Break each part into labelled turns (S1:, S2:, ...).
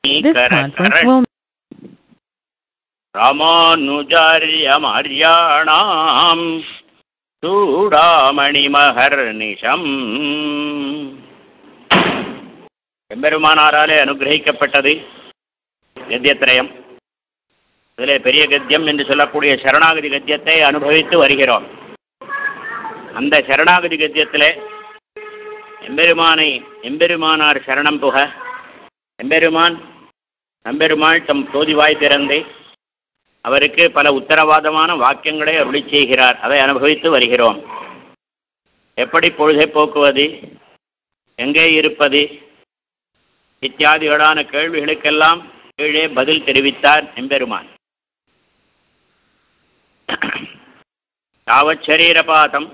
S1: This conference will
S2: ராமானுஜாரியமாரியாணாம் சூடாமணிமகர்நிஷம் எம்பெருமானாராலே அனுகிரகிக்கப்பட்டது கத்தியத்திரயம் இதிலே பெரிய கத்தியம் என்று சொல்லக்கூடிய சரணாகதி கத்தியத்தை அனுபவித்து வருகிறோம் அந்த சரணாகதி கத்தியத்திலே எம்பெருமானை எம்பெருமானார் சரணம் புக எம்பெருமான் நம்பெருமாள் தம் சோதிவாய் திறந்து அவருக்கு பல உத்தரவாதமான வாக்கியங்களை அருளி செய்கிறார் அதை அனுபவித்து வருகிறோம் எப்படி பொழுதை போக்குவது எங்கே இருப்பது இத்தியாதிகளான கேள்விகளுக்கெல்லாம் கீழே பதில் தெரிவித்தார் எம்பெருமான் தாவத் சரீரபாதம்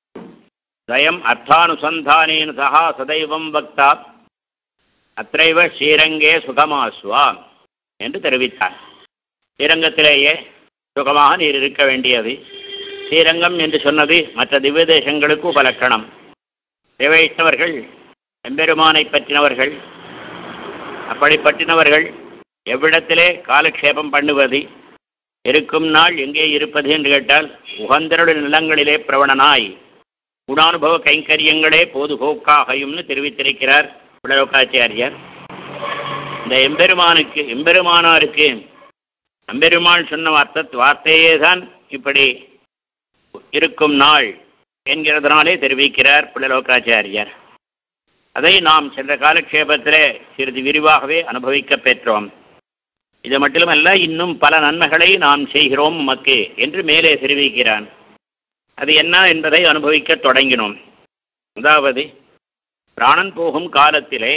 S2: தயம் அர்த்தானுசந்தானேன சகா சதைவம் வக்தா அத்தைவ ஸ்ரீரங்கே சுகமாஸ்வா என்று தெரிவித்தார் ஸ்ரீரங்கத்திலேயே சுகமாக நீர் இருக்க வேண்டியது ஸ்ரீரங்கம் என்று சொன்னது மற்ற திவ்ய தேசங்களுக்கு உபலக்கணம் வைஷ்ணவர்கள் எம்பெருமானை பற்றினவர்கள் அப்படிப்பட்டினவர்கள் எவ்விடத்திலே காலக்ஷேபம் பண்ணுவது இருக்கும் நாள் எங்கே இருப்பது என்று கேட்டால் உகந்தருடைய நிலங்களிலே பிரவணனாய் குணானுபவ கைங்கரியங்களே போது போக்காகையும்னு தெரிவித்திருக்கிறார் புலலோகாச்சாரியர் இந்த எம்பெருமானுக்கு எம்பெருமானாருக்கு எம்பெருமான் சொன்ன வார்த்தை வார்த்தையே தான் இப்படி இருக்கும் நாள் என்கிறதுனாலே தெரிவிக்கிறார் புலலோகாச்சாரியர் அதை நாம் சென்ற காலக்ஷேபத்திலே சிறிது விரிவாகவே அனுபவிக்க பெற்றோம் இது மட்டுமல்ல இன்னும் பல நன்மைகளை நாம் செய்கிறோம் உமக்கு என்று மேலே தெரிவிக்கிறான் அது என்ன என்பதை அனுபவிக்க தொடங்கினோம் அதாவது பிராணன் போகும் காலத்திலே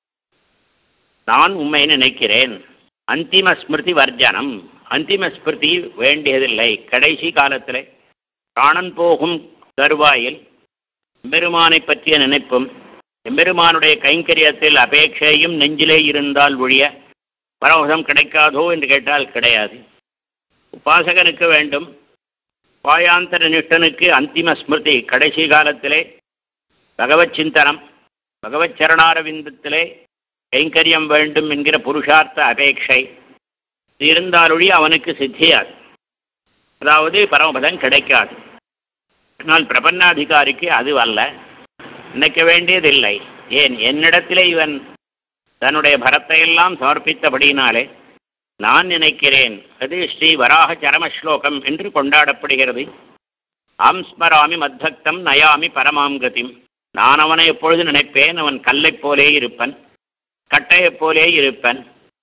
S2: நான் உண்மை நினைக்கிறேன் அந்திம ஸ்மிருதி வர்ஜனம் அந்திம ஸ்மிருதி வேண்டியதில்லை கடைசி காலத்திலே பிராணன் போகும் தருவாயில் எம்பெருமானை பற்றிய நினைப்பும் எம்பெருமானுடைய கைங்கரியத்தில் அபேட்சையும் நெஞ்சிலே இருந்தால் ஒழிய பரவசம் கிடைக்காதோ என்று கேட்டால் கிடையாது உபாசகனுக்கு வேண்டும் பாயாந்தர நிஷ்டனுக்கு அந்திம ஸ்மிருதி கடைசி காலத்திலே பகவத் சிந்தனம் பகவத் சரணாரவிந்தத்திலே கைங்கரியம் வேண்டும் என்கிற புருஷார்த்த அபேட்சை இருந்தாலொழி அவனுக்கு சித்தியாது அதாவது பரமபதம் கிடைக்காது ஆனால் பிரபன்னாதிகாரிக்கு அது அல்ல நினைக்க வேண்டியதில்லை ஏன் என்னிடத்திலே இவன் தன்னுடைய பரத்தையெல்லாம் சமர்ப்பித்தபடியினாலே நான் நினைக்கிறேன் அது ஸ்ரீ வராக சரம ஸ்லோகம் என்று கொண்டாடப்படுகிறது ஆம் ஸ்மராமி மத்பக்தம் நயாமி பரமாம் கதிம் நான் அவனை எப்பொழுது நினைப்பேன் அவன் கல்லைப் போலே இருப்பன் கட்டையைப் போலே இருப்பன்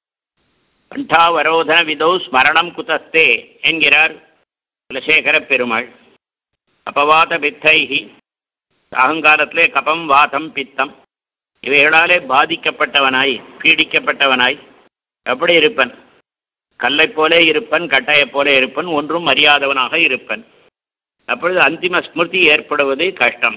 S2: கண்டாவரோதன விதௌ ஸ்மரணம் குதஸ்தே என்கிறார் குலசேகர பெருமாள் அபவாத பித்தைகி அகங்காலத்திலே கபம் வாதம் பித்தம் இவைகளாலே பாதிக்கப்பட்டவனாய் பீடிக்கப்பட்டவனாய் எப்படி இருப்பன் கல்லைப் போலே இருப்பன் கட்டையைப் போலே இருப்பன் ஒன்றும் அறியாதவனாக இருப்பன் அப்பொழுது அந்திம ஸ்மிருதி ஏற்படுவது கஷ்டம்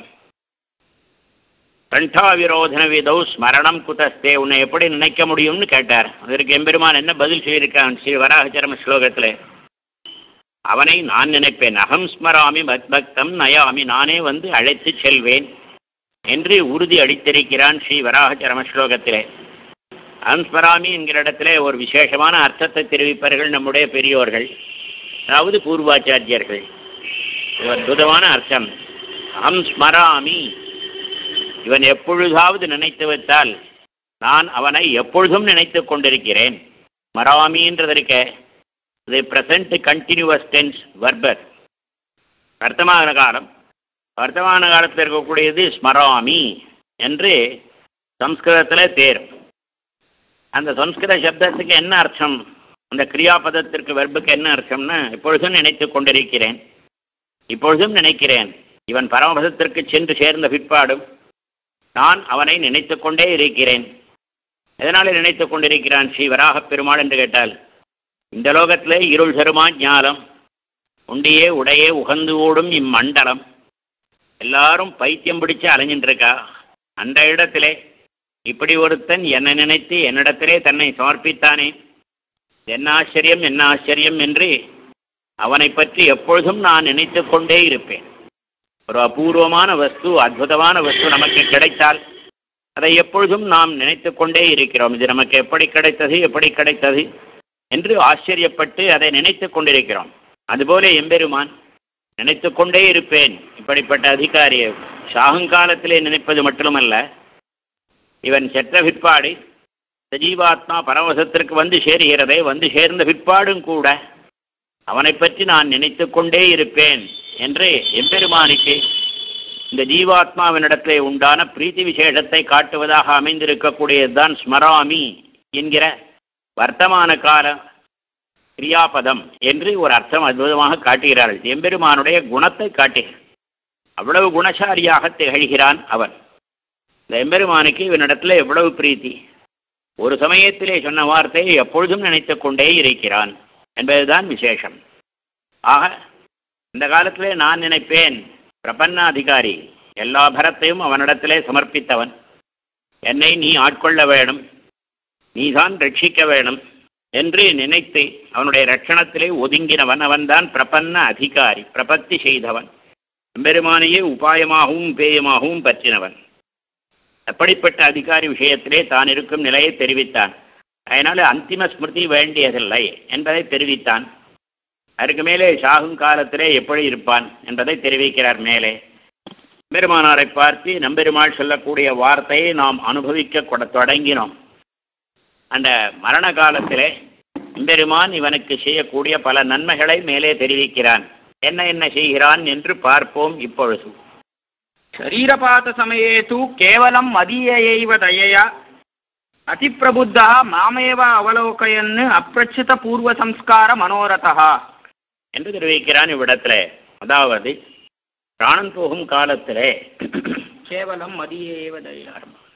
S2: கண்டாவிரோதன விதௌ ஸ்மரணம் குதஸ்தே உன்னை எப்படி நினைக்க முடியும்னு கேட்டார் அதற்கு எம்பெருமான் என்ன பதில் சொல்லியிருக்கான் ஸ்ரீ வராகச்சரம ஸ்லோகத்தில் அவனை நான் நினைப்பேன் அகம் ஸ்மராமி மத்பக்தம் நயாமி நானே வந்து அழைத்து செல்வேன் என்று உறுதி அளித்திருக்கிறான் ஸ்ரீ வராகச்சரம ஸ்லோகத்திலே அகம் ஸ்மராமி என்கிற இடத்திலே ஒரு விசேஷமான அர்த்தத்தை தெரிவிப்பார்கள் நம்முடைய பெரியோர்கள் அதாவது பூர்வாச்சாரியர்கள் இது அற்புதமான அர்த்தம் அகம் ஸ்மராமி இவன் எப்பொழுதாவது நினைத்து வைத்தால் நான் அவனை எப்பொழுதும் நினைத்து கொண்டிருக்கிறேன் மராமின்றதற்க இது ப்ரெசண்ட் கண்டினியூவஸ் டென்ஸ் வர்பர் வர்த்தமான காலம் வர்த்தமான காலத்தில் இருக்கக்கூடியது ஸ்மராமி என்று சம்ஸ்கிருதத்தில் தேரும் அந்த சம்ஸ்கிருத சப்தத்துக்கு என்ன அர்த்தம் அந்த கிரியாபதத்திற்கு வெர்புக்கு என்ன அர்த்தம்னா இப்பொழுதும் நினைத்து கொண்டிருக்கிறேன் இப்பொழுதும் நினைக்கிறேன் இவன் பரமபதத்திற்கு சென்று சேர்ந்த பிற்பாடும் நான் அவனை நினைத்து கொண்டே இருக்கிறேன் எதனால நினைத்து கொண்டிருக்கிறான் ஸ்ரீ வராகப் பெருமாள் என்று கேட்டால் இந்த லோகத்திலே இருள் தருமா ஞானம் உண்டியே உடையே உகந்து ஓடும் இம்மண்டலம் எல்லாரும் பைத்தியம் பிடிச்சு அலைஞ்சிட்டு இருக்கா அந்த இடத்திலே இப்படி ஒருத்தன் என்னை நினைத்து என்னிடத்திலே தன்னை சமர்ப்பித்தானே என்ன ஆச்சரியம் என்ன ஆச்சரியம் என்று அவனை பற்றி எப்பொழுதும் நான் நினைத்து கொண்டே இருப்பேன் ஒரு அபூர்வமான வஸ்து அற்புதமான வஸ்து நமக்கு கிடைத்தால் அதை எப்பொழுதும் நாம் நினைத்து கொண்டே இருக்கிறோம் இது நமக்கு எப்படி கிடைத்தது எப்படி கிடைத்தது என்று ஆச்சரியப்பட்டு அதை நினைத்து கொண்டிருக்கிறோம் அதுபோல எம்பெருமான் நினைத்து கொண்டே இருப்பேன் இப்படிப்பட்ட அதிகாரியை சாகுங்காலத்திலே நினைப்பது மட்டுமல்ல இவன் செற்ற பிற்பாடு சஜீவாத்மா பரவசத்திற்கு வந்து சேருகிறதே வந்து சேர்ந்த பிற்பாடும் கூட அவனை பற்றி நான் நினைத்து கொண்டே இருப்பேன் என்று எம்பெருமானுக்கு இந்த ஜீவாத்மாவினிடத்திலே உண்டான பிரீத்தி விசேஷத்தை காட்டுவதாக அமைந்திருக்கக்கூடியதுதான் ஸ்மராமி என்கிற வர்த்தமான கால கிரியாபதம் என்று ஒரு அர்த்தம் அற்புதமாக காட்டுகிறார்கள் எம்பெருமானுடைய குணத்தை காட்டுகிறார் அவ்வளவு குணசாலியாக திகழ்கிறான் அவன் இந்த எம்பெருமானுக்கு இவனிடத்தில் எவ்வளவு பிரீத்தி ஒரு சமயத்திலே சொன்ன வார்த்தையை எப்பொழுதும் நினைத்து கொண்டே இருக்கிறான் என்பதுதான் விசேஷம் ஆக இந்த காலத்திலே நான் நினைப்பேன் பிரபன்ன அதிகாரி எல்லா பரத்தையும் அவனிடத்திலே சமர்ப்பித்தவன் என்னை நீ ஆட்கொள்ள வேணும் நீதான் ரட்சிக்க வேணும் என்று நினைத்து அவனுடைய ரட்சணத்திலே ஒதுங்கினவன் அவன்தான் பிரபன்ன அதிகாரி பிரபத்தி செய்தவன் எம்பெருமானையே உபாயமாகவும் பேயமாகவும் பற்றினவன் அப்படிப்பட்ட அதிகாரி விஷயத்திலே தான் இருக்கும் நிலையை தெரிவித்தான் அதனால் அந்திம ஸ்மிருதி வேண்டியதில்லை என்பதை தெரிவித்தான் அதற்கு மேலே சாகும் காலத்திலே எப்படி இருப்பான் என்பதை தெரிவிக்கிறார் மேலே பெருமானாரை பார்த்து நம்பெருமாள் சொல்லக்கூடிய வார்த்தையை நாம் அனுபவிக்க கொட தொடங்கினோம் அந்த மரண காலத்திலே பெருமான் இவனுக்கு செய்யக்கூடிய பல நன்மைகளை மேலே தெரிவிக்கிறான் என்ன என்ன செய்கிறான் என்று பார்ப்போம் இப்பொழுது
S1: शरीरपातसमये तु केवलं मदीयैव दयया अतिप्रबुद्धः मामेव अवलोकयन् अप्रच्युतपूर्वसंस्कारमनोरथः
S2: என்று தெரிவிக்கிறான் இவ்விடத்திலே அதாவது பிராணன் போகும் காலத்திலே
S1: केवलं मदीये एव दयया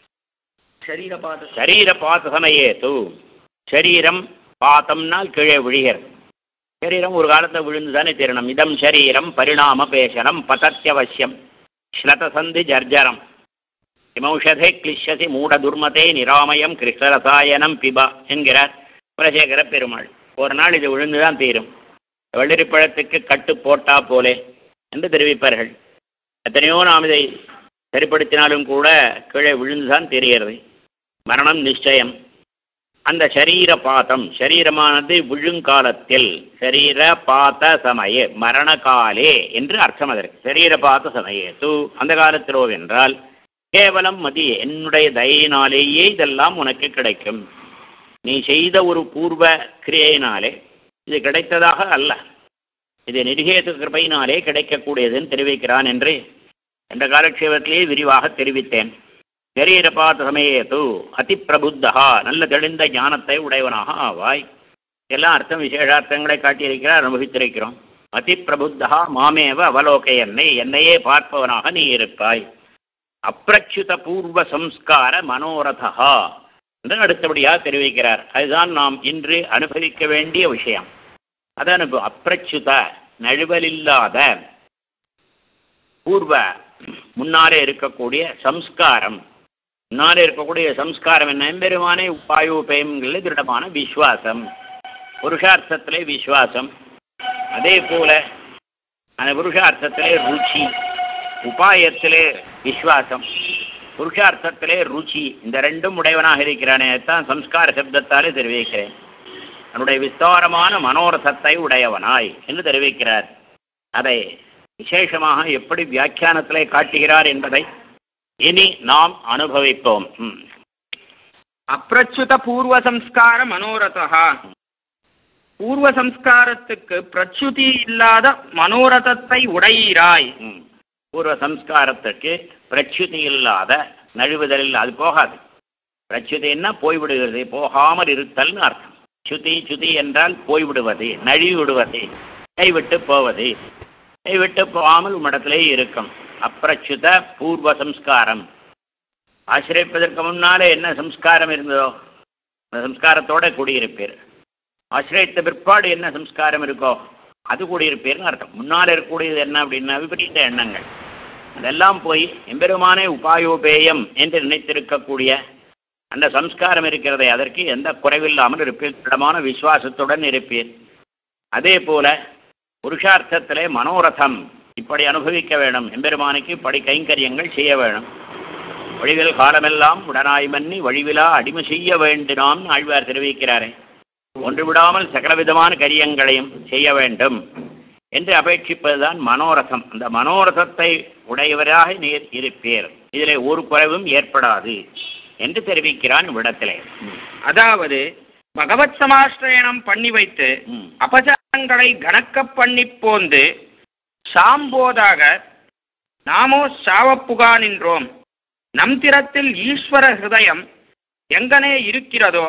S1: शरीरपात
S2: சரீர பாத சமயேது சரீரம் பாத்தம்னால் கீழே விழுகிறது சரீரம் ஒரு காலத்தில் விழுந்து தானே தெரியணும் இதம் சரீரம் பரிணாம பேசனம் பதத்தியவசியம் ஸ்லதசந்தி ஜர்ஜரம் இமௌஷதே கிளிஷசி மூட துர்மதே நிராமயம் கிருஷ்ணரசாயனம் பிபா என்கிறார் குலசேகர பெருமாள் ஒரு நாள் இது விழுந்துதான் தீரும் வெள்ளரிப்பழத்துக்கு கட்டு போட்டா போலே என்று தெரிவிப்பார்கள் எத்தனையோ நாம் இதை சரிப்படுத்தினாலும் கூட கீழே விழுந்துதான் தெரிகிறது மரணம் நிச்சயம் அந்த சரீர பாதம் சரீரமானது விழுங்காலத்தில் சரீர பாத சமய மரண காலே என்று அர்த்தம் அதற்கு சரீர பாத சமயே தூ அந்த காலத்திலோ என்றால் கேவலம் மதி என்னுடைய தயினாலேயே இதெல்லாம் உனக்கு கிடைக்கும் நீ செய்த ஒரு பூர்வ கிரியையினாலே இது கிடைத்ததாக அல்ல இது நிருகேது கிருபையினாலே கிடைக்கக்கூடியதுன்னு தெரிவிக்கிறான் என்று என்ற காலக்ஷேபத்திலேயே விரிவாக தெரிவித்தேன் சரீர பார்த்த சமயத்து அதி பிரபுத்தகா நல்ல தெளிந்த ஞானத்தை உடையவனாக ஆவாய் எல்லாம் அர்த்தம் விசேஷார்த்தங்களை காட்டியிருக்கிறார் அனுபவித்திருக்கிறோம் அதி பிரபுத்தகா மாமேவ அவலோக என்னை என்னையே பார்ப்பவனாக நீ இருப்பாய் அப்பிரச்சுத பூர்வ சம்ஸ்கார மனோரதா என்று அடுத்தபடியாக தெரிவிக்கிறார் அதுதான் நாம் இன்று அனுபவிக்க வேண்டிய விஷயம் அது அனுபவ அப்பிரச்சுத நழுவலில்லாத பூர்வ முன்னாலே இருக்கக்கூடிய சம்ஸ்காரம் முன்னாலே இருக்கக்கூடிய சம்ஸ்காரம் என்ன பெருமானே உபாயோபயங்களில் திருடமான விஸ்வாசம் புருஷார்த்தத்திலே விஸ்வாசம் அதே போல அந்த புருஷார்த்தத்திலே ருச்சி உபாயத்திலே விஸ்வாசம் புருஷார்த்தத்திலே ருச்சி இந்த ரெண்டும் உடையவனாக இருக்கிறானே தான் சம்ஸ்கார சப்தத்தாலே தெரிவிக்கிறேன் தன்னுடைய விஸ்தாரமான மனோரசத்தை உடையவனாய் என்று தெரிவிக்கிறார் அதை விசேஷமாக எப்படி வியாக்கியானத்திலே காட்டுகிறார் என்பதை இனி நாம் அனுபவிப்போம் ம்.
S1: அப்பிரச்சுத பூர்வ சம்ஸ்கார மனோரதா பூர்வ சம்ஸ்காரத்துக்கு பிரச்சுதி இல்லாத மனோரதத்தை உடையீராய்
S2: ம். பூர்வ சம்ஸ்காரத்துக்கு பிரச்சுதி இல்லாத நழுவுதல் இல்ல அது போகாது பிரச்சுதின்னா போய்விடுகிறது போகாமல் இருத்தல்னு அர்த்தம் சுதி சுதி என்றால் போய்விடுவது நழுவி விடுவது கைவிட்டு போவது கைவிட்டு போகாமல் உம்மிடத்திலே இருக்கும் அப்பிரச்சுத பூர்வ சம்ஸ்காரம் ஆசிரியப்பதற்கு முன்னாலே என்ன சம்ஸ்காரம் இருந்ததோ அந்த சம்ஸ்காரத்தோட கூடியிருப்பீர் ஆசிரியத்த பிற்பாடு என்ன சம்ஸ்காரம் இருக்கோ அது கூடியிருப்பீர்னு அர்த்தம் முன்னால் இருக்கக்கூடியது என்ன அப்படின்னா விபரீத எண்ணங்கள் அதெல்லாம் போய் எம்பெருமானே உபாயோபேயம் என்று நினைத்திருக்கக்கூடிய அந்த சம்ஸ்காரம் இருக்கிறதே அதற்கு எந்த குறைவில்லாமல் இருப்பீர் திடமான விசுவாசத்துடன் இருப்பீர் அதே போல புருஷார்த்தத்திலே மனோரதம் இப்படி அனுபவிக்க வேணும் எம்பெருமானுக்கு இப்படி கைங்கரியங்கள் செய்ய வேணும் வழிவில் காலமெல்லாம் உடனாய் மன்னி வழிவிலா அடிமை செய்ய வேண்டினாம் ஆழ்வார் தெரிவிக்கிறாரே ஒன்று விடாமல் சகலவிதமான கரியங்களையும் செய்ய வேண்டும் என்று அபேட்சிப்பதுதான் மனோரதம் அந்த மனோரதத்தை உடையவராக நீர் இருப்பீர் இதிலே ஒரு குறைவும் ஏற்படாது என்று தெரிவிக்கிறான் இவ்விடத்திலே
S1: அதாவது பகவத் சமாஸ்ரயணம் பண்ணி வைத்து
S2: ம்.
S1: அபசாரங்களை கணக்க பண்ணி போந்து சாம்போதாக நாமோ சாவப்புகா நின்றோம் நம் திறத்தில் ஈஸ்வர ஹிருதயம் எங்கனே இருக்கிறதோ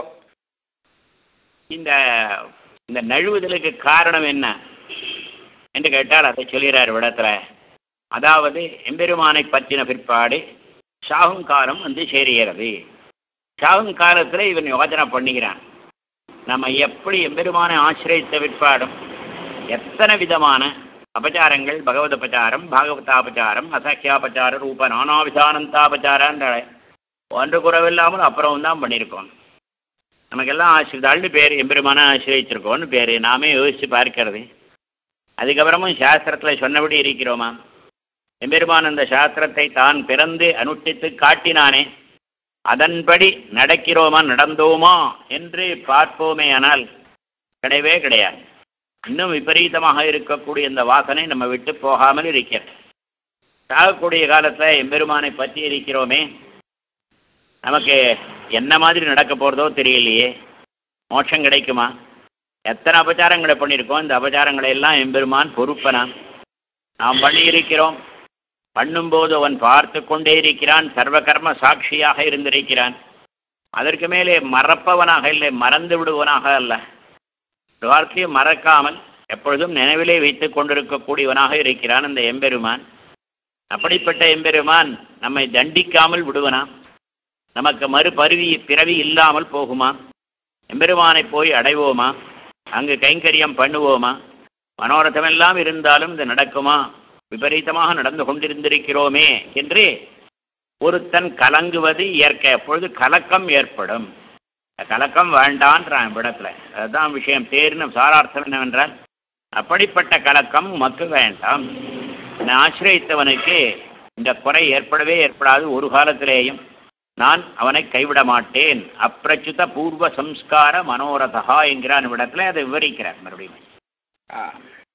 S2: இந்த இந்த நழுவுதலுக்கு காரணம் என்ன என்று கேட்டால் அதை சொல்கிறார் விடத்துல அதாவது எம்பெருமானை பற்றின பிற்பாடு சாகும் காலம் வந்து சேருகிறது சாகும் காலத்தில் இவன் யோஜனை பண்ணுகிறான் நம்ம எப்படி எம்பெருமானை ஆசிரியத்த பிற்பாடும் எத்தனை விதமான அபச்சாரங்கள் பகவத் அபச்சாரம் பாகவதாபச்சாரம் அசக்கியாபச்சார ரூப நானாவிசானந்தாபச்சாரன்ற ஒன்று குறவில்லாமல் அப்புறம் தான் பண்ணியிருக்கோம் நமக்கெல்லாம் ஆசிரிதாள்னு பேர் எம்பெருமான ஆசிரியச்சிருக்கோம்னு பேர் நாமே யோசித்து பார்க்கிறது அதுக்கப்புறமும் சாஸ்திரத்தில் சொன்னபடி இருக்கிறோமா எம்பெருமான் அந்த சாஸ்திரத்தை தான் பிறந்து அனுஷ்டித்து காட்டினானே அதன்படி நடக்கிறோமா நடந்தோமா என்று பார்ப்போமே ஆனால் கிடையவே கிடையாது இன்னும் விபரீதமாக இருக்கக்கூடிய இந்த வாசனை நம்ம விட்டு போகாமல் இருக்கிறது சாகக்கூடிய காலத்தில் எம்பெருமானை பற்றி இருக்கிறோமே நமக்கு என்ன மாதிரி நடக்க போகிறதோ தெரியலையே மோட்சம் கிடைக்குமா எத்தனை அபச்சாரங்களை பண்ணியிருக்கோம் இந்த அபச்சாரங்களை எல்லாம் எம்பெருமான் பொறுப்பனா நாம் பண்ணியிருக்கிறோம் பண்ணும்போது அவன் பார்த்து கொண்டே இருக்கிறான் சர்வ கர்ம சாட்சியாக இருந்திருக்கிறான் அதற்கு மேலே மறப்பவனாக இல்லை மறந்து விடுவனாக அல்ல ஒரு வார்த்தையும் மறக்காமல் எப்பொழுதும் நினைவிலே வைத்துக் கொண்டிருக்கக்கூடியவனாக இருக்கிறான் அந்த எம்பெருமான் அப்படிப்பட்ட எம்பெருமான் நம்மை தண்டிக்காமல் விடுவனா நமக்கு மறுபருவி பிறவி இல்லாமல் போகுமா எம்பெருமானை போய் அடைவோமா அங்கு கைங்கரியம் பண்ணுவோமா மனோரதமெல்லாம் இருந்தாலும் இது நடக்குமா விபரீதமாக நடந்து கொண்டிருந்திருக்கிறோமே என்று ஒருத்தன் கலங்குவது இயற்கை அப்பொழுது கலக்கம் ஏற்படும் கலக்கம் வேண்டான்றான் விடத்துல அதுதான் விஷயம் தேர்னு சாரார்த்தம் என்னவென்றால் அப்படிப்பட்ட கலக்கம் உமக்கு வேண்டாம் என்னை ஆசிரியத்தவனுக்கு இந்த குறை ஏற்படவே ஏற்படாது ஒரு காலத்திலேயும் நான் அவனை கைவிட மாட்டேன் அப்பிரச்சுத பூர்வ சம்ஸ்கார மனோரதா என்கிறான் விடத்துல அதை விவரிக்கிறார் மறுபடியும்
S1: ஆ.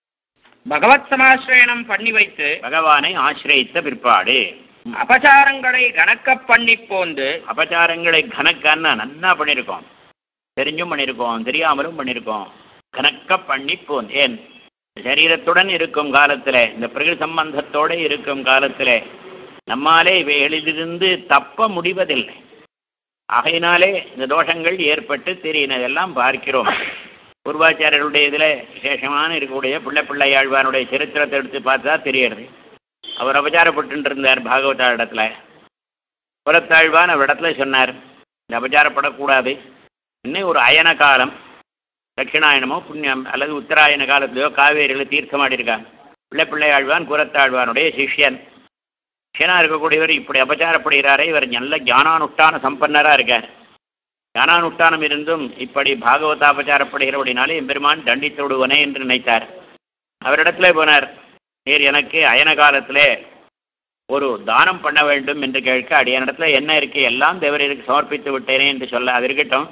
S1: பகவத் சமாஸ்ரயணம் பண்ணி வைத்து
S2: பகவானை ஆசிரியத்த பிற்பாடு
S1: அபசாரங்களை கணக்க பண்ணி போந்து
S2: அபச்சாரங்களை கணக்கன்னா நன்னா பண்ணியிருக்கோம் தெரிஞ்சும் பண்ணியிருக்கோம் தெரியாமலும் பண்ணியிருக்கோம் கணக்க பண்ணி போன் ஏன் சரீரத்துடன் இருக்கும் காலத்தில் இந்த பிரகிருதி சம்பந்தத்தோடு இருக்கும் காலத்தில் நம்மாலே இவை எளிதிருந்து தப்ப முடிவதில்லை ஆகையினாலே இந்த தோஷங்கள் ஏற்பட்டு தெரியினதெல்லாம் பார்க்கிறோம் பூர்வாச்சாரியருடைய இதில் விசேஷமான இருக்கக்கூடிய பிள்ளை பிள்ளையாழ்வானுடைய சரித்திரத்தை எடுத்து பார்த்தா தெரியறது அவர் அபச்சாரப்பட்டு இருந்தார் பாகவதா இடத்துல புறத்தாழ்வான் அவர் இடத்துல சொன்னார் இந்த அபச்சாரப்படக்கூடாது இன்னும் ஒரு அயன காலம் தட்சிணாயனமோ புண்ணியம் அல்லது உத்தராயண காலத்திலேயோ காவேரியில் தீர்த்தமாடியிருக்காங்க பிள்ளை பிள்ளையாழ்வான் குரத்தாழ்வானுடைய சிஷ்யன் சிஷியனாக இருக்கக்கூடியவர் இப்படி அபச்சாரப்படுகிறாரே இவர் நல்ல ஞானானுஷ்டான சம்பன்னராக இருக்கார் ஞானானுஷ்டானம் இருந்தும் இப்படி பாகவதாபச்சாரப்படுகிறபடினாலே எம்பெருமான் தண்டித்து விடுவனே என்று நினைத்தார் அவரிடத்துல போனார் நீர் எனக்கு அயன காலத்திலே ஒரு தானம் பண்ண வேண்டும் என்று கேட்க அடியனிடத்துல என்ன இருக்கு எல்லாம் தேவரீருக்கு சமர்ப்பித்து விட்டேனே என்று சொல்ல அது இருக்கட்டும்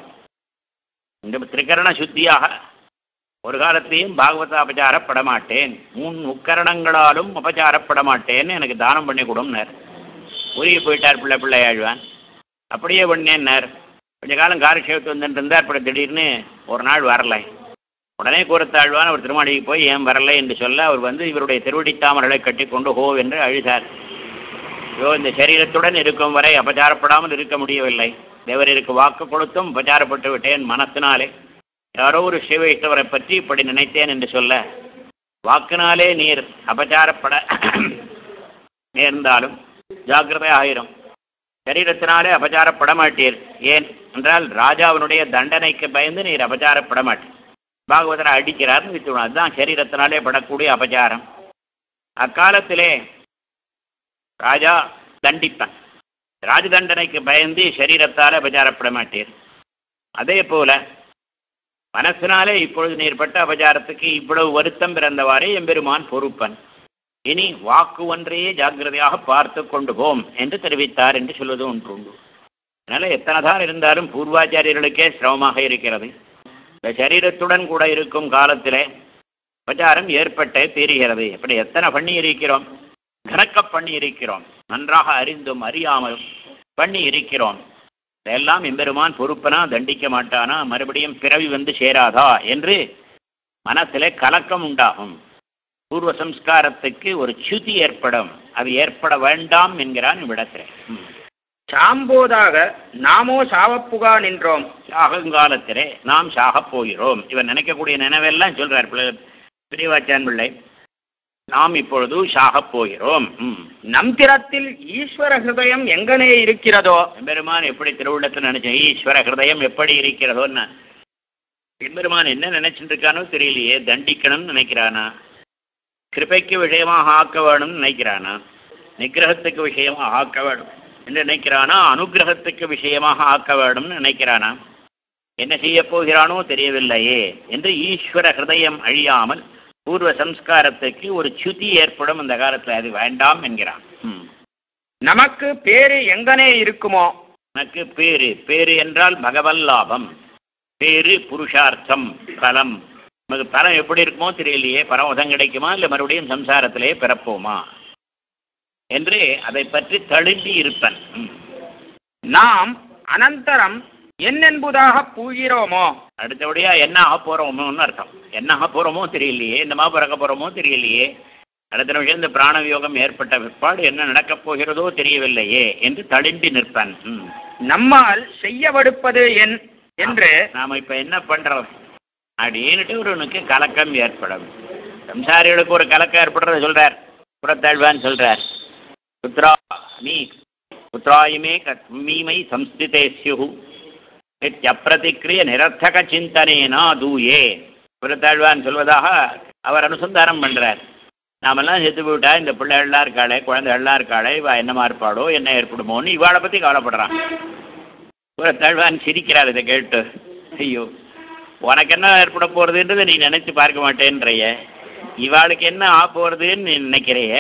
S2: இந்த திரிகரண சுத்தியாக ஒரு காலத்தையும் பாகவத அபச்சாரப்பட மாட்டேன் மூணு முக்கரணங்களாலும் அபச்சாரப்பட மாட்டேன்னு எனக்கு தானம் பண்ணி கொடும்னார் உருகி போயிட்டார் பிள்ளை பிள்ளையாழ்வான் அப்படியே பண்ணேன்னார் கொஞ்ச காலம் காரக்ஷேபத்து வந்துட்டு இருந்தார் அப்புறம் திடீர்னு ஒரு நாள் வரலை உடனே கூறத்தாழ்வான் அவர் திருமாளிக்கு போய் ஏன் வரலை என்று சொல்ல அவர் வந்து இவருடைய திருவடித்தாமர்களை கட்டி கொண்டு ஹோ என்று அழுதார் ஐயோ இந்த சரீரத்துடன் இருக்கும் வரை அபச்சாரப்படாமல் இருக்க முடியவில்லை தேவரருக்கு வாக்கு கொடுத்தும் அபச்சாரப்பட்டு விட்டேன் மனத்தினாலே யாரோ ஒரு சிவைஷ்டவரை பற்றி இப்படி நினைத்தேன் என்று சொல்ல வாக்கினாலே நீர் அபச்சாரப்பட நேர்ந்தாலும் ஜாக்கிரதை ஆயிரும் சரீரத்தினாலே அபச்சாரப்பட மாட்டீர் ஏன் என்றால் ராஜாவினுடைய தண்டனைக்கு பயந்து நீர் அபச்சாரப்பட மாட்டீர் பாகவதரை அடிக்கிறார்னு வித்துணும் அதுதான் சரீரத்தினாலே படக்கூடிய அபச்சாரம் அக்காலத்திலே ராஜா தண்டிப்பான் ராஜ தண்டனைக்கு பயந்து சரீரத்தால் அபச்சாரப்பட மாட்டீர் அதே போல மனசினாலே இப்பொழுது நேர்பட்ட அபச்சாரத்துக்கு இவ்வளவு வருத்தம் பிறந்தவாறே எம்பெருமான் பொறுப்பன் இனி வாக்கு ஒன்றையே ஜாக்கிரதையாக பார்த்து கொண்டு போம் என்று தெரிவித்தார் என்று சொல்வது ஒன்று உண்டு அதனால எத்தனை தான் இருந்தாலும் பூர்வாச்சாரியர்களுக்கே சிரமமாக இருக்கிறது இந்த சரீரத்துடன் கூட இருக்கும் காலத்திலே உபச்சாரம் ஏற்பட்டே தீருகிறது இப்படி எத்தனை பண்ணி இருக்கிறோம் கணக்க பண்ணி இருக்கிறோம் நன்றாக அறிந்தும் அறியாமலும் பண்ணி இருக்கிறோம் இதெல்லாம் எம்பெருமான் பொறுப்பனா தண்டிக்க மாட்டானா மறுபடியும் பிறவி வந்து சேராதா என்று மனத்திலே கலக்கம் உண்டாகும் பூர்வ சம்ஸ்காரத்துக்கு ஒரு சுதி ஏற்படும் அது ஏற்பட வேண்டாம் என்கிறான் இவ்விடத்தில் ம்.
S1: சாம்போதாக நாமோ சாவப்புகா நின்றோம்
S2: சாகங்காலத்திலே நாம் சாகப் போகிறோம் இவன் நினைக்கக்கூடிய நினைவெல்லாம் சொல்றார் பிள்ளை- பெரியவாச்சான் பிள்ளை நாம் இப்பொழுது சாகப் போகிறோம் ம்.
S1: நம் திறத்தில் ஈஸ்வர ஹிருதயம் எங்கனே இருக்கிறதோ
S2: எம்பெருமான் எப்படி திருவுள்ளத்தில் நினைச்சேன் ஈஸ்வர ஹிருதயம் எப்படி இருக்கிறதோன்னு எம்பெருமான் என்ன நினைச்சிட்டு இருக்கானோ தெரியலையே தண்டிக்கணும்னு நினைக்கிறானா கிருபைக்கு விஷயமாக ஆக்க வேணும்னு நினைக்கிறானா நிகிரகத்துக்கு விஷயமாக ஆக்க வேணும் என்று நினைக்கிறானா அனுகிரகத்துக்கு விஷயமாக ஆக்க வேணும்னு நினைக்கிறானா என்ன செய்ய போகிறானோ தெரியவில்லையே என்று ஈஸ்வர ஹிருதயம் அழியாமல் பூர்வ சம்ஸ்காரத்துக்கு ஒரு சுதி ஏற்படும் அந்த காலத்தில் அது வேண்டாம் என்கிறான் ம்.
S1: நமக்கு பேரு எங்கனே இருக்குமோ
S2: எனக்கு பேரு பேரு என்றால் பகவல் லாபம் பேரு புருஷார்த்தம் பலம் நமக்கு பலம் எப்படி இருக்குமோ தெரியலையே பரமதம் கிடைக்குமா இல்லை மறுபடியும் சம்சாரத்திலே பிறப்போமா என்று அதை பற்றி தழும்பி இருப்பன் ம்.
S1: நாம் அனந்தரம் என்னென்பதாக பூகிறோமோ
S2: அடுத்தபடியா என்ன ஆக போறோமோன்னு அர்த்தம் என்ன ஆக போறோமோ தெரியலையே என்னமா பிறக்க போறோமோ தெரியலையே அடுத்த நிமிஷம் இந்த பிராணவியோகம் ஏற்பட்ட பிற்பாடு என்ன நடக்கப் போகிறதோ தெரியவில்லையே என்று தழும்பி நிற்பன் ம்.
S1: நம்மால் செய்யவடுப்பது என் என்று
S2: நாம இப்ப என்ன பண்றோம் அப்படின்னுட்டு ஒருவனுக்கு கலக்கம் ஏற்படும் சம்சாரிகளுக்கு ஒரு கலக்கம் ஏற்படுறத சொல்றார் புறத்தாழ்வான்னு சொல்றார் புத்ரா நீ புத்ராயுமே மீமை சம்ஸ்திதே ஸ்யு நித்யப்பிரதிக்ரிய நிரர்த்தக சிந்தனேனா தூயே புறத்தாழ்வான் சொல்வதாக அவர் அனுசந்தானம் பண்றார் நாமெல்லாம் செத்து போயிட்டா இந்த பிள்ளைகள்லாம் இருக்காளே குழந்தைகள்லாம் இருக்காளே இவ என்னமா இருப்பாளோ என்ன ஏற்படுமோன்னு இவாளை பத்தி கவலைப்படுறான் புறத்தாழ்வான் சிரிக்கிறார் இதை கேட்டு ஐயோ உனக்கு என்ன ஏற்பட போறதுன்றதை நீ நினைச்சு பார்க்க மாட்டேன்றைய இவாளுக்கு என்ன ஆக போறதுன்னு நீ நினைக்கிறைய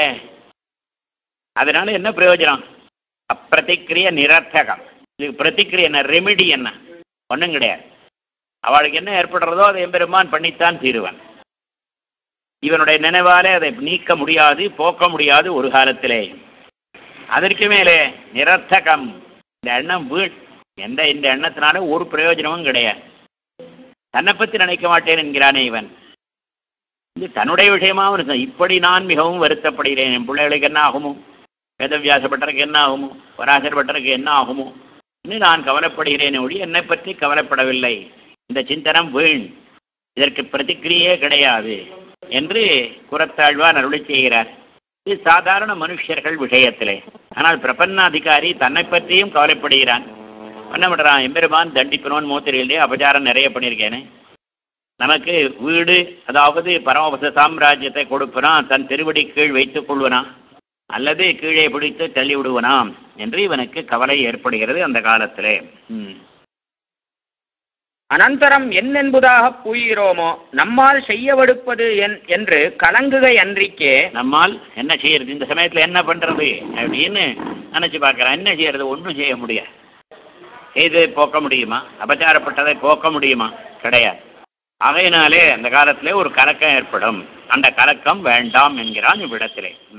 S2: அதனால என்ன பிரயோஜனம் அப்பிரதிக்கிரிய நிரர்த்தகம் இதுக்கு பிரதிக்கிரிய என்ன ரெமிடி என்ன ஒன்றும் கிடையாது அவளுக்கு என்ன ஏற்படுறதோ அதை எம்பெருமான் பண்ணித்தான் தீருவன் இவனுடைய நினைவாலே அதை நீக்க முடியாது போக்க முடியாது ஒரு காலத்திலே அதற்கு மேலே நிரர்த்தகம் இந்த எண்ணம் வீண் எந்த இந்த எண்ணத்தினால ஒரு பிரயோஜனமும் கிடையாது தன்னை பற்றி நினைக்க மாட்டேன் என்கிறானே இவன் இது தன்னுடைய விஷயமாவும் இருக்கும் இப்படி நான் மிகவும் வருத்தப்படுகிறேன் என் பிள்ளைகளுக்கு என்ன ஆகுமோ வேதவியாச பட்டருக்கு என்ன ஆகுமோ பராசர பட்டருக்கு என்ன ஆகுமோ இன்னும் நான் கவலைப்படுகிறேன் ஒழிய என்னை பற்றி கவலைப்படவில்லை இந்த சிந்தனம் வீண் இதற்கு பிரதிக்கிரியே கிடையாது என்று குரத்தாழ்வான் அருளி செய்கிறார் இது சாதாரண மனுஷர்கள் விஷயத்திலே ஆனால் பிரபன்னாதிகாரி தன்னை பற்றியும் கவலைப்படுகிறான் என்ன பண்ணுறான் எம்பெருமான் தண்டிக்கணும்னு மூத்திரையிலே அபச்சாரம் நிறைய பண்ணியிருக்கேனே நமக்கு வீடு அதாவது பரமபத சாம்ராஜ்யத்தை கொடுப்பனான் தன் திருவடி கீழ் வைத்துக் கொள்வனாம் அல்லது கீழே பிடித்து தள்ளி விடுவனாம் என்று இவனுக்கு கவலை ஏற்படுகிறது அந்த காலத்திலே ம்.
S1: அனந்தரம் என்னென்பதாக பூகிறோமோ நம்மால் செய்யவடுப்பது என் என்று கலங்குகை அன்றிக்கே
S2: நம்மால் என்ன செய்யறது இந்த சமயத்தில் என்ன பண்றது அப்படின்னு நினைச்சு பார்க்கறான் என்ன செய்யறது ஒன்றும் செய்ய முடியாது செய்து போக்க முடியுமா அபச்சாரப்பட்டதை போக்க முடியுமா கிடையாது அதையினாலே அந்த காலத்திலே ஒரு கலக்கம் ஏற்படும் அந்த கலக்கம் வேண்டாம் என்கிறான் இவ்விடத்திலே ம்.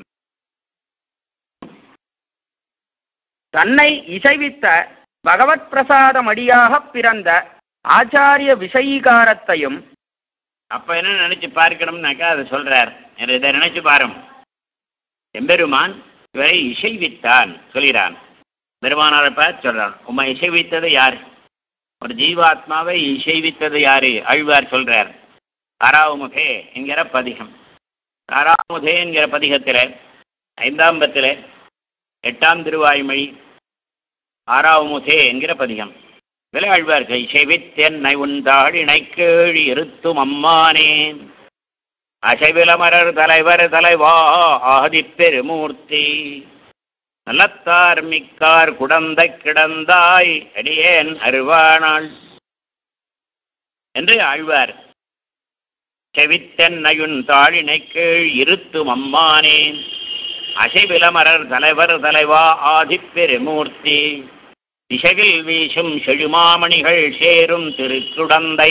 S1: தன்னை இசைவித்த பகவத் பிரசாதமடியாகப் பிறந்த ஆச்சாரிய விஷயீகாரத்தையும்
S2: அப்ப என்ன நினைச்சு பார்க்கணும்னாக்கா அதை சொல்றார் இதை நினைச்சு பாரும் எம்பெருமான் இவரை இசைவித்தான் சொல்கிறான் பெருமானாரை பார்த்து சொல்றான் உம்மை இசைவித்தது யார் ஒரு ஜீவாத்மாவை இசைவித்தது யாரு அழ்வார் சொல்றார் தாராவுமுகே என்கிற பதிகம் தாராமுகே என்கிற பதிகத்திலே ஐந்தாம் பத்திலே எட்டாம் திருவாய்மொழி ஆறாவுமுகே என்கிற பதிகம் இதில் ஆழ்வார்கள் இசைவித்தென்னை உந்தாள் இணைக்கேழி இருத்தும் அம்மானே அசைவிலமரர் தலைவர் தலைவா ஆதிப்பெருமூர்த்தி நலத்தார் மிக்கார் குடந்த கிடந்தாய் அடியேன் அருவானாள் என்று ஆழ்வார் செவித்தென்னையுன் தாழினை கீழ் இருத்தும் அம்மானேன் அசைவிலமரர் தலைவர் தலைவா ஆதிப்பெருமூர்த்தி திசையில் வீசும் செழுமாமணிகள் சேரும் திருக்குடந்தை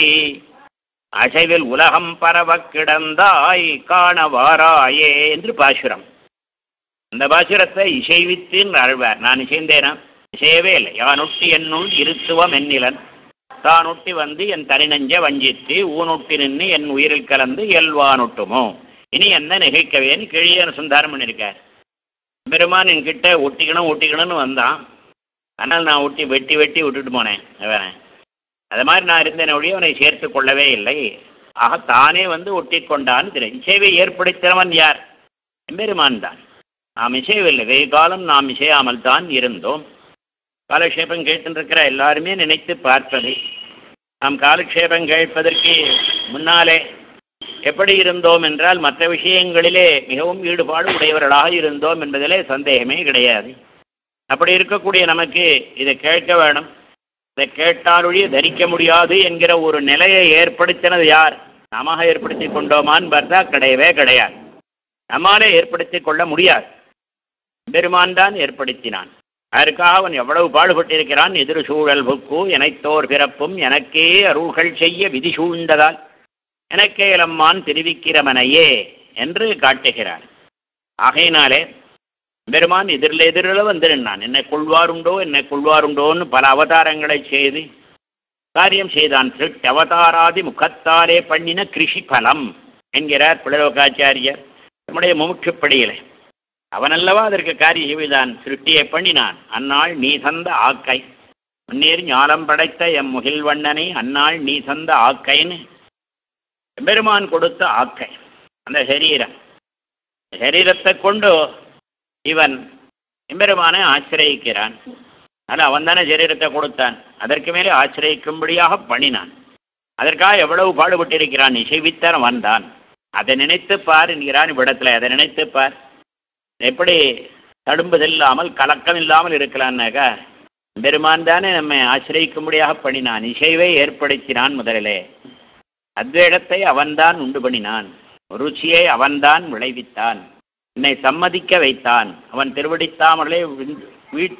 S2: அசைவில் உலகம் பரவக் கிடந்தாய் காணவாராயே என்று பாசுரம் அந்த பாசுரத்தை இசைவித்து அழ்வார் நான் இசைந்தேனா இசையவே இல்லை யானொட்டி என்னுள் இருத்துவம் என்னிலன் தானொட்டி வந்து என் தனிநெஞ்ச வஞ்சித்து ஊனொட்டி நின்று என் உயிரில் கலந்து இயல்வானொட்டுமோ இனி என்ன நிகழ்க்கவேன்னு கிழிய சுந்தாரம் பண்ணியிருக்கார் பெருமான் என்கிட்ட ஒட்டிக்கணும் ஒட்டிக்கணும்னு வந்தான் ஆனால் நான் ஒட்டி வெட்டி வெட்டி விட்டுட்டு போனேன் அவனை அது மாதிரி நான் இருந்தேன் ஒழிய அவனை சேர்த்து கொள்ளவே இல்லை ஆக தானே வந்து ஒட்டி கொண்டான்னு தெரியும் இசைவை ஏற்படுத்தினவன் யார் எம்பெருமான் தான் நாம் இசையவில்லை வெகு காலம் நாம் இசையாமல் தான் இருந்தோம் காலக்ஷேபம் கேட்டுருக்கிற எல்லாருமே நினைத்து பார்ப்பது நாம் காலக்ஷேபம் கேட்பதற்கு முன்னாலே எப்படி இருந்தோம் என்றால் மற்ற விஷயங்களிலே மிகவும் ஈடுபாடு உடையவர்களாக இருந்தோம் என்பதிலே சந்தேகமே கிடையாது அப்படி இருக்கக்கூடிய நமக்கு இதை கேட்க வேணும் இதை கேட்டாலொழிய தரிக்க முடியாது என்கிற ஒரு நிலையை ஏற்படுத்தினது யார் நாம ஏற்படுத்தி கொண்டோமான்னு பார்த்தா கிடையவே கிடையாது நம்மாலே ஏற்படுத்தி கொள்ள முடியாது பெருமான் தான் ஏற்படுத்தினான் அதற்காக அவன் எவ்வளவு பாடுபட்டிருக்கிறான் எதிர் சூழல் புக்கு எனைத்தோர் பிறப்பும் எனக்கே அருள்கள் செய்ய விதி சூழ்ந்ததால் எனக்கே இளம்மான் தெரிவிக்கிறவனையே என்று காட்டுகிறார் ஆகையினாலே பெருமான் எதிரில் எதிரில் வந்து நின்னான் என்னை கொள்வாருண்டோ என்னை கொள்வாருண்டோன்னு பல அவதாரங்களை செய்து காரியம் செய்தான் திருட்டு அவதாராதி முகத்தாரே பண்ணின கிருஷி பலம் என்கிறார் புலலோகாச்சாரியர் நம்முடைய முமுட்சுப்படியிலே அவனல்லவா அதற்கு காரியம் செய்தான் சிருஷ்டியை பண்ணினான் அந்நாள் நீ தந்த ஆக்கை முன்னேறி ஞானம் படைத்த எம் முகில்வண்ணனை அந்நாள் நீ தந்த ஆக்கைன்னு பெருமான் கொடுத்த ஆக்கை அந்த சரீரம் சரீரத்தை கொண்டு இவன் எம்பெருமானை ஆசிரயிக்கிறான் அதனால் அவன் தானே சரீரத்தை கொடுத்தான் அதற்கு மேலே ஆசிரயிக்கும்படியாக பண்ணினான் அதற்காக எவ்வளவு பாடுபட்டிருக்கிறான் இசைவித்தன் வந்தான் அதை நினைத்து பார் என்கிறான் இவ்விடத்தில் அதை நினைத்து பார் எப்படி தடும்புதல் இல்லாமல் கலக்கம் இல்லாமல் இருக்கலான்னாக்கா பெருமான் தானே நம்மை ஆசிரயிக்கும்படியாக பண்ணினான் இசைவை ஏற்படுத்தினான் முதலிலே அத்வேடத்தை அவன்தான் உண்டு பண்ணினான் ருச்சியை அவன்தான் விளைவித்தான் என்னை சம்மதிக்க வைத்தான் அவன் திருவடித்தாமலே வீட்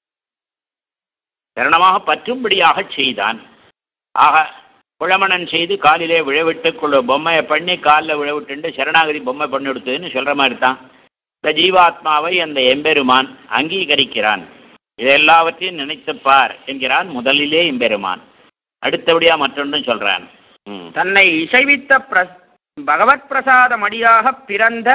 S2: சரணமாக பற்றும்படியாக செய்தான் ஆக குழமணன் செய்து காலிலே விழவிட்டு கொள்ள பொம்மையை பண்ணி காலில் விழவிட்டு சரணாகதி பொம்மை பண்ணி கொடுத்ததுன்னு சொல்கிற மாதிரி தான் இந்த ஜீவாத்மாவை அந்த எம்பெருமான் அங்கீகரிக்கிறான் இதை எல்லாவற்றையும் நினைத்துப்பார் என்கிறான் முதலிலே எம்பெருமான் அடுத்தபடியாக மற்றொன்றும் சொல்கிறான் ம்
S1: தன்னை இசைவித்த பிர பகவத் பிரசாத மடியாக பிறந்த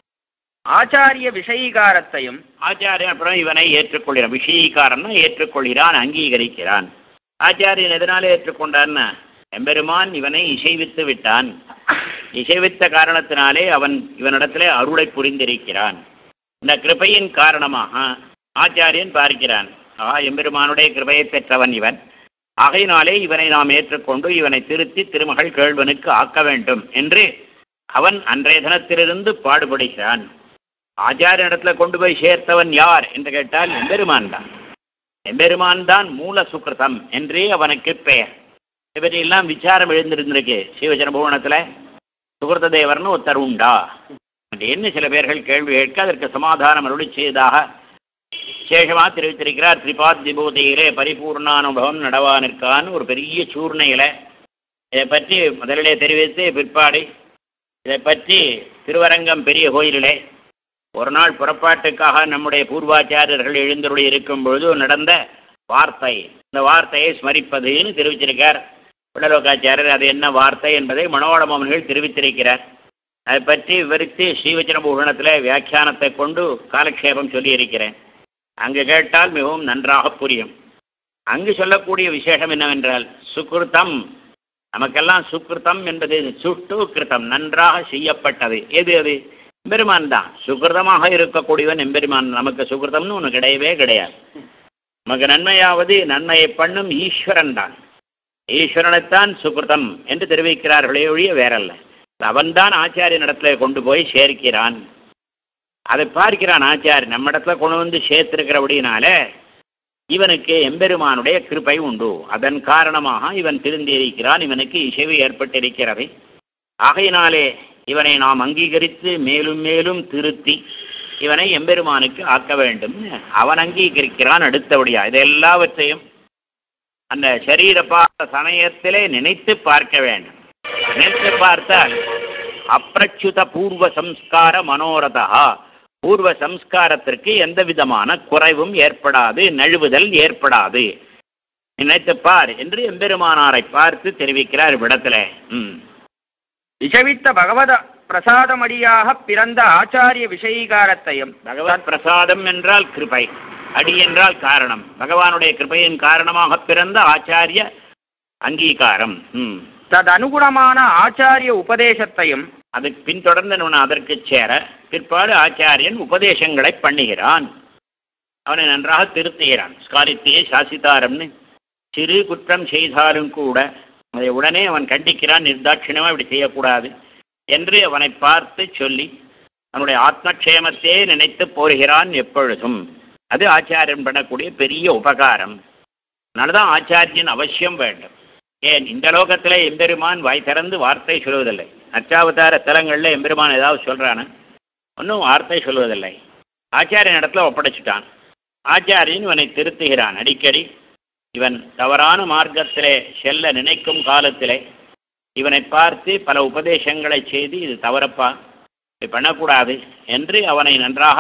S1: ஆச்சாரிய விஷயீகாரத்தையும்
S2: ஆச்சாரியன் அப்புறம் இவனை ஏற்றுக்கொள்கிறான் விஷயீகாரன்னா ஏற்றுக்கொள்கிறான் அங்கீகரிக்கிறான் ஆச்சாரியன் எதனால ஏற்றுக்கொண்டான்னா எம்பெருமான் இவனை இசைவித்து விட்டான் இசைவித்த காரணத்தினாலே அவன் இவனிடத்திலே அருளை புரிந்திருக்கிறான் இந்த கிருபையின் காரணமாக ஆச்சாரியன் பார்க்கிறான் ஆ எம்பெருமானுடைய கிருபையை பெற்றவன் இவன் ஆகையினாலே இவனை நாம் ஏற்றுக்கொண்டு இவனை திருத்தி திருமகள் கேள்வனுக்கு ஆக்க வேண்டும் என்று அவன் அன்றைய தினத்திலிருந்து பாடுபடுகிறான் ஆச்சாரியனிடத்துல கொண்டு போய் சேர்த்தவன் யார் என்று கேட்டால் எம்பெருமான் தான் எம்பெருமான் தான் மூல சுக்கிருதம் என்றே அவனுக்கு பெயர் இவரையெல்லாம் விசாரம் எழுந்திருந்திருக்கு சிவஜன புவனத்தில் சுகிருத தேவர்னு ஒருத்தர் உண்டா என்று சில பேர்கள் கேள்வி கேட்க அதற்கு சமாதானம் அருளி செய்ததாக விசேஷமாக தெரிவித்திருக்கிறார் திரிபாத் விபூதியிலே பரிபூர்ணானுபவம் நடவானிற்கான்னு ஒரு பெரிய சூர்ணையில் இதை பற்றி முதலிலே தெரிவித்து பிற்பாடு இதை பற்றி திருவரங்கம் பெரிய கோயிலிலே ஒரு நாள் புறப்பாட்டுக்காக நம்முடைய பூர்வாச்சாரியர்கள் எழுந்தருளி இருக்கும் பொழுது நடந்த வார்த்தை இந்த வார்த்தையை ஸ்மரிப்பதுன்னு தெரிவிச்சிருக்கார் உடலோகாச்சாரியர் அது என்ன வார்த்தை என்பதை மனோடமவன்கள் தெரிவித்திருக்கிறார் அதை பற்றி விவரித்து ஸ்ரீவச்சன பூஷணத்தில் வியாக்கியானத்தை கொண்டு காலக்ஷேபம் சொல்லியிருக்கிறேன் அங்கு கேட்டால் மிகவும் நன்றாக புரியும் அங்கு சொல்லக்கூடிய விசேஷம் என்னவென்றால் சுக்ருதம் நமக்கெல்லாம் சுக்ருதம் என்பது சுட்டு கிருத்தம் நன்றாக செய்யப்பட்டது எது அது எம்பெருமான் தான் சுகிருதமாக இருக்கக்கூடியவன் எம்பெருமான் நமக்கு சுகிருதம்னு ஒன்று கிடையவே கிடையாது நமக்கு நன்மையாவது நன்மையை பண்ணும் ஈஸ்வரன் தான் ஈஸ்வரனைத்தான் சுகிருதம் என்று தெரிவிக்கிறார்களே ஒழிய வேறல்ல அவன்தான் ஆச்சாரிய இடத்துல கொண்டு போய் சேர்க்கிறான் அதை பார்க்கிறான் ஆச்சாரி நம்ம இடத்துல கொண்டு வந்து சேர்த்திருக்கிறபடினால இவனுக்கு எம்பெருமானுடைய கிருபை உண்டு அதன் காரணமாக இவன் திருந்தியிருக்கிறான் இவனுக்கு இசைவு ஏற்பட்டிருக்கிறது ஆகையினாலே இவனை நாம் அங்கீகரித்து மேலும் மேலும் திருத்தி இவனை எம்பெருமானுக்கு ஆக்க வேண்டும் அவன் அங்கீகரிக்கிறான் அடுத்தபடியா இது எல்லாவற்றையும் அந்த சரீர பார்த்த சமயத்திலே நினைத்து பார்க்க வேண்டும் நினைத்து பார்த்தால் அப்பிரச்சுத பூர்வ சம்ஸ்கார மனோரதா பூர்வ சம்ஸ்காரத்திற்கு எந்த விதமான குறைவும் ஏற்படாது நழுவுதல் ஏற்படாது நினைத்து பார் என்று எம்பெருமானாரை பார்த்து தெரிவிக்கிறார் இவ்விடத்துல ம்
S1: விஷவித்த பகவத பிரசாதமடியாக பிறந்த ஆச்சாரிய விஷயீகாரத்தையும்
S2: பகவத் பிரசாதம் என்றால் கிருபை அடி என்றால் காரணம் பகவானுடைய கிருபையின் காரணமாக பிறந்த ஆச்சாரிய அங்கீகாரம் ம்
S1: ததனுகுணமான ஆச்சாரிய உபதேசத்தையும்
S2: அதுக்கு பின்தொடர்ந்து நான் அதற்கு சேர பிற்பாடு ஆச்சாரியன் உபதேசங்களை பண்ணுகிறான் அவனை நன்றாக திருத்துகிறான் ஸ்காரித்தியே சாசிதாரம்னு சிறு குற்றம் செய்தாலும் கூட அதை உடனே அவன் கண்டிக்கிறான் நிர்தாட்சியமாக இப்படி செய்யக்கூடாது என்று அவனை பார்த்து சொல்லி அவனுடைய ஆத்மக்ஷேமத்தையே நினைத்து போகிறான் எப்பொழுதும் அது ஆச்சாரியன் பண்ணக்கூடிய பெரிய உபகாரம் அதனாலதான் ஆச்சாரியன் அவசியம் வேண்டும் ஏன் இந்த லோகத்தில் எம்பெருமான் வாய் திறந்து வார்த்தை சொல்வதில்லை அச்சாவதார தலங்களில் எம்பெருமான் ஏதாவது சொல்கிறானா ஒன்றும் வார்த்தை சொல்வதில்லை ஆச்சாரியன் இடத்துல ஒப்படைச்சிட்டான் ஆச்சாரியன் இவனை திருத்துகிறான் அடிக்கடி இவன் தவறான மார்க்கத்திலே செல்ல நினைக்கும் காலத்திலே இவனை பார்த்து பல உபதேசங்களை செய்து இது தவறப்பா இது பண்ணக்கூடாது என்று அவனை நன்றாக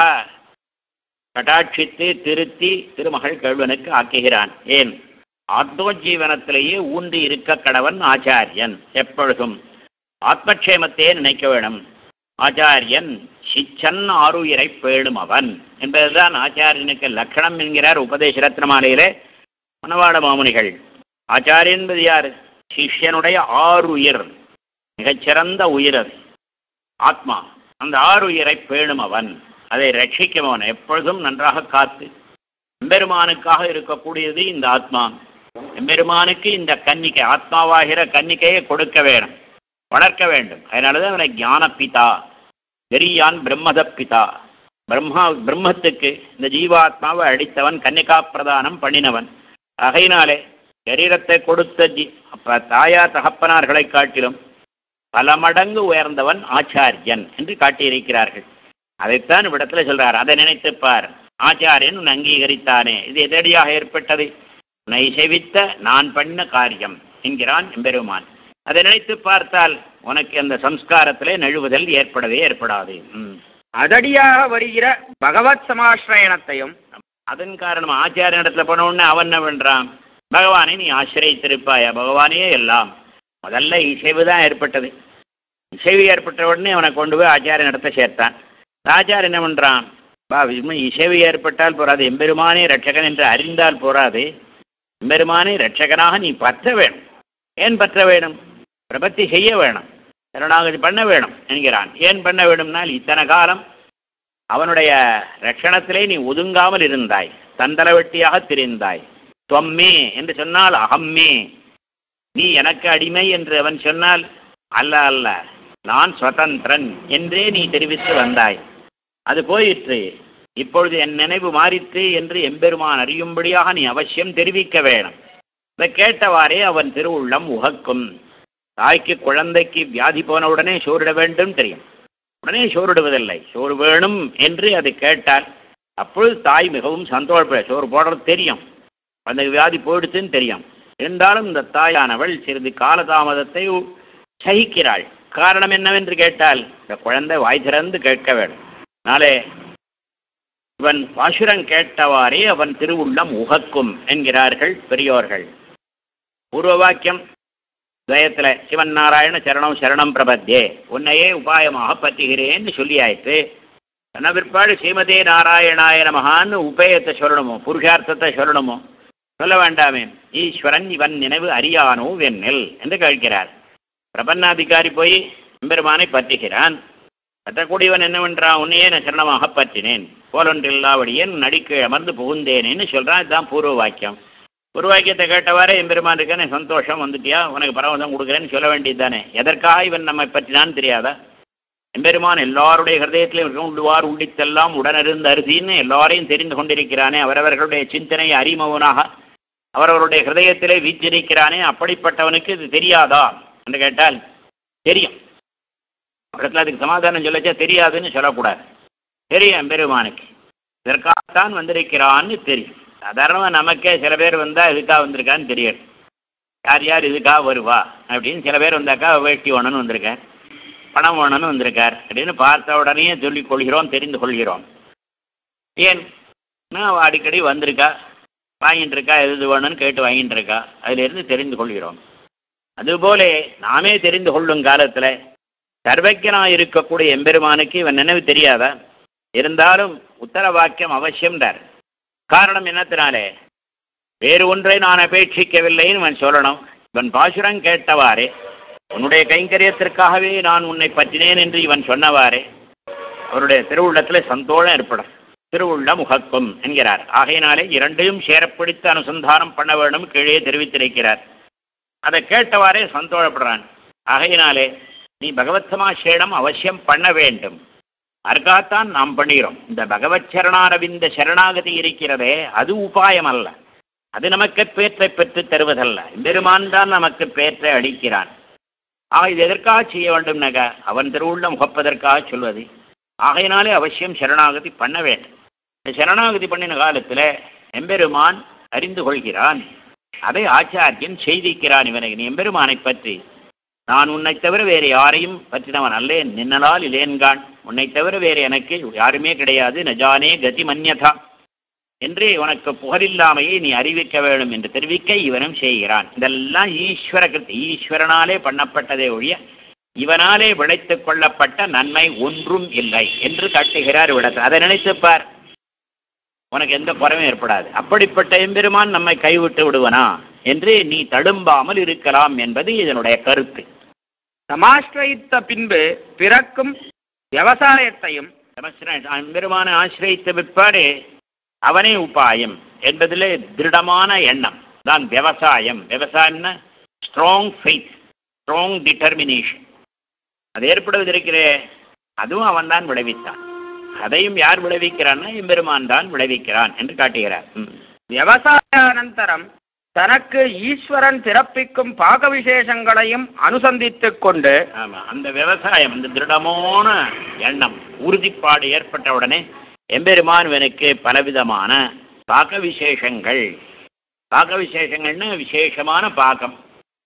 S2: கட்டாட்சித்து திருத்தி திருமகள் கல்வனுக்கு ஆக்குகிறான் ஏன் ஆத்மஜீவனத்திலேயே ஊன்றி இருக்க கடவன் ஆச்சாரியன் எப்பொழுதும் ஆத்மக்ஷேமத்தையே நினைக்க வேணும் ஆச்சாரியன் சிச்சன் ஆருயிரை பேணும் அவன் என்பதுதான் ஆச்சாரியனுக்கு லட்சணம் என்கிறார் உபதேச ரத்னமாலையிலே மணவாள மாமுனிகள் ஆச்சாரியன் என்பது யார் சிஷ்யனுடைய ஆறுயிர் மிகச்சிறந்த உயிர் அது ஆத்மா அந்த ஆறுயிரை பேணும் அவன் அதை ரட்சிக்கும் அவன் எப்பொழுதும் நன்றாக காத்து எம்பெருமானுக்காக இருக்கக்கூடியது இந்த ஆத்மா எம்பெருமானுக்கு இந்த கன்னிக்கை ஆத்மாவாகிற கன்னிக்கையை கொடுக்க வேணும் வளர்க்க வேண்டும் அதனாலதான் அவனை ஞான பிதா பெரியான் பிரம்மத பிதா பிரம்மா பிரம்மத்துக்கு இந்த ஜீவாத்மாவை அடித்தவன் கன்னிகா பிரதானம் பண்ணினவன் ஆகையினாலே சரீரத்தை கொடுத்த ஜி அப்ப தாயா தகப்பனார்களை காட்டிலும் பல மடங்கு உயர்ந்தவன் ஆச்சாரியன் என்று காட்டியிருக்கிறார்கள் அதைத்தான் இவ்விடத்துல சொல்றார் அதை நினைத்துப்பார் ஆச்சாரியன் உன் அங்கீகரித்தானே இது எதடியாக ஏற்பட்டது உன்னை செவித்த நான் பண்ண காரியம் என்கிறான் எம்பெருமான் அதை நினைத்து பார்த்தால் உனக்கு அந்த சம்ஸ்காரத்திலே நழுவுதல் ஏற்படவே ஏற்படாது ம்.
S1: அதடியாக வருகிற பகவத் சமாஸ்ரயணத்தையும்
S2: அதன் காரணம் ஆச்சாரிய இடத்துல போன உடனே அவன் என்ன பண்றான் பகவானை நீ ஆசிரியத்திருப்பாயா பகவானே எல்லாம் முதல்ல இசைவு தான் ஏற்பட்டது இசைவு ஏற்பட்ட உடனே அவனை கொண்டு போய் ஆச்சாரியன் இடத்த சேர்த்தான் ஆச்சாரியன் என்ன பண்றான் பா இன்னும் இசைவு ஏற்பட்டால் போறாது எம்பெருமானே ரட்சகன் என்று அறிந்தால் போறாது எம்பெருமானே ரட்சகனாக நீ பற்ற வேணும் ஏன் பற்ற வேணும் பிரபத்தி செய்ய வேணும் சரணாகதி பண்ண வேணும் என்கிறான் ஏன் பண்ண வேணும்னால் இத்தனை காலம் அவனுடைய ரட்சணத்திலே நீ ஒதுங்காமல் இருந்தாய் தந்தரவெட்டியாக திரிந்தாய் தொம்மே என்று சொன்னால் அகம்மே நீ எனக்கு அடிமை என்று அவன் சொன்னால் அல்ல அல்ல நான் சுதந்திரன் என்றே நீ தெரிவித்து வந்தாய் அது போயிற்று இப்பொழுது என் நினைவு மாறிற்று என்று எம்பெருமான் அறியும்படியாக நீ அவசியம் தெரிவிக்க வேணும் இதை கேட்டவாறே அவன் திருவுள்ளம் உகக்கும் தாய்க்கு குழந்தைக்கு வியாதி போன உடனே சோறிட வேண்டும் தெரியும் உடனே சோறிடுவதில்லை சோறு வேணும் என்று அதை கேட்டால் அப்பொழுது தாய் மிகவும் சந்தோஷப்பட சோறு போடுறது தெரியும் அந்த வியாதி போயிடுச்சுன்னு தெரியும் இருந்தாலும் இந்த தாயானவள் சிறிது காலதாமதத்தை உ- சகிக்கிறாள் காரணம் என்னவென்று கேட்டால் இந்த குழந்தை வாய் திறந்து கேட்க வேண்டும் நாளே இவன் பாசுரம் கேட்டவாறே அவன் திருவுள்ளம் உகக்கும் என்கிறார்கள் பெரியோர்கள் பூர்வ வாக்கியம் துவயத்தில் சிவன் நாராயண சரணம் சரணம் பிரபத்தே உன்னையே உபாயமாக பற்றுகிறேன்னு சொல்லியாயிற்று சொன்ன பிற்பாடு ஸ்ரீமதே நாராயணாய நமகான்னு உபயத்தை சொல்லணுமோ புருஷார்த்தத்தை சொல்லணுமோ சொல்ல வேண்டாமே ஈஸ்வரன் இவன் நினைவு அறியானோ வெண்ணில் என்று கேட்கிறார் பிரபன்னாதிகாரி போய் எம்பெருமானை பற்றுகிறான் பற்றக்கூடியவன் என்னவென்றான் உன்னையே நான் சரணமாக பற்றினேன் போலொன்றில்லாவடியேன் நடிக்கு அமர்ந்து புகுந்தேனேன்னு சொல்றான் இதுதான் பூர்வ வாக்கியம் பூர்வ வாக்கியத்தை கேட்டவாறே எம்பெருமான் இருக்கானே சந்தோஷம் வந்துட்டியா உனக்கு பரவசம் கொடுக்குறேன்னு சொல்ல வேண்டியது தானே எதற்காக இவன் நம்மை பற்றினான்னு தெரியாதா எம்பெருமான் எல்லாருடைய ஹிருதயத்திலும் உண்டுவார் உண்டித்தெல்லாம் உடனிருந்து அரிசின்னு எல்லாரையும் தெரிந்து கொண்டிருக்கிறானே அவரவர்களுடைய சிந்தனை அறிமவனாக அவரவருடைய ஹிருதயத்திலே வீற்றிருக்கிறானே அப்படிப்பட்டவனுக்கு இது தெரியாதா என்று கேட்டால் தெரியும் இடத்துல அதுக்கு சமாதானம் சொல்லச்சா தெரியாதுன்னு சொல்லக்கூடாது தெரியும் எம்பெருமானுக்கு இதற்காகத்தான் வந்திருக்கிறான்னு தெரியும் சாதாரணமாக நமக்கே சில பேர் வந்தால் இதுக்காக வந்திருக்கான்னு தெரியாது யார் யார் இதுக்காக வருவா அப்படின்னு சில பேர் வந்தாக்கா வேஷ்டி வேணும்னு வந்திருக்கார் பணம் வேணும்னு வந்திருக்கார் அப்படின்னு பார்த்த உடனே சொல்லிக் கொள்கிறோம் தெரிந்து கொள்கிறோம் ஏன் அவ அடிக்கடி வந்திருக்கா வாங்கிட்டு இருக்கா எது எது வேணும்னு கேட்டு வாங்கிட்டு இருக்கா அதிலிருந்து தெரிந்து கொள்கிறோம் அதுபோல நாமே தெரிந்து கொள்ளும் காலத்தில் சர்வஜனாக இருக்கக்கூடிய எம்பெருமானுக்கு இவன் நினைவு தெரியாதா இருந்தாலும் உத்தர வாக்கியம் அவசியம்ன்றார் காரணம் என்னத்தினாலே வேறு ஒன்றை நான் அபேட்சிக்கவில்லைன்னு இவன் சொல்லணும் இவன் பாசுரம் கேட்டவாறே உன்னுடைய கைங்கரியத்திற்காகவே நான் உன்னை பற்றினேன் என்று இவன் சொன்னவாறே அவருடைய திருவுள்ளத்தில் சந்தோஷம் ஏற்படும் திருவுள்ள முகக்கும் என்கிறார் ஆகையினாலே இரண்டையும் சேரப்பிடித்து அனுசந்தானம் பண்ண வேண்டும் கீழே தெரிவித்திருக்கிறார் அதை கேட்டவாறே சந்தோஷப்படுறான் ஆகையினாலே நீ பகவத் சமாசேடம் அவசியம் பண்ண வேண்டும் அதற்காகத்தான் நாம் பண்ணுகிறோம் இந்த பகவத் சரணாரவிந்த சரணாகதி இருக்கிறதே அது உபாயம் அல்ல அது நமக்கு பேற்றை பெற்று தருவதல்ல பெருமான் தான் நமக்கு பேற்றை அளிக்கிறான் ஆக இது எதற்காக செய்ய வேண்டும்னாக்க அவன் திருவுள்ள முகப்பதற்காக சொல்வது ஆகையினாலே அவசியம் சரணாகதி பண்ண வேண்டும் இந்த சரணாகதி பண்ணின காலத்தில் எம்பெருமான் அறிந்து கொள்கிறான் அதை ஆச்சாரியன் செய்திக்கிறான் இவனுக்கு நீ எம்பெருமானை பற்றி நான் உன்னை தவிர வேறு யாரையும் பற்றினவன் அல்லேன் நின்னலால் இலேன்கான் உன்னை தவிர வேறு எனக்கு யாருமே கிடையாது நஜானே கதி மன்யதா என்று உனக்கு புகழில்லாமையை நீ அறிவிக்க வேண்டும் என்று தெரிவிக்க இவனும் செய்கிறான் இதெல்லாம் ஈஸ்வர கிருத்தி ஈஸ்வரனாலே பண்ணப்பட்டதே ஒழிய இவனாலே விளைத்துக் கொள்ளப்பட்ட நன்மை ஒன்றும் இல்லை என்று காட்டுகிறார் விடத்தில் அதை நினைத்துப்பார் உனக்கு எந்த குறைவும் ஏற்படாது அப்படிப்பட்ட எம்பெருமான் நம்மை கைவிட்டு விடுவனா என்று நீ தடும்பாமல் இருக்கலாம் என்பது இதனுடைய கருத்து
S1: சமாஸ்ரயித்த பின்பு பிறக்கும் விவசாயத்தையும்
S2: எம்பெருமானை ஆசிரியத்த பிற்பாடு அவனே உபாயம் என்பதிலே திருடமான எண்ணம் தான் விவசாயம் விவசாயம்னா ஸ்ட்ராங் ஃபெய்த் ஸ்ட்ராங் டிட்டர்மினேஷன் அது ஏற்படுவது இருக்கிறே அதுவும் அவன் தான் விளைவித்தான் அதையும் யார் விளைவிக்கிறான்னா எம்பெருமான் தான் விளைவிக்கிறான் என்று காட்டுகிறார் ம்.
S1: விவசாயானந்தரம் தனக்கு ஈஸ்வரன் பிறப்பிக்கும் பாக விசேஷங்களையும் அனுசந்தித்துக் கொண்டு
S2: ஆமா அந்த விவசாயம் அந்த திருடமான எண்ணம் உறுதிப்பாடு ஏற்பட்ட உடனே எம்பெருமான் இவனுக்கு பலவிதமான பாக விசேஷங்கள் பாக விசேஷங்கள்னு விசேஷமான பாகம்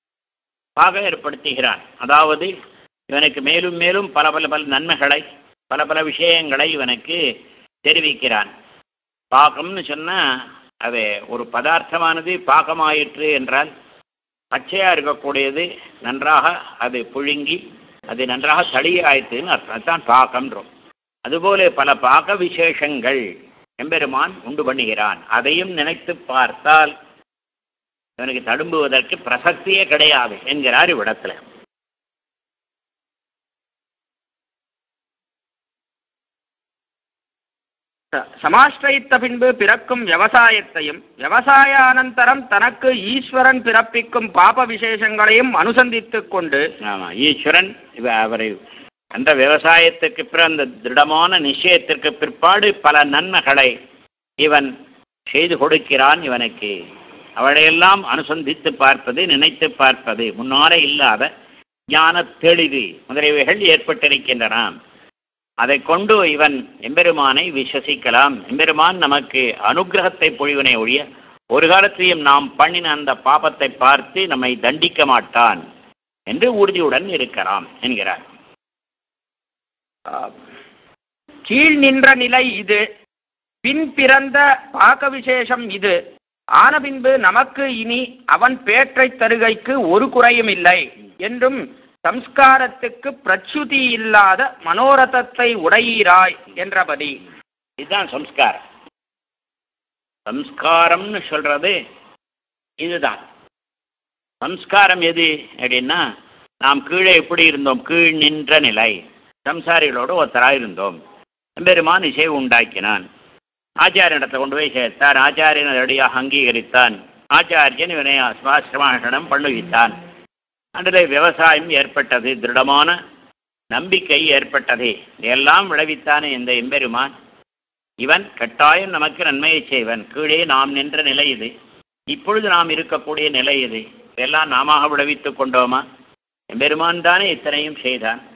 S2: பாகம் ஏற்படுத்துகிறான் அதாவது இவனுக்கு மேலும் மேலும் பல பல பல நன்மைகளை பல பல விஷயங்களை இவனுக்கு தெரிவிக்கிறான் பாகம்னு சொன்னால் அது ஒரு பதார்த்தமானது பாகமாயிற்று என்றால் பச்சையாக இருக்கக்கூடியது நன்றாக அது புழுங்கி அது நன்றாக தளியாயிற்றுன்னு அர்த்தம் அதுதான் பாகம்ன்றோம் அதுபோல பல பாக விசேஷங்கள் எம்பெருமான் உண்டு பண்ணுகிறான் அதையும் நினைத்து பார்த்தால் இவனுக்கு தடும்புவதற்கு பிரசக்தியே கிடையாது என்கிறார் இவ்விடத்துல
S1: ச- சமாஸ்ரயித்த பின்பு பிறக்கும் விவசாயத்தையும் விவசாயானந்தரம் தனக்கு ஈஸ்வரன் பிறப்பிக்கும் பாப விசேஷங்களையும் அனுசந்தித்துக் கொண்டு
S2: ஆமாம் ஈஸ்வரன் இவ அவரை அந்த விவசாயத்துக்கு பிற அந்த திருடமான நிச்சயத்திற்கு பிற்பாடு பல நன்மைகளை இவன் செய்து கொடுக்கிறான் இவனுக்கு அவளையெல்லாம் அனுசந்தித்து பார்ப்பது நினைத்து பார்ப்பது முன்னாலே இல்லாத ஞான தெளிவு முதலியவைகள் ஏற்பட்டிருக்கின்றன அதை கொண்டு இவன் எம்பெருமானை விശ്വസിக்கலாம் எம்பெருமான் நமக்கு அனுகிரகத்தை பொழிவனை ஒழிய ஒரு காலத்திலையும் நாம் பண்ணின அந்த பாபத்தை பார்த்து நம்மை தண்டிக்க மாட்டான் என்று உறுதியுடன் இருக்கலாம் என்கிறார்
S1: ஆஹ், கீழ் நின்ற நிலை இது பின் பிறந்த பாக விசேஷம் இது ஆன பின்பு நமக்கு இனி அவன் பேற்றை தருகைக்கு ஒரு குறையும் இல்லை என்றும் சம்ஸ்காரத்துக்கு பிரச்சுதி இல்லாத மனோரதத்தை உடையீராய் என்றபடி
S2: இதுதான் சம்ஸ்காரம் சம்ஸ்காரம்னு சொல்றது இதுதான் சம்ஸ்காரம் எது அப்படின்னா நாம் கீழே எப்படி இருந்தோம் கீழ் நின்ற நிலை சம்சாரிகளோடு ஒருத்தராக இருந்தோம் பெருமான் இசை உண்டாக்கினான் ஆச்சாரியனிடத்தை கொண்டு போய் சேர்த்தான் ஆச்சாரியன் ரெடியாக அங்கீகரித்தான் ஆச்சாரியன் இவனை ஆசிரமாசனம் பண்ணுவித்தான் அதில் விவசாயம் ஏற்பட்டது திருடமான நம்பிக்கை ஏற்பட்டது எல்லாம் விளைவித்தானே இந்த எம்பெருமான் இவன் கட்டாயம் நமக்கு நன்மையை செய்வன் கீழே நாம் நின்ற நிலை இது இப்பொழுது நாம் இருக்கக்கூடிய நிலை இது இதெல்லாம் நாம விளைவித்துக் கொண்டோமா எம்பெருமான் தானே இத்தனையும் செய்தான்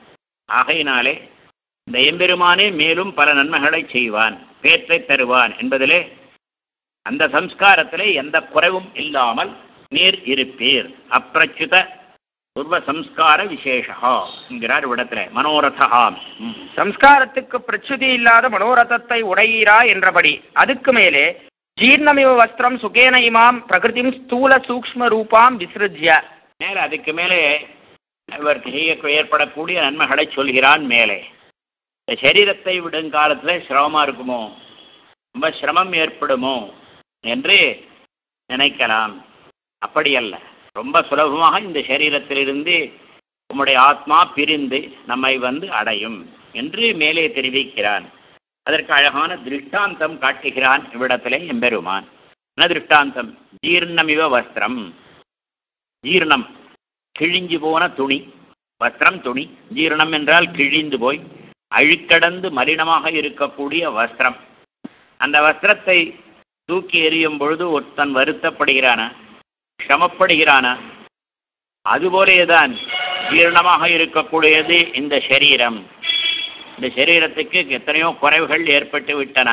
S2: ஆகையினாலே இந்த எம்பெருமானே மேலும் பல நன்மைகளை செய்வான் பேற்றை தருவான் என்பதிலே அந்த சம்ஸ்காரத்திலே எந்த குறைவும் இல்லாமல் நீர் இருப்பீர் அப்பிரச்சுத துர்வ சம்ஸ்கார விசேஷா என்கிறார் இவ்விடத்துல மனோரதா ம்.
S1: சம்ஸ்காரத்துக்கு பிரச்சுதி இல்லாத மனோரதத்தை உடையீரா என்றபடி அதுக்கு மேலே ஜீர்ணமிவ வஸ்திரம் சுகேன இமாம் பிரகிருதிம் ஸ்தூல சூக்ஷ்ம ரூபாம் விசிருஜ்ய
S2: மேலே அதுக்கு மேலே இவருக்கு செய்ய ஏற்படக்கூடிய நன்மைகளை சொல்கிறான் மேலே இந்த சரீரத்தை விடும் காலத்தில் சிரமமா இருக்குமோ ரொம்ப சிரமம் ஏற்படுமோ என்று நினைக்கலாம் அப்படி அல்ல ரொம்ப சுலபமாக இந்த சரீரத்திலிருந்து உம்முடைய ஆத்மா பிரிந்து நம்மை வந்து அடையும் என்று மேலே தெரிவிக்கிறான் அதற்கு அழகான திருஷ்டாந்தம் காட்டுகிறான் இவ்விடத்திலே எம்பெருமான் என்ன திருஷ்டாந்தம் ஜீர்ணமிவ வஸ்திரம் ஜீர்ணம் கிழிஞ்சு போன துணி வஸ்திரம் துணி ஜீரணம் என்றால் கிழிந்து போய் அழுக்கடந்து மலினமாக இருக்கக்கூடிய வஸ்திரம் அந்த வஸ்திரத்தை தூக்கி எறியும் பொழுது ஒருத்தன் வருத்தப்படுகிறானா சிரமப்படுகிறானா அதுபோலேதான் ஜீரணமாக இருக்கக்கூடியது இந்த சரீரம் இந்த சரீரத்துக்கு எத்தனையோ குறைவுகள் ஏற்பட்டு விட்டன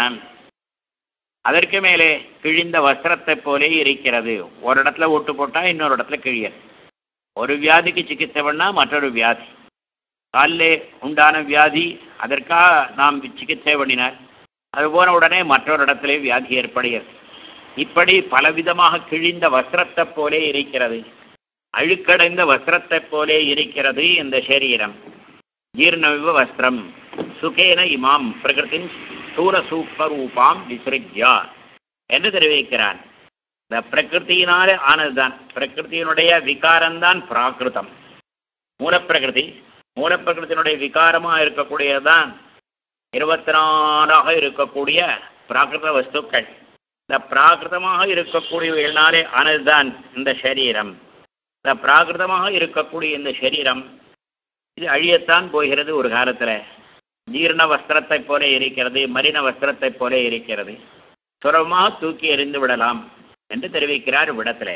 S2: அதற்கு மேலே கிழிந்த வஸ்திரத்தை போலே இருக்கிறது ஒரு இடத்துல ஓட்டு போட்டால் இன்னொரு இடத்துல கிழியது ஒரு வியாதிக்கு சிகிச்சை பண்ணால் மற்றொரு வியாதி காலிலே உண்டான வியாதி அதற்காக நாம் சிகிச்சை பண்ணினார் அது போன உடனே மற்றொரு இடத்திலே வியாதி ஏற்படுகிறது இப்படி பலவிதமாக கிழிந்த வஸ்திரத்தை போலே இருக்கிறது அழுக்கடைந்த வஸ்திரத்தை போலே இருக்கிறது இந்த சரீரம் ஜீர்ணவிவ வஸ்திரம் சுகேன இமாம் பிரகிருத்தின் ஸ்தூல சூப்பரூபாம் விசிருஜ்யா என்று தெரிவிக்கிறான் இந்த பிரகிருத்தியினாலே ஆனதுதான் பிரகிருத்தியினுடைய விகாரம்தான் பிராகிருதம் மூலப்பிரகிருதி மூலப்பிரகிருத்தினுடைய விகாரமாக இருக்கக்கூடியதுதான் இருபத்தி நாலாக இருக்கக்கூடிய பிராகிருத வஸ்துக்கள் இந்த பிராகிருதமாக இருக்கக்கூடியவைகளினாலே ஆனதுதான் இந்த சரீரம் இந்த பிராகிருதமாக இருக்கக்கூடிய இந்த சரீரம் இது அழியத்தான் போகிறது ஒரு காலத்தில் ஜீரண வஸ்திரத்தை போல இருக்கிறது மரின வஸ்திரத்தை போல இருக்கிறது சுரமாக தூக்கி எறிந்து விடலாம் என்று தெரிவிக்கிறார் இவ்விடத்தில்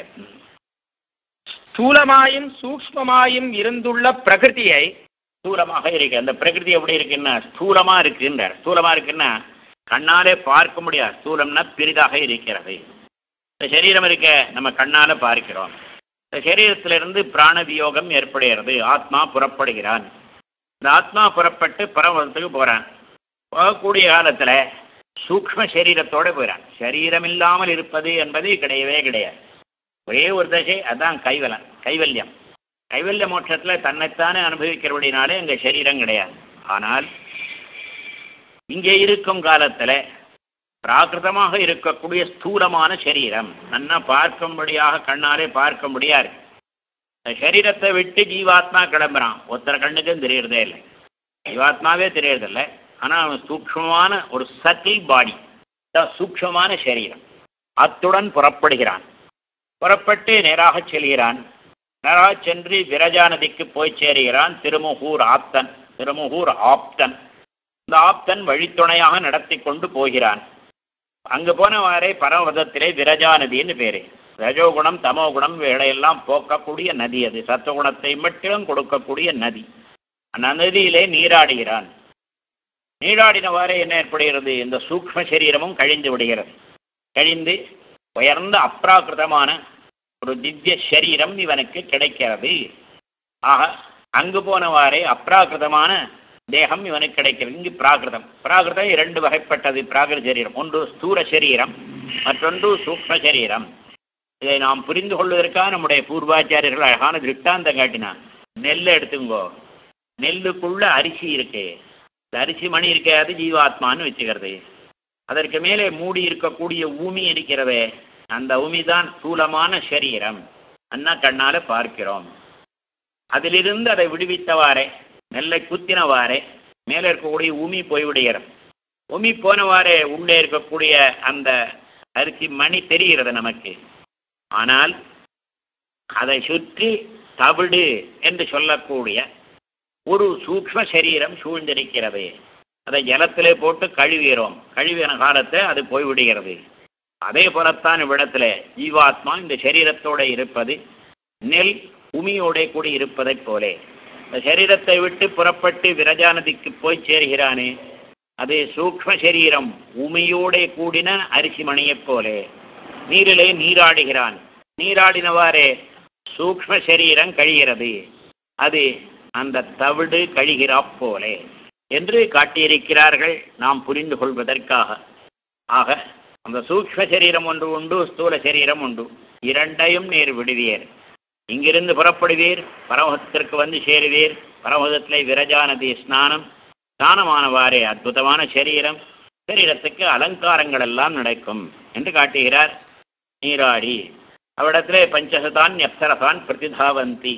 S1: ஸ்தூலமாயும் சூக்ஷ்மமாயும் இருந்துள்ள பிரகிருதியை
S2: ஸ்தூலமாக இருக்கு அந்த பிரகிருதி எப்படி இருக்குன்னா ஸ்தூலமா இருக்குன்றார் ஸ்தூலமா இருக்குன்னா கண்ணாலே பார்க்க முடியாது ஸ்தூலம்னா பெரிதாக இருக்கிறது இந்த சரீரம் இருக்க நம்ம கண்ணால பார்க்கிறோம் இந்த சரீரத்திலிருந்து பிராண வியோகம் ஏற்படுகிறது ஆத்மா புறப்படுகிறான் இந்த ஆத்மா புறப்பட்டு பரமத்துக்கு போறான் போகக்கூடிய காலத்துல சூக்ம சரீரத்தோட போயிறான் சரீரம் இல்லாமல் இருப்பது என்பது கிடையவே கிடையாது ஒரே ஒரு தசை அதான் கைவலம் கைவல்யம் கைவல்ய மோட்சத்தில் தன்னைத்தானே அனுபவிக்கிறபடினாலே அங்கே சரீரம் கிடையாது ஆனால் இங்கே இருக்கும் காலத்தில் பிராகிருதமாக இருக்கக்கூடிய ஸ்தூலமான சரீரம் நன்னா பார்க்கும்படியாக கண்ணாலே பார்க்க முடியாது இந்த சரீரத்தை விட்டு ஜீவாத்மா கிளம்புறான் ஒருத்தர் கண்ணுக்கும் தெரியறதே இல்லை ஜீவாத்மாவே தெரியறதில்ல ஆனால் அவன் சூக்ஷ்மமான ஒரு சட்டில் பாடி சூக்ஷ்மமான சரீரம் அத்துடன் புறப்படுகிறான் புறப்பட்டு நேராக செல்கிறான் நேராக சென்று விரஜா நதிக்கு போய் சேருகிறான் திருமுகூர் ஆப்தன் திருமுகூர் ஆப்தன் இந்த ஆப்தன் வழித்துணையாக நடத்தி கொண்டு போகிறான் அங்கு போனவாறே பரமபதத்திலே விரஜா நதின்னு பேரு ரஜோகுணம் தமோகுணம் வேலையெல்லாம் போக்கக்கூடிய நதி அது சத்துவகுணத்தை மட்டும் கொடுக்கக்கூடிய நதி அந்த நதியிலே நீராடுகிறான் நீராடினவாறே என்ன ஏற்படுகிறது இந்த சூக்ம சரீரமும் கழிந்து விடுகிறது கழிந்து உயர்ந்த அப்ராகிருதமான ஒரு திவ்ய சரீரம் இவனுக்கு கிடைக்கிறது ஆக அங்கு போனவாறே அப்ராகிருதமான தேகம் இவனுக்கு கிடைக்கிறது இங்கு பிராகிருதம் பிராகிருதம் இரண்டு வகைப்பட்டது பிராகிருத சரீரம் ஒன்று ஸ்தூல சரீரம் மற்றொன்று சூக்ம சரீரம் இதை நாம் புரிந்து கொள்வதற்காக நம்முடைய பூர்வாச்சாரியர்கள் அழகான திருஷ்டாந்தம் காட்டினான் நெல் எடுத்துங்கோ நெல்லுக்குள்ள அரிசி இருக்கு இந்த அரிசி மணி இருக்காது ஜீவாத்மான்னு வச்சுக்கிறது அதற்கு மேலே மூடி இருக்கக்கூடிய ஊமி இருக்கிறதே அந்த ஊமி தான் ஸ்தூலமான சரீரம் அண்ணா கண்ணால பார்க்கிறோம் அதிலிருந்து அதை விடுவித்தவாறே நெல்லை குத்தினவாறே மேலே இருக்கக்கூடிய உமி போய்விடுகிறது உமி போனவாறே உள்ளே இருக்கக்கூடிய அந்த அரிசி மணி தெரிகிறது நமக்கு ஆனால் அதை சுற்றி தவிடு என்று சொல்லக்கூடிய ஒரு சூக்ம சரீரம் சூழ்ந்திருக்கிறது அதை ஜலத்திலே போட்டு கழுவுகிறோம் கழுவின காலத்தை அது போய்விடுகிறது அதே போலத்தான் இவ்விடத்தில் ஜீவாத்மா இந்த சரீரத்தோட இருப்பது நெல் உமியோட கூடி இருப்பதைப் போலே இந்த சரீரத்தை விட்டு புறப்பட்டு விரஜா நதிக்கு போய் சேர்கிறானே அது சூக்ம சரீரம் உமையோடே கூடின அரிசி மணியைப் போலே நீரிலே நீராடுகிறான் நீராடினவாறே சூக்ம சரீரம் கழிகிறது அது அந்த தவிடு கழிகிறாப் போலே என்று காட்டியிருக்கிறார்கள் நாம் புரிந்து கொள்வதற்காக ஆக அந்த சூக்ம சரீரம் ஒன்று உண்டு ஸ்தூல சரீரம் உண்டு இரண்டையும் நீர் விடுவீர் இங்கிருந்து புறப்படுவீர் பரமதத்திற்கு வந்து சேருவீர் பரமதத்திலே விரஜா நதி ஸ்நானம் ஸ்நானமானவாறே அற்புதமான சரீரம் சரீரத்துக்கு அலங்காரங்கள் எல்லாம் நடக்கும் என்று காட்டுகிறார் நீராடி அவ்விடத்திலே பஞ்சசதான் அப்சரசான் பிரதிதாவந்தி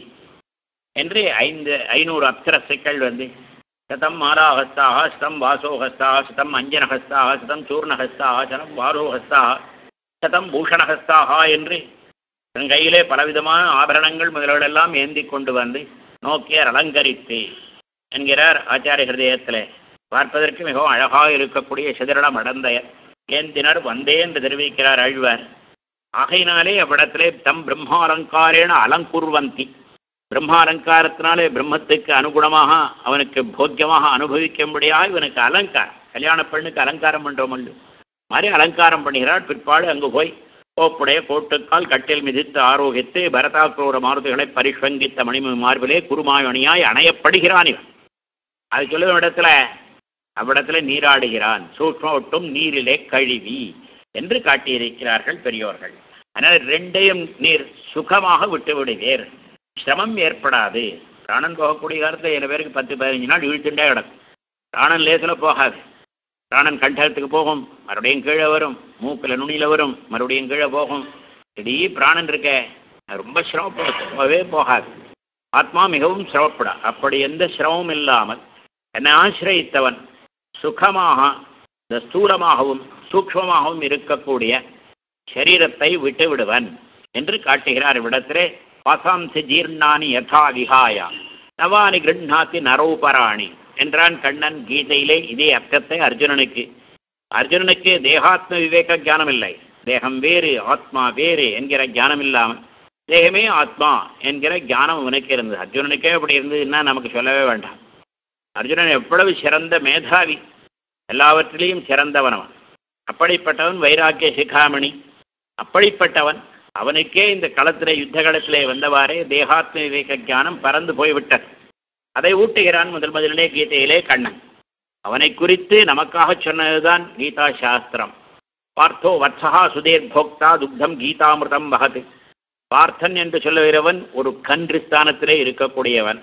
S2: என்று ஐந்து ஐநூறு அப்சரசுக்கள் வந்து சதம் மாலாஹஸ்தாக சதம் வாசோஹஸ்தாக சதம் அஞ்சனஹஸ்தாக சதம் சூர்ணஹஸ்தாக சதம் வாரோஹஸ்தாக சதம் பூஷணஹஸ்தாக என்று தன் கையிலே பலவிதமான ஆபரணங்கள் முதல்களெல்லாம் ஏந்தி கொண்டு வந்து நோக்கியார் அலங்கரித்து என்கிறார் ஆச்சாரிய ஹிருதயத்திலே பார்ப்பதற்கு மிகவும் அழகாக இருக்கக்கூடிய சிதறடம் அடந்தையர் ஏந்தினர் வந்தே என்று தெரிவிக்கிறார் ஆழ்வார் ஆகையினாலே அவ்விடத்திலே தம் பிரம்மாலங்காரேன அலங்குர்வந்தி பிரம்மாலங்காரத்தினாலே பிரம்மத்துக்கு அனுகுணமாக அவனுக்கு போக்கியமாக அனுபவிக்கும்படியாக இவனுக்கு அலங்காரம் கல்யாண பெண்ணுக்கு அலங்காரம் பண்ணுறோம் மாதிரி அலங்காரம் பண்ணுகிறார் பிற்பாடு அங்கு போய் கோப்புடைய கோட்டுக்கால் கட்டில் மிதித்து ஆரோகித்து பரதாக்ரோர மாருதிகளை பரிஷ்வங்கித்த மணிமு மார்பிலே குருமாயணியாய் அணையப்படுகிறான் இவன் அது சொல்லும் இடத்துல அவ்விடத்துல நீராடுகிறான் சூக்ம ஒட்டும் நீரிலே கழுவி என்று காட்டியிருக்கிறார்கள் பெரியோர்கள் அதனால் ரெண்டையும் நீர் சுகமாக விட்டு விடுவீர் சிரமம் ஏற்படாது பிராணன் போகக்கூடிய காலத்தில் சில பேருக்கு பத்து பதினஞ்சு நாள் இழுத்துட்டே கிடக்கும் பிராணன் லேசில் போகாது பிராணன் கண்டகத்துக்கு போகும் மறுபடியும் கீழே வரும் மூக்கில் நுனியில் வரும் மறுபடியும் கீழே போகும் திடீர் பிராணன் இருக்க அது ரொம்ப சிரமப்படும் போகவே போகாது ஆத்மா மிகவும் சிரமப்படா அப்படி எந்த சிரமமும் இல்லாமல் என்னை ஆசிரியத்தவன் சுகமாக இந்த ஸ்தூலமாகவும் சூக்ஷ்மமாகவும் இருக்கக்கூடிய சரீரத்தை விட்டு விடுவன் என்று காட்டுகிறார் இவ்விடத்திலே பாசாம்சி ஜீர்ணானி யதா விஹாயா நவானி கிருண்ணாத்தி நரோபராணி என்றான் கண்ணன் கீதையிலே இதே அர்த்தத்தை அர்ஜுனனுக்கு அர்ஜுனனுக்கு தேகாத்ம விவேக ஞானம் இல்லை தேகம் வேறு ஆத்மா வேறு என்கிற ஞானம் இல்லாமல் தேகமே ஆத்மா என்கிற ஞானம் உனக்கு இருந்தது அர்ஜுனனுக்கே அப்படி இருந்ததுன்னா நமக்கு சொல்லவே வேண்டாம் அர்ஜுனன் எவ்வளவு சிறந்த மேதாவி எல்லாவற்றிலையும் சிறந்தவன் அவன் அப்படிப்பட்டவன் வைராக்கிய சிகாமணி அப்படிப்பட்டவன் அவனுக்கே இந்த களத்திலே யுத்த களத்திலே வந்தவாறே தேகாத்ம விவேக ஞானம் பறந்து போய்விட்டது அதை ஊட்டுகிறான் முதல் முதலிலே கீதையிலே கண்ணன் அவனை குறித்து நமக்காக சொன்னதுதான் கீதா சாஸ்திரம் பார்த்தோ வத்சகா சுதேர் போக்தா துக்தம் கீதாமிருதம் வகது பார்த்தன் என்று சொல்லுகிறவன் ஒரு கன்று ஸ்தானத்திலே இருக்கக்கூடியவன்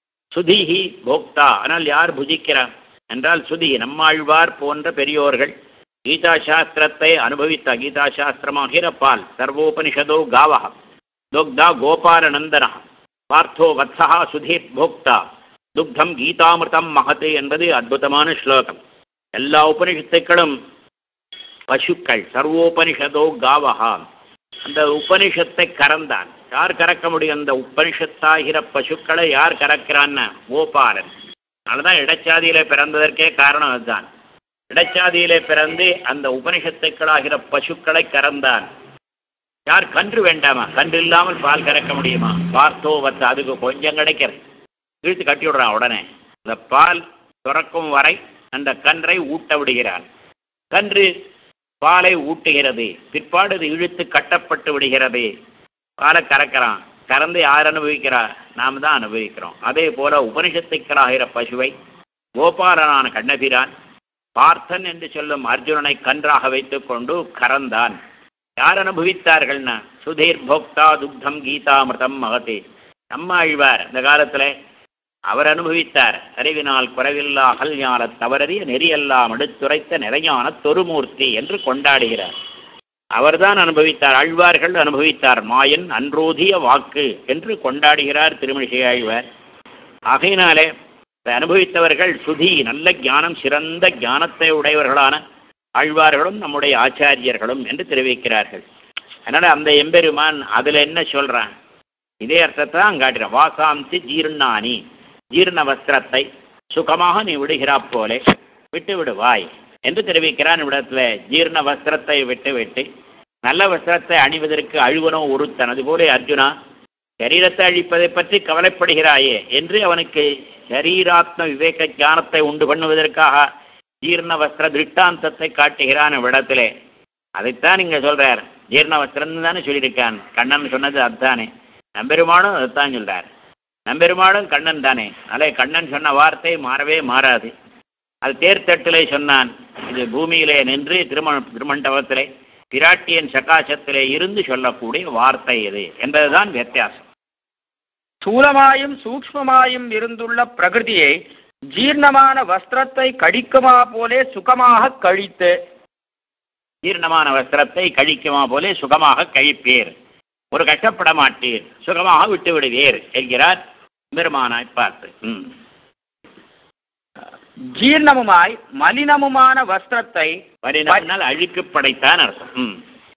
S2: சுதிஹி போக்தா ஆனால் யார் புஜிக்கிறான் என்றால் சுதி நம்மாழ்வார் போன்ற பெரியோர்கள் கீதா சாஸ்திரத்தை அனுபவித்த கீதா சாஸ்திரமாகிற பால் சர்வோபனிஷதோ காவக துக்தா கோபாலநந்தன பார்த்தோ வத்சகா சுதீர் போக்தா துக்தம் கீதாமிருதம் மகத்து என்பது அற்புதமான ஸ்லோகம் எல்லா உபனிஷத்துக்களும் பசுக்கள் சர்வோபனிஷதோ காவகா அந்த உபனிஷத்தை கறந்தான் யார் கறக்க முடியும் அந்த உபனிஷத்தாகிற பசுக்களை யார் கறக்கிறான்னு கோபாலன் அதனால்தான் இடச்சாதியில பிறந்ததற்கே காரணம் அதுதான் இடச்சாதியிலே பிறந்து அந்த உபனிஷத்துக்களாகிற பசுக்களை கறந்தான் யார் கன்று வேண்டாமா கன்று இல்லாமல் பால் கறக்க முடியுமா பார்த்தோ வத்து அதுக்கு கொஞ்சம் கிடைக்கிறது இழுத்து கட்டி விடுறான் உடனே அந்த பால் துறக்கும் வரை அந்த கன்றை ஊட்ட விடுகிறான் கன்று பாலை ஊட்டுகிறது பிற்பாடு அது இழுத்து கட்டப்பட்டு விடுகிறது பாலை கறக்கிறான் கறந்து யார் அனுபவிக்கிறா நாம் தான் அனுபவிக்கிறோம் அதே போல உபனிஷத்துக்களாகிற பசுவை கோபாலனான கண்ணபிரான் பார்த்தன் என்று சொல்லும் அர்ஜுனனை கன்றாக வைத்துக்கொண்டு கறந்தான் யார் அனுபவித்தார்கள்னா சுதீர் போக்தா துக்தம் கீதாமிருதம் மகதே நம்ம ஆழ்வார் இந்த காலத்தில் அவர் அனுபவித்தார் அறிவினால் குறைவில்லா அகல்ஞான தவறறிய நெறியெல்லாம் எடுத்துரைத்த நிறையான தொருமூர்த்தி என்று கொண்டாடுகிறார் அவர்தான் அனுபவித்தார் ஆழ்வார்கள் அனுபவித்தார் மாயன் அன்றோதிய வாக்கு என்று கொண்டாடுகிறார் திருமணிசை ஆழ்வார் ஆகையினாலே இதை அனுபவித்தவர்கள் சுதி நல்ல ஞானம் சிறந்த ஞானத்தை உடையவர்களான ஆழ்வார்களும் நம்முடைய ஆச்சாரியர்களும் என்று தெரிவிக்கிறார்கள் அதனால் அந்த எம்பெருமான் அதில் என்ன சொல்கிறான் இதே அர்த்தத்தை தான் காட்டுறான் வாசாம்சி ஜீர்ணானி ஜீர்ண வஸ்திரத்தை சுகமாக நீ விடுகிறா போலே விட்டு விடுவாய் என்று தெரிவிக்கிறான் இவ்விடத்துல ஜீர்ண வஸ்திரத்தை விட்டு விட்டு நல்ல வஸ்திரத்தை அணிவதற்கு அழுவனோ ஒருத்தன் அதுபோல அர்ஜுனா சரீரத்தை அழிப்பதை பற்றி கவலைப்படுகிறாயே என்று அவனுக்கு சரீராத்ம விவேக ஞானத்தை உண்டு பண்ணுவதற்காக ஜீர்ண வஸ்திர திருஷ்டாந்தத்தை காட்டுகிறான் இவ்விடத்திலே அதைத்தான் இங்க சொல்றார் ஜீர்ண வஸ்திரம் தானே சொல்லியிருக்கான் கண்ணன் சொன்னது அதுதானே நம்பெருமானும் அதைத்தான் சொல்றார் நம்பெருமானும் கண்ணன் தானே அதே கண்ணன் சொன்ன வார்த்தை மாறவே மாறாது அது தேர்தட்டிலே சொன்னான் இது பூமியிலே நின்று திருமண திருமண்டபத்திலே பிராட்டியன் சகாசத்திலே இருந்து சொல்லக்கூடிய வார்த்தை இது என்பதுதான் வித்தியாசம்
S1: ஸ்தூலமாயும் சூக்ஷ்மமாயும் இருந்துள்ள பிரகிருதியை ஜீர்ணமான வஸ்திரத்தை கடிக்குமா போலே சுகமாக கழித்து
S2: ஜீர்ணமான வஸ்திரத்தை கழிக்குமா போலே சுகமாக கழிப்பீர் ஒரு கஷ்டப்பட மாட்டீர் சுகமாக விட்டு விடுவீர் என்கிறார் பெருமானாய் பார்த்து ம்.
S1: ஜீர்ணமுமாய் மலினமுமான வஸ்திரத்தை
S2: வரினால் அழுக்கு படைத்தான் அர்த்தம் ம்.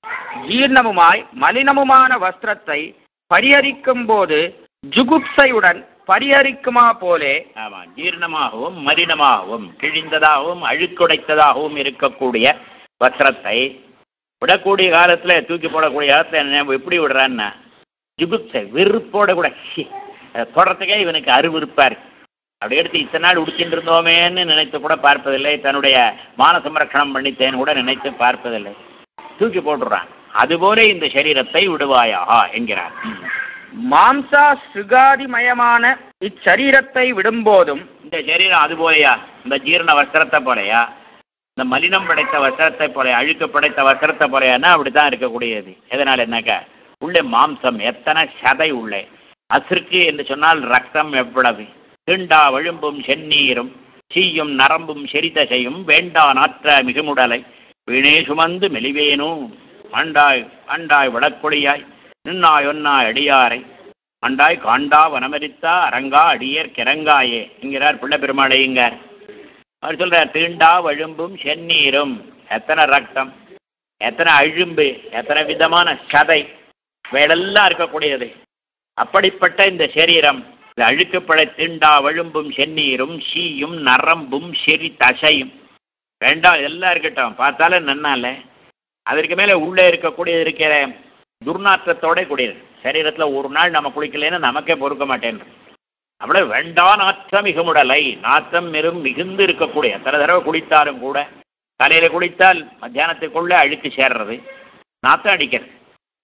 S1: ஜீர்ணமுமாய் மலினமுமான வஸ்திரத்தை பரிஹரிக்கும் போது ஜுகுப்சையுடன் பரிஹரிக்குமா போலே
S2: ஆமா ஜீர்ணமாகவும் மலினமாகவும் கிழிந்ததாகவும் அழுக்குடைத்ததாகவும் இருக்கக்கூடிய வஸ்திரத்தை விடக்கூடிய காலத்துல தூக்கி போடக்கூடிய காலத்துல என்ன எப்படி விடுறான்னா ஜுகுப்சை வெறுப்போட கூட ச்சீ, அதை தொடறதுக்கே இவனுக்கு அருவிருப்பா இருக்கு அப்படி எடுத்து இத்தனை நாள் உடுத்திட்டு இருந்தோமேன்னு நினைத்து கூட பார்ப்பதில்லை தன்னுடைய மான சம்ரட்சணம் பண்ணித்தேன்னு கூட நினைத்து பார்ப்பதில்லை தூக்கி போட்டுறான் அதுபோல இந்த சரீரத்தை விடுவாயா என்கிறார் ம்.
S1: மாம்சா சுகாதிமயமான இச்சரீரத்தை விடும்போதும்
S2: இந்த சரீரம் அது போலயா இந்த ஜீரண வஸ்திரத்தை போலயா இந்த மலினம் படைத்த வஸ்திரத்தை போலயா அழுக்கு படைத்த வஸ்திரத்தை போலயானா அப்படித்தான் இருக்கக்கூடியது எதனால் என்னக்கா உள்ளே மாம்சம் எத்தனை சதை உள்ளே அசிற்கு என்று சொன்னால் ரத்தம் எவ்வளவு திண்டா வழும்பும் செந்நீரும் சீயும் நரம்பும் செரிதசையும் வேண்டா நாற்ற மிகுமுடலை வீணே சுமந்து மெலிவேனும் ஆண்டாய் ஆண்டாய் வடக்கொடியாய் நின்னாய் ஒன்னாய் அடியாரை ஆண்டாய் காண்டா வனமரித்தா அரங்கா அடியர் கிறங்காயே என்கிறார் பிள்ளை பெருமாளையுங்கார் அவர் சொல்றார் தீண்டா வழும்பும் செந்நீரும் எத்தனை ரத்தம் எத்தனை அழும்பு எத்தனை விதமான சதை வேடெல்லாம் இருக்கக்கூடியது அப்படிப்பட்ட இந்த சரீரம் இந்த அழுக்குப்படை தீண்டா வழும்பும் செந்நீரும் சீயும் நரம்பும் செறி தசையும் வேண்டாம் எல்லாம் இருக்கட்டும் பார்த்தாலும் நன்னால அதற்கு மேலே உள்ளே இருக்கக்கூடியது இருக்கிற துர்நாற்றத்தோட கூடியது சரீரத்தில் ஒரு நாள் நம்ம குளிக்கலைன்னா நமக்கே பொறுக்க மாட்டேன் அவ்வளோ வேண்டா நாற்றம் மிகுமுடலை நாற்றம் மெரும் மிகுந்து இருக்கக்கூடிய எத்தனை தடவை குளித்தாலும் கூட தலையில் குளித்தால் மத்தியானத்துக்குள்ளே அழுக்கு சேர்றது நாற்றம் அடிக்கிறது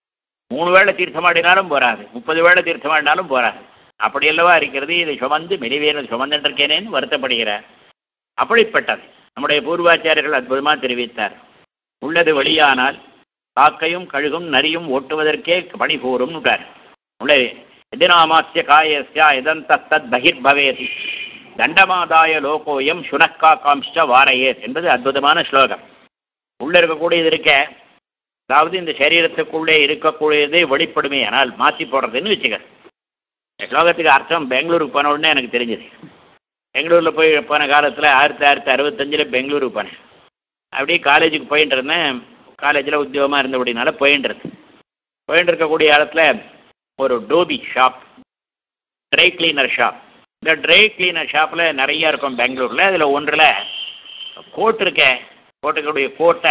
S2: மூணு வேளை தீர்த்தமாடினாலும் போராது முப்பது வேளை தீர்த்தமாடினாலும் போராது அப்படி அல்லவா இருக்கிறது இதை சுமந்து மெலிவேனு சுமந்துட்டிருக்கேனேன்னு வருத்தப்படுகிறார் அப்படிப்பட்டது நம்முடைய பூர்வாச்சாரியர்கள் அற்புதமாக தெரிவித்தார் உள்ளது வெளியானால் காக்கையும் கழுகும் நரியும் ஓட்டுவதற்கே பணி கூறும் உள்ளே எதினாமாசிய காயஸ்ய இதந்தத் பகிர்பவேதி தண்டமாதாய லோகோயம் சுனக்காக்காம்ஷ வாரையேத் என்பது அற்புதமான ஸ்லோகம் உள்ள இருக்கக்கூடியது இருக்க அதாவது இந்த சரீரத்துக்குள்ளே இருக்கக்கூடியது வெளிப்படுமே ஆனால் மாற்றி போடுறதுன்னு வச்சுக்க இந்த ஸ்லோகத்துக்கு அர்த்தம் பெங்களூருக்கு போன உடனே எனக்கு தெரிஞ்சது பெங்களூரில் போய் போன காலத்தில் ஆயிரத்தி ஆயிரத்தி அறுபத்தஞ்சில் பெங்களூருக்கு போனேன் அப்படியே காலேஜுக்கு போயிட்டு இருந்தேன் காலேஜில் உத்தியோகமாக இருந்தபடினால போயிட்டு இருந்தேன் போயிட்டு இருக்கக்கூடிய இடத்துல ஒரு dhobi shop dry cleaner shop இந்த ட்ரை கிளீனர் ஷாப்பில் நிறைய இருக்கும் பெங்களூரில் அதில் ஒன்றில் கோட் இருக்க கோட்டுக்கூடிய கோட்டை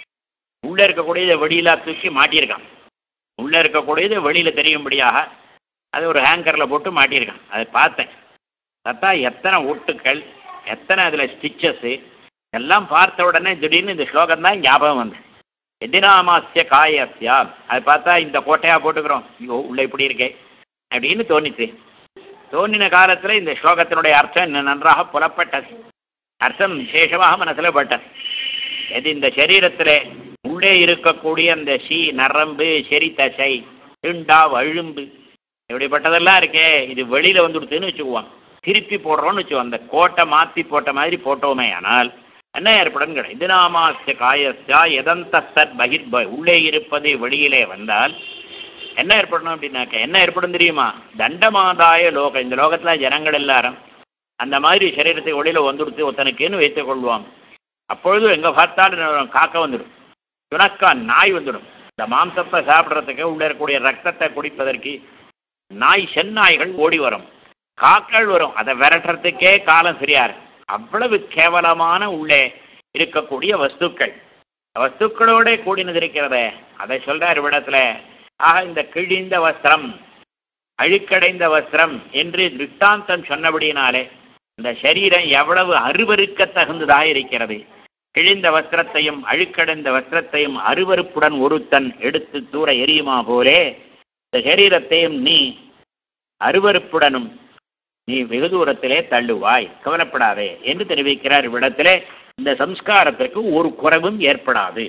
S2: உள்ளே இருக்கக்கூடியதை வெளியில் தூக்கி மாட்டியிருக்கான் உள்ளே இருக்கக்கூடியது வெளியில் தெரியும்படியாக அது ஒரு ஹேங்கரில் போட்டு மாட்டியிருக்கான் அதை பார்த்தேன் பார்த்தா எத்தனை ஒட்டுக்கள் எத்தனை அதில் ஸ்டிச்சஸ்ஸு எல்லாம் பார்த்த உடனே திடீர்னு இந்த ஸ்லோகம் தான் ஞாபகம் வந்து எதினாமாசிய காயஸ்யா அதை பார்த்தா இந்த கோட்டையாக போட்டுக்கிறோம் ஐயோ உள்ள இப்படி இருக்கே அப்படின்னு தோணிச்சு தோணின காலத்தில் இந்த ஸ்லோகத்தினுடைய அர்த்தம் இன்னும் நன்றாக புலப்பட்டது அர்த்தம் விசேஷமாக மனசில் பட்டது எது இந்த சரீரத்தில் உள்ளே இருக்கக்கூடிய அந்த சி நரம்பு செரி தசை திண்டா வழும்பு இப்படிப்பட்டதெல்லாம் இருக்கே இது வெளியில் வந்துடுத்துன்னு வச்சுக்குவோம் திருப்பி போடுறோம்னு வச்சுக்கோ அந்த கோட்டை மாற்றி போட்ட மாதிரி போட்டோமே ஆனால் என்ன ஏற்படும் கிடையாது இதுநாமாசிய காயஸ்யா எதந்த சத் பகிர்ப உள்ளே இருப்பது வெளியிலே வந்தால் என்ன ஏற்படணும் அப்படின்னாக்க என்ன ஏற்படும் தெரியுமா தண்டமாதாய லோகம் இந்த லோகத்தில் ஜனங்கள் எல்லாரும் அந்த மாதிரி சரீரத்தை வெளியில் வந்துடுத்து ஒருத்தனுக்குன்னு வைத்துக் கொள்வோம் அப்பொழுது எங்கே பார்த்தாலும் காக்க வந்துடும் சுனக்கா நாய் வந்துடும் இந்த மாம்சத்தை சாப்பிட்றதுக்கு உள்ளே இருக்கக்கூடிய ரத்தத்தை குடிப்பதற்கு நாய் செந்நாய்கள் ஓடி வரும் காக்கள் வரும் அதை விரட்டுறதுக்கே காலம் சரியா இருக்கு அவ்வளவு கேவலமான உள்ளே இருக்கக்கூடிய வஸ்துக்கள் வஸ்துக்களோட கூடினது இருக்கிறதே அதை சொல்றார் இவ்விடத்துல ஆக இந்த கிழிந்த வஸ்திரம் அழுக்கடைந்த வஸ்திரம் என்று திருஷ்டாந்தம் சொன்னபடியினாலே இந்த சரீரம் எவ்வளவு அருவருக்க தகுந்ததாக இருக்கிறது கிழிந்த வஸ்திரத்தையும் அழுக்கடைந்த வஸ்திரத்தையும் அருவருப்புடன் ஒருத்தன் எடுத்து தூர எரியுமா போலே இந்த சரீரத்தையும் நீ அருவருப்புடனும் நீ வெகு தூரத்திலே தள்ளுவாய் கவலைப்படாதே என்று தெரிவிக்கிறார் இவ்விடத்திலே இந்த சம்ஸ்காரத்திற்கு ஒரு குறைவும் ஏற்படாது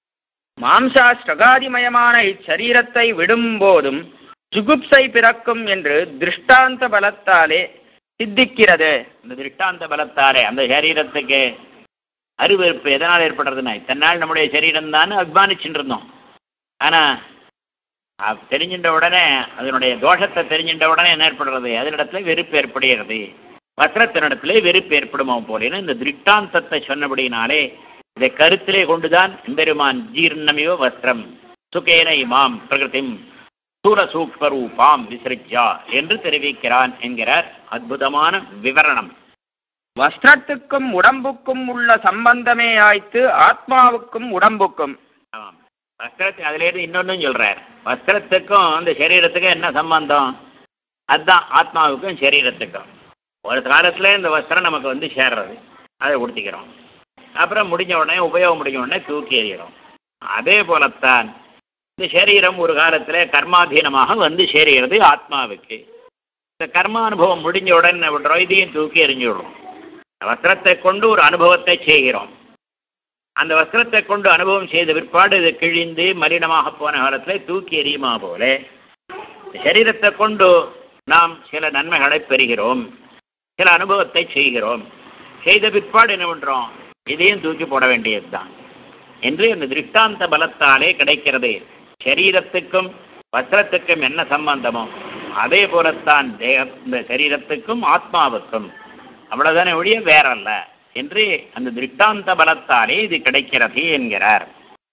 S1: மாம்சா ஸ்ரகாதிமயமான இச்சரீரத்தை விடும்போதும் ஜுகுப்சை பிறக்கும் என்று திருஷ்டாந்த பலத்தாலே சித்திக்கிறது
S2: இந்த திருஷ்டாந்த பலத்தாரே அந்த சரீரத்துக்கு அருவருப்பு எதனால் ஏற்படுறதுன்னா இத்தனை நாள் நம்முடைய சரீரம் தான் அபிமானிச்சுட்டு இருந்தோம் ஆனால் தெரிஞ்சின்ற உடனே அதனுடைய தோஷத்தை தெரிஞ்சின்ற உடனே என்ன ஏற்படுறது அதனிடத்துல வெறுப்பு ஏற்படுகிறது வஸ்திரத்தினிடத்திலே வெறுப்பு ஏற்படுமோ போலேன்னு இந்த திருஷ்டாந்தத்தை சொன்னபடினாலே இதை கருத்திலே கொண்டுதான் பெருமான் ஜீர்ணமிவ வஸ்திரம் சுகேன இமாம் பிரகிருதிம் சூரசூக்வரூபாம் விசிருஜா என்று தெரிவிக்கிறான் என்கிறார் அற்புதமான விவரணம்
S1: வஸ்திரத்துக்கும் உடம்புக்கும் உள்ள சம்பந்தமே ஆய்த்து ஆத்மாவுக்கும் உடம்புக்கும்
S2: ஆமாம் வஸ்திரத்தை அதுலேருந்து இன்னொன்றும் சொல்கிறார் வஸ்திரத்துக்கும் இந்த சரீரத்துக்கும் என்ன சம்பந்தம் அதுதான் ஆத்மாவுக்கும் சரீரத்துக்கும் ஒரு காலத்தில் இந்த வஸ்திரம் நமக்கு வந்து சேர்றது அதை உடுத்திக்கிறோம் அப்புறம் முடிஞ்ச உடனே உபயோகம் முடிஞ்ச உடனே தூக்கி எறிகிறோம் அதே போலத்தான் இந்த சரீரம் ஒரு காலத்தில் கர்மாதீனமாக வந்து சேருகிறது ஆத்மாவுக்கு இந்த கர்மானுபவம் முடிஞ்ச உடனே என்ன பண்ணுறோம் இதையும் தூக்கி எறிஞ்சு விடுறோம் வஸ்திரத்தை கொண்டு ஒரு அனுபவத்தை செய்கிறோம் அந்த வஸ்திரத்தை கொண்டு அனுபவம் செய்த பிற்பாடு இது கிழிந்து மலினமாக போன காலத்தில் தூக்கி எறியுமா போல சரீரத்தை கொண்டு நாம் சில நன்மைகளை பெறுகிறோம் சில அனுபவத்தை செய்கிறோம் செய்த பிற்பாடு என்ன பண்ணுறோம் இதையும் தூக்கி போட வேண்டியதுதான் என்று இந்த திருஷ்டாந்த பலத்தாலே கிடைக்கிறது சரீரத்துக்கும் வஸ்திரத்துக்கும் என்ன சம்பந்தமோ அதே போலத்தான் தேக இந்த சரீரத்துக்கும் ஆத்மாவுக்கும் அவ்வளவுதானே ஒழிய வேறல்ல என்று அந்த திருஷ்டாந்த பலத்தாலே இது கிடைக்கிறது என்கிறார்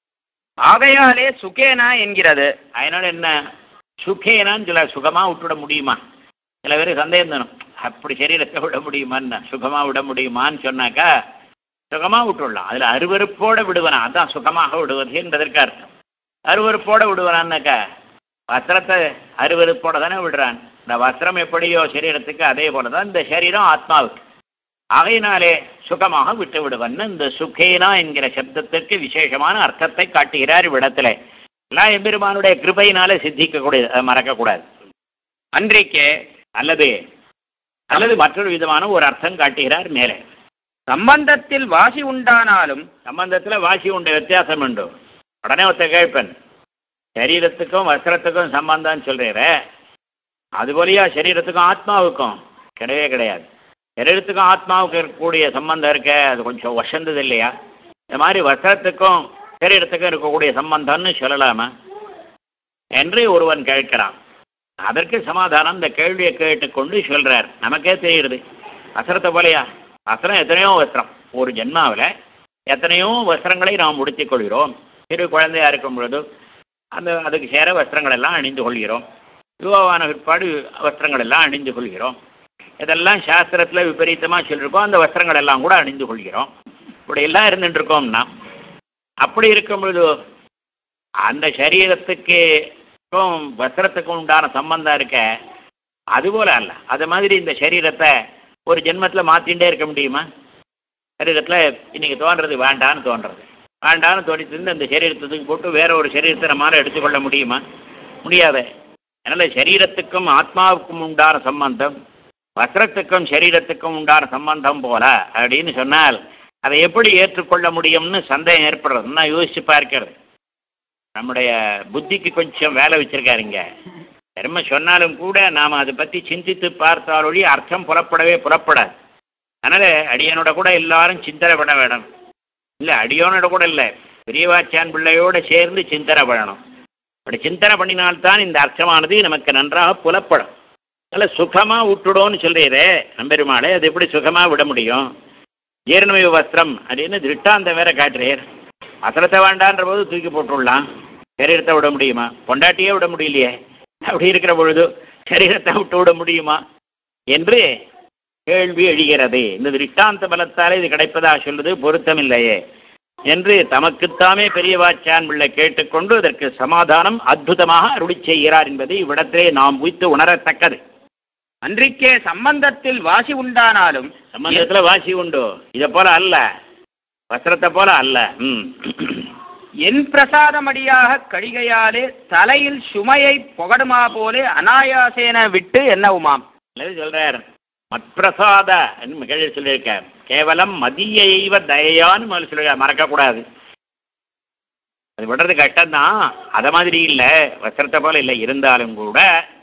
S1: ஆகையாலே சுகேனா என்கிறது
S2: அதனால என்ன சுகேனான்னு சில சுகமா விட்டுவிட முடியுமா சில பேர் சந்தேகம் தானும் அப்படி சரீரத்தை விட முடியுமான்னு சுகமா விட முடியுமான்னு சொன்னாக்கா சுகமா விட்டுடலாம் அதுல அருவருப்போட விடுவனா அதான் சுகமாக விடுவது என்பதற்கு அர்த்தம் அருவருப்போட விடுவனான்னாக்கா வஸ்திரத்தை அருவருப்போட தானே விடுறான் இந்த வஸ்திரம் எப்படியோ சரீரத்துக்கு அதே போல தான் இந்த சரீரம் ஆத்மாவுக்கு ஆகையினாலே சுகமாக விட்டு விடுவன் இந்த சுகேனா என்கிற சப்தத்திற்கு விசேஷமான அர்த்தத்தை காட்டுகிறார் இவ்விடத்துல எல்லாம் எம்பெருமானுடைய கிருபையினாலே சித்திக்கக்கூடியது அதை மறக்கக்கூடாது
S1: அன்றைக்கே
S2: அல்லது அல்லது மற்றொரு விதமான ஒரு அர்த்தம் காட்டுகிறார் மேலே
S1: சம்பந்தத்தில் வாசி உண்டானாலும்
S2: சம்பந்தத்தில் வாசி உண்டு வித்தியாசம் உண்டு உடனே ஒருத்த கேட்பேன் சரீரத்துக்கும் வஸ்திரத்துக்கும் சம்பந்தம்னு சொல்கிறீர அதுபோலியா சரீரத்துக்கும் ஆத்மாவுக்கும் கிடையவே கிடையாது சரீரத்துக்கும் ஆத்மாவுக்கும் இருக்கக்கூடிய சம்பந்தம் இருக்க அது கொஞ்சம் வசந்தது இல்லையா இந்த மாதிரி வஸ்திரத்துக்கும் சரீரத்துக்கும் இருக்கக்கூடிய சம்பந்தம்னு சொல்லலாமா என்று ஒருவன் கேட்கிறான் அதற்கு சமாதானம் இந்த கேள்வியை கேட்டுக்கொண்டு சொல்றார் நமக்கே தெரியுது வஸ்திரத்தை போலையா வஸ்திரம் எத்தனையோ வஸ்திரம் ஒரு ஜென்மாவில் எத்தனையோ வஸ்திரங்களை நாம் உடுத்திக் கொள்கிறோம் சிறு குழந்தையா இருக்கும் பொழுது அந்த அதுக்கு சேர வஸ்திரங்கள் எல்லாம் அணிந்து கொள்கிறோம் யுவாவான பிற்பாடு வஸ்திரங்கள் எல்லாம் அணிந்து கொள்கிறோம் இதெல்லாம் சாஸ்திரத்தில் விபரீதமாக சொல்லியிருக்கோம் அந்த வஸ்திரங்கள் எல்லாம் கூட அணிந்து கொள்கிறோம் இப்படி எல்லாம் இருந்துட்டு இருக்கோம்னா அப்படி இருக்கும் பொழுது அந்த சரீரத்துக்கும் வஸ்திரத்துக்கும் உண்டான சம்பந்தம் இருக்க அதுபோல அல்ல அது மாதிரி இந்த சரீரத்தை ஒரு ஜென்மத்தில் மாற்றிகிட்டே இருக்க முடியுமா சரீரத்தில் இன்னைக்கு தோன்றது வேண்டான்னு தோன்றது வேண்டான்னு தோணித்திருந்து அந்த சரீரத்துக்கு போட்டு வேற ஒரு சரீரத்தை நம்மளால் எடுத்துக்கொள்ள முடியுமா முடியாது அதனால் சரீரத்துக்கும் ஆத்மாவுக்கும் உண்டான சம்பந்தம் வஸ்திரத்துக்கும் சரீரத்துக்கும் உண்டான சம்பந்தம் போல அப்படின்னு சொன்னால் அதை எப்படி ஏற்றுக்கொள்ள முடியும்னு சந்தேகம் ஏற்படுறது நான் யோசிச்சு பார்க்கிறது நம்முடைய புத்திக்கு கொஞ்சம் வேலை வச்சிருக்காருங்க தர்ம சொன்னாலும் கூட நாம் அதை பற்றி சிந்தித்து பார்த்தாலொழி அர்த்தம் புறப்படவே புறப்படாது அதனால் அடியனோட கூட எல்லாரும் சிந்தனை பண்ண வேணும் இல்லை அடியோனோட கூட இல்லை பெரியவாச்சான் பிள்ளையோடு சேர்ந்து சிந்தனை பண்ணணும் அப்படி சிந்தனை பண்ணினால்தான் இந்த அர்த்தமானது நமக்கு நன்றாக புலப்படும் அதில் சுகமாக விட்டுடோன்னு சொல்கிறீரே நம்பெருமாளே அது எப்படி சுகமாக விட முடியும் ஜீரணமய வஸ்திரம் அப்படின்னு திருட்டாந்தம் வேற காட்டுறீர் வஸ்திரத்தை வேண்டான்ற போது தூக்கி போட்டுடலாம் சரீரத்தை விட முடியுமா பொண்டாட்டியே விட முடியலையே அப்படி இருக்கிற பொழுது சரீரத்தை விட்டு விட முடியுமா என்று கேள்வி எழுகிறது இந்த திருஷ்டாந்த பலத்தாலே இது கிடைப்பதா சொல்வது பொருத்தமில்லையே என்று தமக்குத்தாமே பெரியவாச்சான் பிள்ளை கேட்டுக்கொண்டு இதற்கு சமாதானம் அற்புதமாக அருளி செய்கிறார் என்பதை இவ்விடத்திலே நாம் உய்த்து உணரத்தக்கது
S1: அன்றிக்கே சம்பந்தத்தில் வாசி உண்டானாலும்
S2: சம்பந்தத்துல வாசி உண்டு இதை போல அல்ல வஸ்திரத்தை போல அல்ல ம்
S1: என் பிரசாதமடியாக கழிகையாலே தலையில் சுமையை புகடுமா போலே அனாயாசேன விட்டு என்னவுமாம்
S2: அல்லது சொல்றார் மற்பிரசாத கேள்வி சொல்லியிருக்கார் கேவலம் மதியைவ தயையான்னு முதல்ல சொல்லியிருக்கார் மறக்கக்கூடாது அது விடுறது கஷ்டம்தான் அதை மாதிரி இல்லை வஸ்திரத்தை போல இல்லை இருந்தாலும் கூட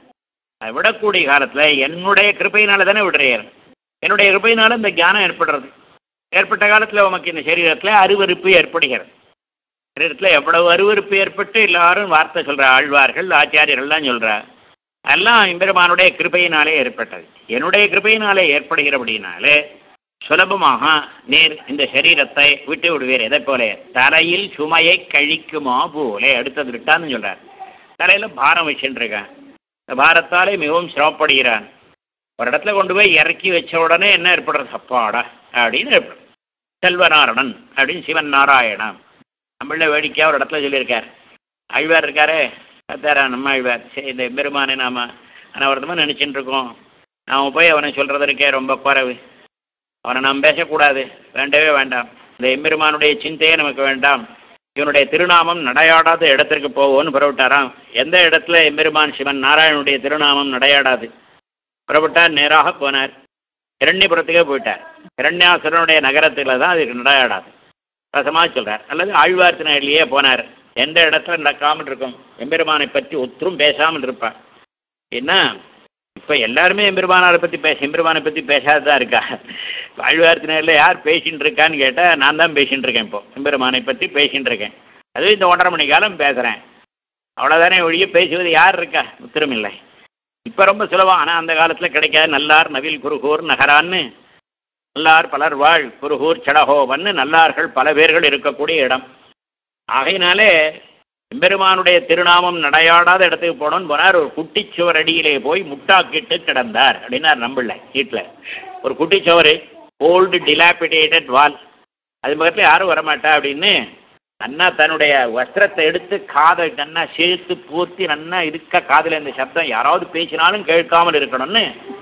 S2: அதை விடக்கூடிய காலத்தில் என்னுடைய கிருப்பையினால தானே விடுறீர் என்னுடைய கிருப்பையினால இந்த ஞானம் ஏற்படுறது ஏற்பட்ட காலத்தில் உமக்கு இந்த சரீரத்தில் அருவருப்பு ஏற்படுகிறது சரீரத்தில் எவ்வளவு அருவருப்பு ஏற்பட்டு எல்லாரும் வார்த்தை சொல்ற ஆழ்வார்கள் ஆச்சாரியர்கள்லாம் சொல்றா எல்லாம் எம்பெருமானுடைய கிருபையினாலே ஏற்பட்டது என்னுடைய கிருபையினாலே ஏற்படுகிறபடினாலே சுலபமாக நீர் இந்த சரீரத்தை விட்டு விடுவீர் எதை போல தலையில் சுமையை கழிக்குமா போலே அடுத்தது விட்டான்னு சொல்றார் தலையில பாரம் வச்சுருக்கேன் இந்த பாரத்தாலே மிகவும் சிரமப்படுகிறான் ஒரு இடத்துல கொண்டு போய் இறக்கி வச்ச உடனே என்ன ஏற்படுறது அப்பாடா அப்படின்னு ஏற்படும் செல்வநாரணன் அப்படின்னு சிவன் நாராயணன் நம்மள வேடிக்கையாக ஒரு இடத்துல சொல்லியிருக்கார் ஆழ்வார் இருக்காரே பார்த்தாரா நம்ம ஆழ்வார் சரி இந்த பெருமானை நாம் அனவரதமாக நினச்சிட்டு இருக்கோம் நாம் போய் அவனை சொல்கிறது இருக்கே ரொம்ப குறைவு அவனை நாம் பேசக்கூடாது வேண்டவே வேண்டாம் இந்த எம்பெருமானுடைய சிந்தையே நமக்கு வேண்டாம் இவனுடைய திருநாமம் நடையாடாத இடத்திற்கு போவோன்னு புறப்பட்டாராம் எந்த இடத்துல எம்பெருமான் சிவன் நாராயணனுடைய திருநாமம் நடையாடாது புறப்பட்டார் நேராக போனார் இரண்யபுரத்துக்கே போயிட்டார் இரண்யாசுரனுடைய நகரத்தில் தான் அதுக்கு நடையாடாது ரசமாக சொல்றார் அல்லது ஆழ்வார் திருநெல்லியே போனார் எந்த இடத்துல நடக்காமல் இருக்கும் எம்பெருமானை பற்றி ஒத்தரும் பேசாமல் இருப்பார் என்ன இப்போ எல்லாருமே எம்பெருமானாரை பற்றி பேச எம்பெருமானை பற்றி பேசாதான் இருக்கா ஆழ்வார் திருநெல்லியில் யார் பேசின்னு இருக்கான்னு கேட்டால் நான் தான் பேசின்னு இருக்கேன் இப்போ எம்பெருமானை பற்றி பேசின்னு இருக்கேன் அதுவும் இந்த ஒன்றரை மணி காலம் பேசுகிறேன் அவ்வளோதானே ஒழிய பேசுவது யார் இருக்கா உத்தரம் இல்லை இப்போ ரொம்ப சுலபம் ஆனால் அந்த காலத்தில் கிடைக்காது நல்லார் நவில் குருகூர் நகரான்னு நல்லார் பலர் வாழ் குருகூர் சடகோவன்னு நல்லார்கள் பல பேர்கள் இருக்கக்கூடிய இடம் ஆகையினாலே எம்பெருமானுடைய திருநாமம் நடையாடாத இடத்துக்கு போனோன்னு போனார் ஒரு குட்டிச்சுவர் அடியிலே போய் முட்டாக்கிட்டு கிடந்தார் அப்படின்னார் நம்பிள்ள வீட்டில் ஒரு குட்டிச்சுவர் ஓல்டு டிலாபிடேட்டட் வால் அது பக்கத்தில் யாரும் வரமாட்டா அப்படின்னு நன்னா தன்னுடைய வஸ்திரத்தை எடுத்து காதை நன்னா சேர்த்து பூர்த்தி நன்னா இருக்க காதில் இந்த சப்தம் யாராவது பேசினாலும் கேட்காமல் இருக்கணும்னு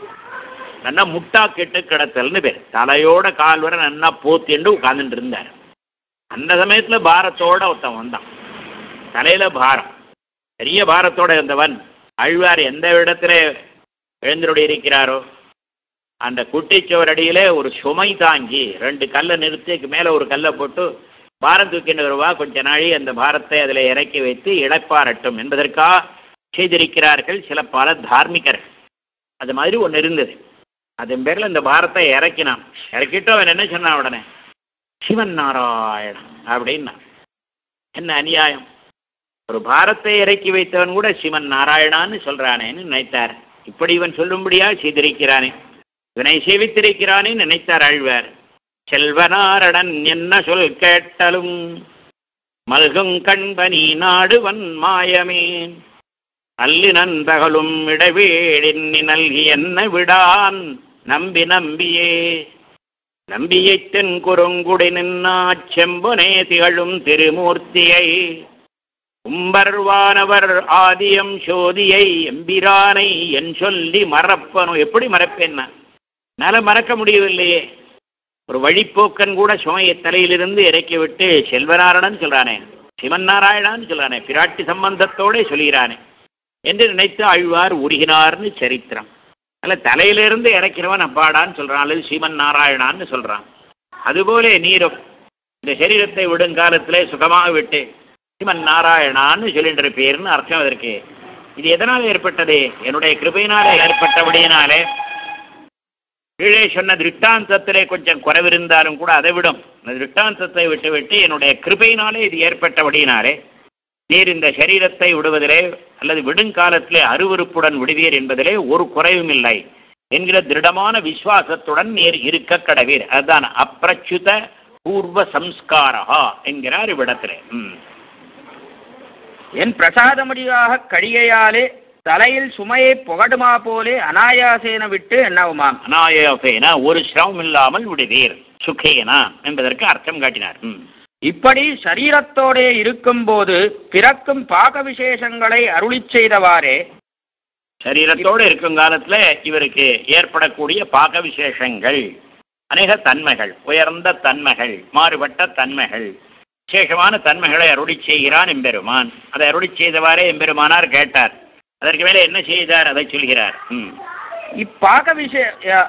S2: நன்னா முட்டா கெட்டு கிடத்தல்னு பேர் தலையோட கால் வரை நன்னா போத்திண்டு உட்கார்ந்துட்டு இருந்தார் அந்த சமயத்துல பாரத்தோட ஒருத்தன் வந்தான் தலையில பாரம் பெரிய பாரத்தோட இருந்தவன் அழ்வார் எந்த இடத்துல எழுந்தருடி இருக்கிறாரோ அந்த குட்டிச்சுவர் அடியிலே ஒரு சுமை தாங்கி ரெண்டு கல்லை நிறுத்திக்கு மேலே ஒரு கல்லை போட்டு பாரம் தூக்கிட்டு வருவா கொஞ்ச நாழி அந்த பாரத்தை அதில் இறக்கி வைத்து இழைப்பாரட்டும் என்பதற்காக செய்திருக்கிறார்கள் சில பல தார்மிகர்கள் அது மாதிரி ஒன்று இருந்தது அதன் பேரில் இந்த பாரத்தை இறக்கினான் இறக்கிட்டு அவன் என்ன சொன்னான் உடனே சிவன் நாராயணன் அப்படின்னா என்ன அநியாயம் ஒரு பாரத்தை இறக்கி வைத்தவன் கூட சிவன் நாராயணான்னு சொல்றானேன்னு நினைத்தார் இப்படி இவன் சொல்லும்படியா செய்திருக்கிறானே இவனை சேவித்திருக்கிறானே நினைத்தார் ஆழ்வார் செல்வனாரணன் என்ன சொல் கேட்டலும் மல்கும் கண்பனி நாடுவன் மாயமே அல்லி நண்பகலும் இடைவேடின் நல்கி என்ன விடான் நம்பி நம்பியே நம்பியை தென் குறுங்குடி நின்னா செம்பொனே திகழும் திருமூர்த்தியை உம்பர்வானவர் ஆதியம் சோதியை எம்பிரானை என் சொல்லி மறப்பனும் எப்படி மறப்பேன்னா என்னால் மறக்க முடியவில்லையே ஒரு வழிப்போக்கன் கூட சுமையை தலையிலிருந்து இறக்கி விட்டு செல்வநாரணன் சொல்றானே சிவன் நாராயணான்னு சொல்றானே பிராட்டி சம்பந்தத்தோட சொல்கிறானே என்று நினைத்து ஆழ்வார் உருகினார்னு சரித்திரம் அல்ல தலையிலிருந்து இறக்கிறவன் அப்பாடான்னு சொல்றான் அல்லது சிவன் நாராயணான்னு சொல்றான் அதுபோல நீரும் இந்த சரீரத்தை விடும் காலத்திலே சுகமாக விட்டு சிவன் நாராயணான்னு சொல்லிட்டு இருப்பீர்னு அர்த்தம் அதற்கு இது எதனால் ஏற்பட்டது என்னுடைய கிருபையினாலே ஏற்பட்டபடியினாலே கீழே சொன்ன திருஷ்டாந்தத்திலே கொஞ்சம் குறைவிருந்தாலும் கூட அதை விடும் அந்த திருஷ்டாந்தத்தை விட்டு விட்டு என்னுடைய கிருபையினாலே இது ஏற்பட்டபடியினாலே நீர் இந்த சரீரத்தை விடுவதிலே அல்லது விடுங்காலத்திலே அருவருப்புடன் விடுவீர் என்பதிலே ஒரு குறைவும் இல்லை என்கிற திருடமான விசுவாசத்துடன் நீர் இருக்க கடவீர் அதுதான் அப்பிரச்சுத பூர்வ சம்ஸ்காரா என்கிறார் இவ்விடத்திலே ம்
S1: என் பிரசாதமடியாக கழிகையாலே தலையில் சுமையை புகடுமா போலே அனாயாசேன விட்டு என்னவுமாம்
S2: அநாயசேன ஒரு சிரமம் இல்லாமல் விடுவீர் சுகேனா என்பதற்கு அர்த்தம் காட்டினார் ம்
S1: இப்படி சரீரத்தோடே இருக்கும்போது பிறக்கும் பாக விசேஷங்களை அருளிச் செய்தவாறே
S2: சரீரத்தோடு இருக்கும் காலத்துல இவருக்கு ஏற்படக்கூடிய பாக விசேஷங்கள் அநேக தன்மைகள் உயர்ந்த தன்மைகள் மாறுபட்ட தன்மைகள் விசேஷமான தன்மைகளை அருளி செய்கிறான் எம்பெருமான் அதை அருளி செய்தவாறே எம்பெருமானார் கேட்டார் அதற்கு மேலே என்ன செய்தார் அதை சொல்கிறார் ம்
S1: இப்பாக விசே அ-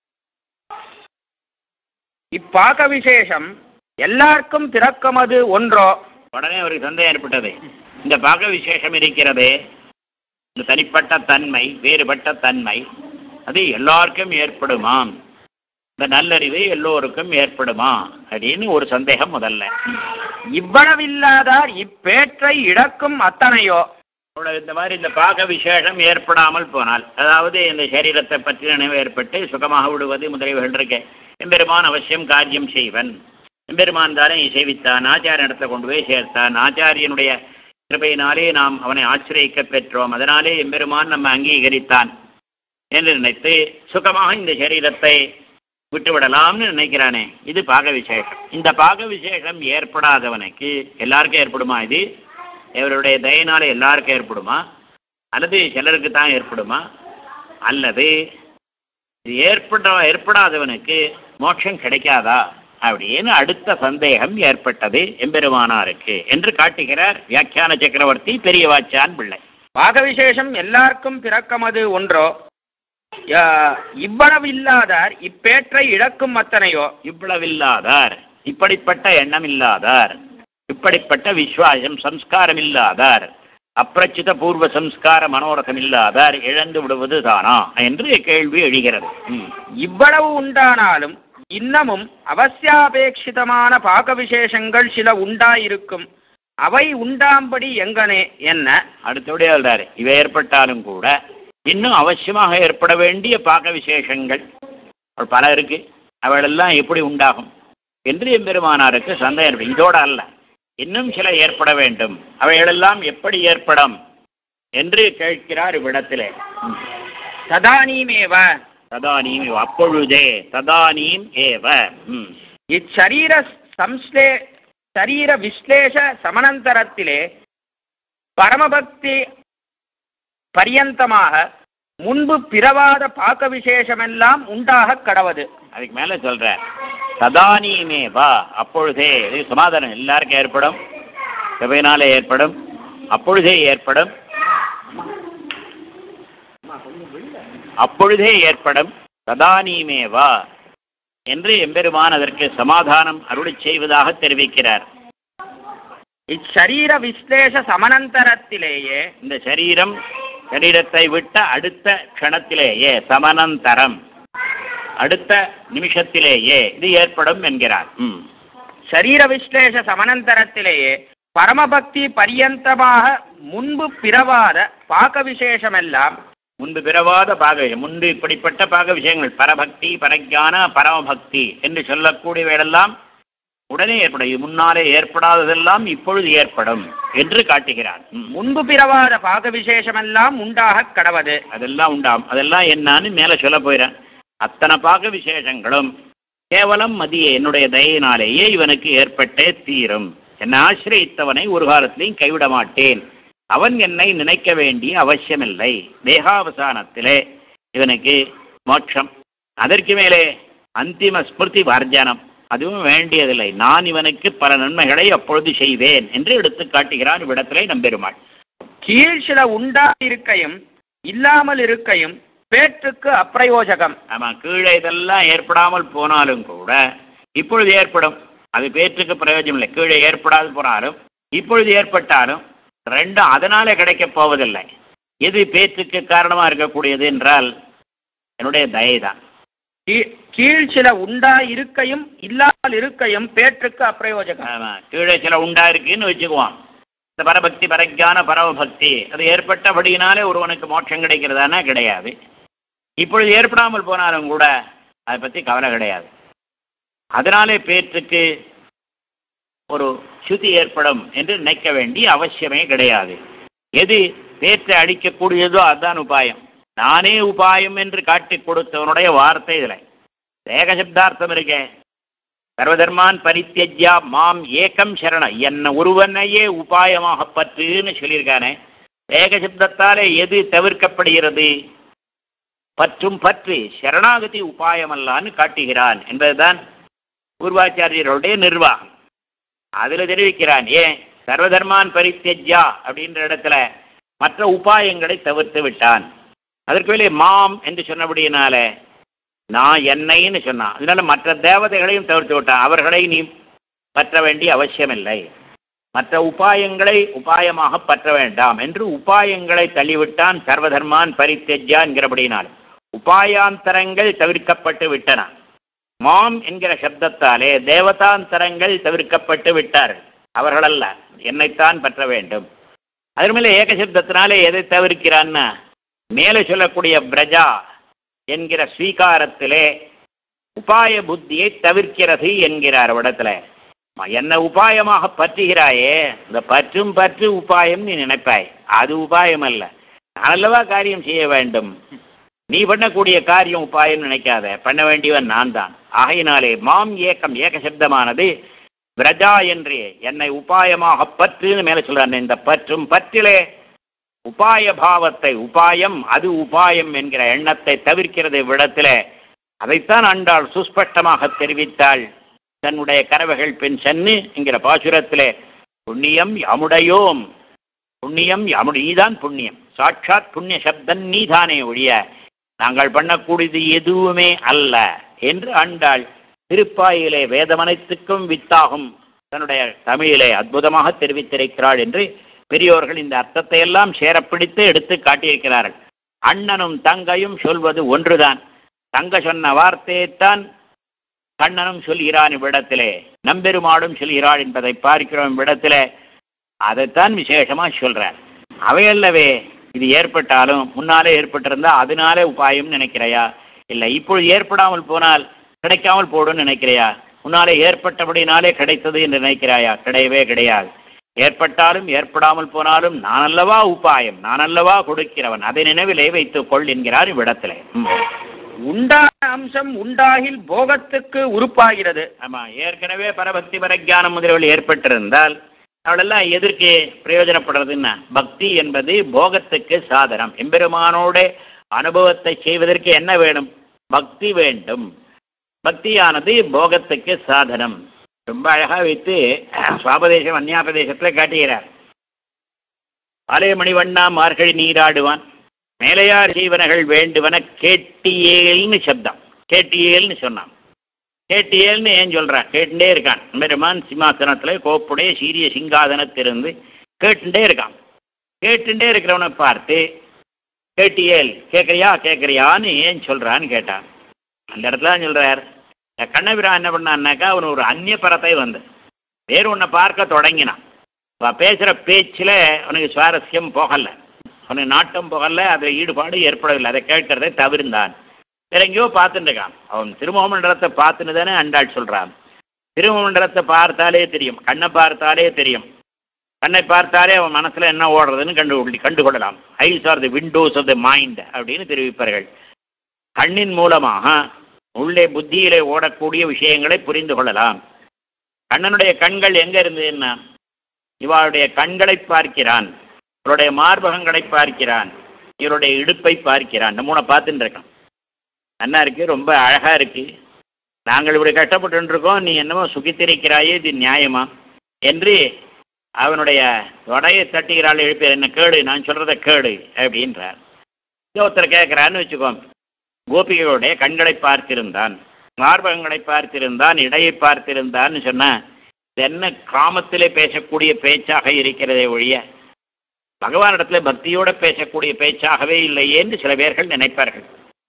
S1: இப்பாக விசேஷம் எல்லாருக்கும் பிறக்கமது ஒன்றோ
S2: உடனே அவருக்கு சந்தேகம் ஏற்பட்டது இந்த பாக விசேஷம் இருக்கிறதே இந்த தனிப்பட்ட தன்மை வேறுபட்ட தன்மை அது எல்லாருக்கும் ஏற்படுமாம் இந்த நல்லறிவு எல்லோருக்கும் ஏற்படுமா அப்படின்னு ஒரு சந்தேகம் முதல்ல
S1: இவ்வளவில்லாதார் இப்பேற்றை இழக்கும் அத்தனையோ
S2: அவ்வளவு இந்த மாதிரி இந்த பாக விசேஷம் ஏற்படாமல் போனால் அதாவது இந்த சரீரத்தை பற்றி நினைவு ஏற்பட்டு சுகமாக விடுவது முதலியவர்கள் இருக்க எம்பெருமான் அவசியம் காரியம் செய்வன் எம்பெருமான் தானே சேவித்தான் ஆச்சாரிய இடத்துல கொண்டு போய் சேர்த்தான் ஆச்சாரியனுடைய கிருபையினாலே நாம் அவனை ஆசிரியக்க பெற்றோம் அதனாலே எம்பெருமான் நம்ம அங்கீகரித்தான் என்று நினைத்து சுகமாக இந்த சரீரத்தை விட்டுவிடலாம்னு நினைக்கிறானே இது பாக விசேஷம் இந்த பாக விசேஷம் ஏற்படாதவனுக்கு எல்லாருக்கும் ஏற்படுமா இது இவருடைய தயனால எல்லாருக்கும் ஏற்படுமா அல்லது சிலருக்கு தான் ஏற்படுமா அல்லது இது ஏற்பட ஏற்படாதவனுக்கு மோட்சம் கிடைக்காதா அப்படின்னு அடுத்த சந்தேகம் ஏற்பட்டது எம்பெருமானாருக்கு என்று காட்டுகிறார் வியாக்கியான சக்கரவர்த்தி பெரியவாச்சான் பிள்ளை
S1: பாக விசேஷம் எல்லாருக்கும் பிறக்கமது ஒன்றோ ய- இவ்வளவில்லாதார் இப்பேற்றை இழக்கும் அத்தனையோ
S2: இவ்வளவில்லாதார் இப்படிப்பட்ட எண்ணம் இல்லாதார் இப்படிப்பட்ட விஸ்வாசம் சம்ஸ்காரம் இல்லாதார் அப்பிரச்சித பூர்வ சம்ஸ்கார மனோரதம் இல்லாதார் இழந்து விடுவது தானா என்று கேள்வி எழுகிறது ம்.
S1: இவ்வளவு உண்டானாலும் இன்னமும் அவசியாபேட்சிதமான பாக விசேஷங்கள் சில உண்டாயிருக்கும் அவை உண்டாம்படி எங்கனே என்ன
S2: அடுத்தபடியே சொல்றாரு இவை ஏற்பட்டாலும் கூட இன்னும் அவசியமாக ஏற்பட வேண்டிய பாக விசேஷங்கள் ஒரு பல இருக்கு அவைகளெல்லாம் எப்படி உண்டாகும் என்று எம்பெருமானாருக்கு சந்தேகம் இருக்கு. இதோட அல்ல இன்னும் சில ஏற்பட வேண்டும் அவைகளெல்லாம் எப்படி ஏற்படும் என்று கேட்கிறார் இவ்விடத்திலே ம்.
S1: ததானீமேவ
S2: ததானீம் இவ் அப்பொழுதே ததானீம் ஏவ ம்.
S1: இச்சரீர சம்ஸ்லே சரீர விஸ்லேஷ சமனந்தரத்திலே பரமபக்தி பரியந்தமாக முன்பு பிறவாத பாக்க விசேஷமெல்லாம் உண்டாக கடவது
S2: அதுக்கு மேல சொல்ற ததானீமே வா அப்பொழுதே இது சமாதானம் எல்லாருக்கும் ஏற்படும் சபையினாலே ஏற்படும் அப்பொழுதே ஏற்படும் அப்பொழுதே ஏற்படும் ததானீமே வா என்று எம்பெருமான் அதற்கு சமாதானம் அருளிச் செய்வதாக தெரிவிக்கிறார்
S1: இச்சரீர விஸ்லேஷ சமனந்தரத்திலேயே
S2: இந்த சரீரம் சரீரத்தை விட்ட அடுத்த க்ஷணத்திலேயே சமனந்தரம் அடுத்த நிமிஷத்திலேயே இது ஏற்படும் என்கிறார் ம்
S1: சரீர விஸ்லேஷ சமனந்தரத்திலேயே பரமபக்தி பரியந்தமாக முன்பு பிறவாத பாக்க விசேஷமெல்லாம்
S2: முன்பு பிறவாத பாக விஷயம் முன்பு இப்படிப்பட்ட பாக விஷயங்கள் பரபக்தி பரஜான பரமபக்தி என்று சொல்லக்கூடியவையெல்லாம் உடனே ஏற்படும் இது முன்னாலே ஏற்படாததெல்லாம் இப்பொழுது ஏற்படும் என்று காட்டுகிறார் ம்.
S1: முன்பு பிறவாத பாக விசேஷமெல்லாம் உண்டாக கடவது
S2: அதெல்லாம் உண்டாம் அதெல்லாம் என்னன்னு மேலே சொல்ல போயிறேன் அத்தனை பாக விசேஷங்களும் கேவலம் மதிய என்னுடைய தயையினாலேயே இவனுக்கு ஏற்பட்டே தீரும் என்னை ஆசிரியத்தவனை ஒரு காலத்திலையும் கைவிட மாட்டேன் அவன் என்னை நினைக்க வேண்டிய அவசியமில்லை தேகாவசானத்திலே இவனுக்கு மோட்சம் அதற்கு மேலே அந்திம ஸ்மிருதி வர்ஜனம் அதுவும் வேண்டியதில்லை நான் இவனுக்கு பல நன்மைகளை அப்பொழுது செய்வேன் என்று எடுத்து காட்டுகிறான் இவ்விடத்திலே நம்பெருமாள்
S1: கீழ் சில உண்டாயிருக்கையும் இல்லாமல் இருக்கையும் பேற்றுக்கு அப்பிரயோஜகம்
S2: ஆமா கீழே இதெல்லாம் ஏற்படாமல் போனாலும் கூட இப்பொழுது ஏற்படும் அது பேற்றுக்கு பிரயோஜனம் இல்லை கீழே ஏற்படாது போனாலும் இப்பொழுது ஏற்பட்டாலும் ரெண்டும் அதனாலே கிடைக்கப் போவதில்லை எது பேற்றுக்கு காரணமா இருக்கக்கூடியது என்றால் என்னுடைய தயை தான்
S1: கீ- கீழ் சில உண்டாயிருக்கையும் இல்லாமல் இருக்கையும் பேற்றுக்கு அப்பிரயோஜகம்
S2: ஆமா கீழே சில உண்டா இருக்குன்னு வச்சுக்குவான் இந்த பரபக்தி பரஜான பரமபக்தி அது ஏற்பட்டபடியினாலே ஒருவனுக்கு மோட்சம் கிடைக்கிறதானா கிடையாது இப்பொழுது ஏற்படாமல் போனாலும் கூட அதை பற்றி கவலை கிடையாது அதனாலே பேற்றுக்கு ஒரு சுத்தி ஏற்படும் என்று நினைக்க வேண்டிய அவசியமே கிடையாது எது பேற்றை அடிக்கக்கூடியதோ அதுதான் உபாயம் நானே உபாயம் என்று காட்டிக் கொடுத்தவனுடைய வார்த்தை இதில் ஏகசப்தார்த்தம் இருக்கே சர்வதர்மான் பரித்தியஜ்யா மாம் ஏகம் சரண என்ன ஒருவனையே உபாயமாக பற்றுன்னு சொல்லியிருக்கானே ஏக சப்தத்தாலே எது தவிர்க்கப்படுகிறது பற்றும் பற்று சரணாகதி உபாயமல்லான்னு காட்டுகிறான் என்பதுதான் பூர்வாச்சாரியர்களுடைய நிர்வாகம் அதில் தெரிவிக்கிறான் ஏன் சர்வதர்மான் பரித்தியஜ்யா அப்படின்ற இடத்துல மற்ற உபாயங்களை தவிர்த்து விட்டான் அதற்கு மேலே மாம் என்று சொன்னபடியினால நான் என்னைன்னு சொன்னான் அதனால மற்ற தேவதைகளையும் தவிர்த்து விட்டான் அவர்களை நீ பற்ற வேண்டிய அவசியமில்லை மற்ற உபாயங்களை உபாயமாக பற்ற வேண்டாம் என்று உபாயங்களை தள்ளிவிட்டான் சர்வதர்மான் பரித்தெஜ்ஜா என்கிறபடியினால் உபாயாந்தரங்கள் தவிர்க்கப்பட்டு விட்டன மாம் என்கிற சப்தத்தாலே தேவதாந்தரங்கள் தவிர்க்கப்பட்டு விட்டார்கள் அவர்களல்ல என்னைத்தான் பற்ற வேண்டும் அதன் மேலே ஏகசப்தத்தினாலே எதை தவிர்க்கிறான்னா மேலே சொல்லக்கூடிய பிரஜா என்கிற ஸ்வீகாரத்திலே உபாய புத்தியை தவிர்க்கிறது என்கிறார் இடத்துல என்ன உபாயமாக பற்றுகிறாயே இந்த பற்றும் பற்று உபாயம் நீ நினைப்பாய் அது உபாயம் அல்ல நான் அல்லவா காரியம் செய்ய வேண்டும் நீ பண்ணக்கூடிய காரியம் உபாயம் நினைக்காத பண்ண வேண்டியவன் நான் தான் ஆகையினாலே மாம் ஏக்கம் ஏக சப்தமானது பிரஜா என்று என்னை உபாயமாக பற்றுன்னு மேலே சொல்றான் இந்த பற்றும் பற்றிலே உபாய பாவத்தை உபாயம் அது உபாயம் என்கிற எண்ணத்தை தவிர்க்கிறது விடத்திலே அதைத்தான் ஆண்டாள் சுஸ்பஷ்டமாக தெரிவித்தாள் தன்னுடைய கறவைகள் பெண் சென்னு என்கிற பாசுரத்திலே புண்ணியம் யாமுடையோம் புண்ணியம் யாமுடி நீதான் புண்ணியம் சாட்சாத் புண்ணிய சப்தன் நீதானே ஒழிய நாங்கள் பண்ணக்கூடியது எதுவுமே அல்ல என்று ஆண்டாள் திருப்பாயிலே வேதமனைத்துக்கும் வித்தாகும் தன்னுடைய தமிழிலே அற்புதமாக தெரிவித்திருக்கிறாள் என்று பெரியோர்கள் இந்த அர்த்தத்தை எல்லாம் சேரப்பிடித்து எடுத்து காட்டியிருக்கிறார்கள் அண்ணனும் தங்கையும் சொல்வது ஒன்றுதான் தங்க சொன்ன வார்த்தையைத்தான் கண்ணனும் சொல்கிறான் இவ்விடத்திலே நம்பெருமாடும் சொல்கிறாள் என்பதை பார்க்கிறோம் இவ்விடத்திலே அதைத்தான் விசேஷமா சொல்றார் அவையல்லவே இது ஏற்பட்டாலும் முன்னாலே ஏற்பட்டிருந்தா அதனாலே உபாயம் நினைக்கிறையா இல்லை இப்பொழுது ஏற்படாமல் போனால் கிடைக்காமல் போடும்னு நினைக்கிறையா முன்னாலே ஏற்பட்டபடினாலே கிடைத்தது என்று நினைக்கிறாயா கிடையவே கிடையாது ஏற்பட்டாலும் ஏற்படாமல் போனாலும் நான் அல்லவா உபாயம் நான் அல்லவா கொடுக்கிறவன் அதை நினைவிலே வைத்துக் கொள் என்கிறார் இவ்விடத்திலே ம்.
S1: உண்டான அம்சம் உண்டாகில் போகத்துக்கு உறுப்பாகிறது
S2: ஆமா ஏற்கனவே பரபக்தி பரஜானம் முதலியவள் ஏற்பட்டிருந்தால் அவளெல்லாம் எதற்கு பிரயோஜனப்படுறதுன்னா பக்தி என்பது போகத்துக்கு சாதனம் எம்பெருமானோட அனுபவத்தை செய்வதற்கு என்ன வேணும் பக்தி வேண்டும் பக்தியானது போகத்துக்கு சாதனம் ரொம்ப அழகா வைத்து சுவாபதேசம் அந்நியாபதேசத்தில் காட்டுகிறார் ஆலயமணிவண்ணா மார்கழி நீராடுவான் மேலையார் ஜீவனகள் வேண்டுவன கேட்டியேல்னு சப்தம் கேட்டியேல்னு சொன்னான் கேட்டியேல்னு ஏன் சொல்றான் கேட்டுட்டே இருக்கான் பெருமான் சிம்மாசனத்தில் கோப்புடைய சீரிய சிங்காதனத்திலிருந்து கேட்டுட்டே இருக்கான் கேட்டுட்டே இருக்கிறவனை பார்த்து கேட்டியேல் கேட்குறியா கேட்குறியான்னு ஏன் சொல்றான்னு கேட்டான் அந்த இடத்துல தான் சொல்றார் இந்த கண்ணபிரான் என்ன பண்ணான்னாக்கா அவன் ஒரு அந்நிய பரத்தை வந்து வேறு ஒன்றை பார்க்க தொடங்கினான் அவன் பேசுகிற பேச்சில் அவனுக்கு சுவாரஸ்யம் போகலை அவனுக்கு நாட்டம் போகல அதில் ஈடுபாடு ஏற்படவில்லை அதை கேட்கறதை தவிர்ந்தான் வேற எங்கேயோ பார்த்துட்டு இருக்கான் அவன் திருமமண்டலத்தை பார்த்துன்னு தானே அண்டாள் சொல்கிறான் திருமமண்டலத்தை பார்த்தாலே தெரியும் கண்ணை பார்த்தாலே தெரியும் கண்ணை பார்த்தாலே அவன் மனசில் என்ன ஓடுறதுன்னு கண்டு கண்டுகொள்ளலாம் eyes are the windows of the mind அப்படின்னு தெரிவிப்பார்கள் கண்ணின் மூலமாக உள்ளே புத்தியிலே ஓடக்கூடிய விஷயங்களை புரிந்து கொள்ளலாம் கண்ணனுடைய கண்கள் எங்க இருந்ததுன்னா இவளுடைய கண்களை பார்க்கிறான் இவருடைய மார்பகங்களை பார்க்கிறான் இவருடைய இடுப்பை பார்க்கிறான் இந்த மூணை பார்த்துட்டு இருக்கான் நல்லா இருக்கு ரொம்ப அழகா இருக்கு நாங்கள் இப்படி கஷ்டப்பட்டு இருக்கோம் நீ என்னமோ சுகித்திருக்கிறாயே இது நியாயமா என்று அவனுடைய தொடையை தட்டுகிறாள் எழுப்பி என்ன கேடு நான் சொல்றத கேடு அப்படின்றார் ஒருத்தர் கேட்குறான்னு வச்சுக்கோங்க கோபிகளுடைய கண்களை பார்த்திருந்தான் மார்பகங்களை பார்த்திருந்தான் இடையை பார்த்திருந்தான்னு சொன்னா இது என்ன காமத்திலே பேசக்கூடிய பேச்சாக இருக்கிறதே ஒழிய பகவானிடத்துல பக்தியோட பேசக்கூடிய பேச்சாகவே இல்லையே என்று சில பேர்கள் நினைப்பார்கள்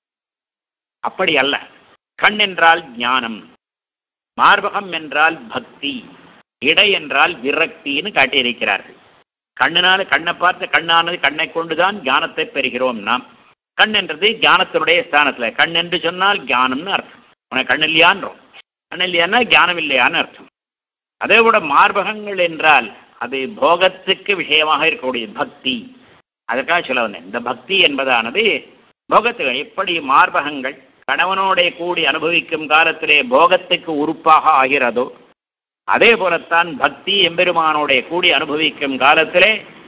S2: அப்படி அல்ல கண் என்றால் ஞானம் மார்பகம் என்றால் பக்தி இடை என்றால் விரக்தின்னு காட்டியிருக்கிறார்கள் கண்ணினால கண்ணை பார்த்து கண்ணானது கண்ணை கொண்டுதான் ஞானத்தை பெறுகிறோம் நாம் கண் என்றது ஞானத்தினுடைய ஸ்தானத்தில் கண் என்று சொன்னால் ஞானம்னு அர்த்தம் உனக்கு கண் இல்லையான்றோம் கண் இல்லையான்னா ஞானம் இல்லையான்னு அர்த்தம் அதே விட மார்பகங்கள் என்றால் அது போகத்துக்கு விஷயமாக இருக்கக்கூடிய பக்தி அதுக்காக சொல்ல வந்தேன் இந்த பக்தி என்பதானது போகத்துக்கு எப்படி மார்பகங்கள் கணவனோட கூடி அனுபவிக்கும் காலத்திலே போகத்துக்கு உறுப்பாக ஆகிறதோ அதே போலத்தான் பக்தி எம்பெருமானோட கூடி அனுபவிக்கும் காலத்திலே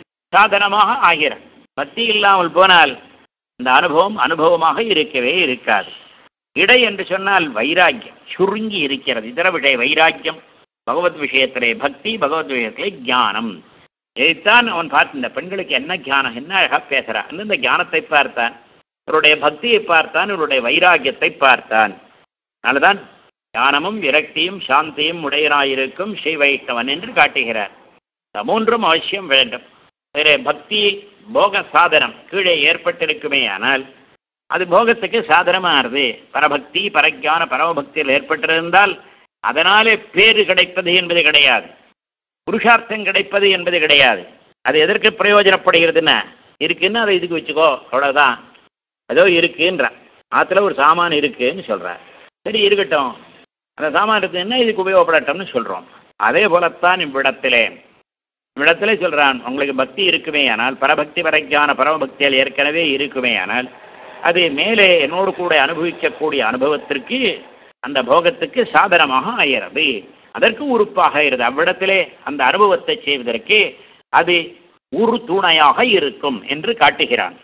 S2: சாதனமாக ஆகிறது பக்தி இல்லாமல் போனால் இந்த அனுபவம் அனுபவமாக இருக்கவே இருக்காது இடை என்று சொன்னால் வைராக்கியம் சுருங்கி இருக்கிறது இதர விஷய வைராக்கியம் பகவத் விஷயத்திலே பக்தி பகவத் விஷயத்திலே ஞானம் இதைத்தான் அவன் பார்த்து இந்த பெண்களுக்கு என்ன ஞானம் என்ன அழகா பேசுறான் இந்த ஞானத்தை பார்த்தான் இவருடைய பக்தியை பார்த்தான் இவருடைய வைராக்கியத்தை பார்த்தான் அதனால்தான் ஞானமும் விரக்தியும் சாந்தியும் உடையனாயிருக்கும் ஸ்ரீ வைஷ்ணவன் என்று காட்டுகிறார் இந்த மூன்றும் அவசியம் வேண்டும் வேற பக்தி போக சாதனம் கீழே ஏற்பட்டிருக்குமே ஆனால் அது போகத்துக்கு சாதனமானது பரபக்தி பரஜான பரமபக்தியில் ஏற்பட்டிருந்தால் அதனாலே பேறு கிடைப்பது என்பது கிடையாது புருஷார்த்தம் கிடைப்பது என்பது கிடையாது அது எதற்கு பிரயோஜனப்படுகிறதுன்னா இருக்குன்னு அதை இதுக்கு வச்சுக்கோ அவ்வளோதான் ஏதோ இருக்குன்றான் ஆற்றுல ஒரு சாமான் இருக்குன்னு சொல்கிறார் சரி இருக்கட்டும் அந்த சாமான் இருக்குன்னா இதுக்கு உபயோகப்படட்டும்னு சொல்கிறோம் அதே போலத்தான் இவ்விடத்திலே இவ்விடத்திலே சொல்கிறான் உங்களுக்கு பக்தி இருக்குமே ஆனால் பரபக்தி பரஜான பரமபக்தியில் ஏற்கனவே இருக்குமே ஆனால் அது மேலே என்னோடு கூட அனுபவிக்கக்கூடிய அனுபவத்திற்கு அந்த போகத்துக்கு சாதனமாக ஆகிறது அதற்கு உறுப்பாக ஆகிறது அவ்விடத்திலே அந்த அனுபவத்தை செய்வதற்கு அது உரு துணையாக இருக்கும் என்று காட்டுகிறான்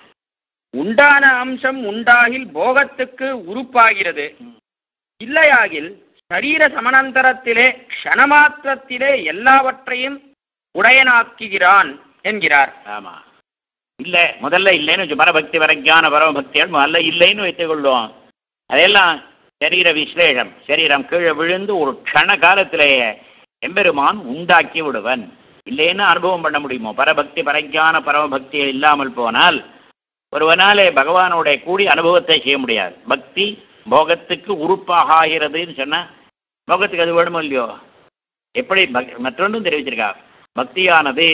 S1: உண்டான அம்சம் உண்டாகில் போகத்துக்கு உறுப்பாகிறது இல்லையாகில் சரீர சமனந்தரத்திலே க்ஷணமாத்திரத்திலே எல்லாவற்றையும் உடையனாக்குகிறான் என்கிறார்
S2: ஆமா இல்ல முதல்ல இல்லைன்னு வச்சு பரபக்தி பரஜான பரமபக்திகள் முதல்ல இல்லைன்னு வைத்துக் கொள்வோம் அதெல்லாம் சரீர விஸ்லேஷம் சரீரம் கீழே விழுந்து ஒரு க்ஷண காலத்திலேயே எம்பெருமான் உண்டாக்கி விடுவன் இல்லைன்னு அனுபவம் பண்ண முடியுமோ பரபக்தி பரஜான பரமபக்தி இல்லாமல் போனால் ஒருவனாலே பகவானோட கூடி அனுபவத்தை செய்ய முடியாது பக்தி போகத்துக்கு உறுப்பாக ஆகிறதுன்னு சொன்னா போகத்துக்கு அது வேணுமோ இல்லையோ எப்படி பக் மற்றொன்றும் தெரிவிச்சிருக்கா பக்தியானது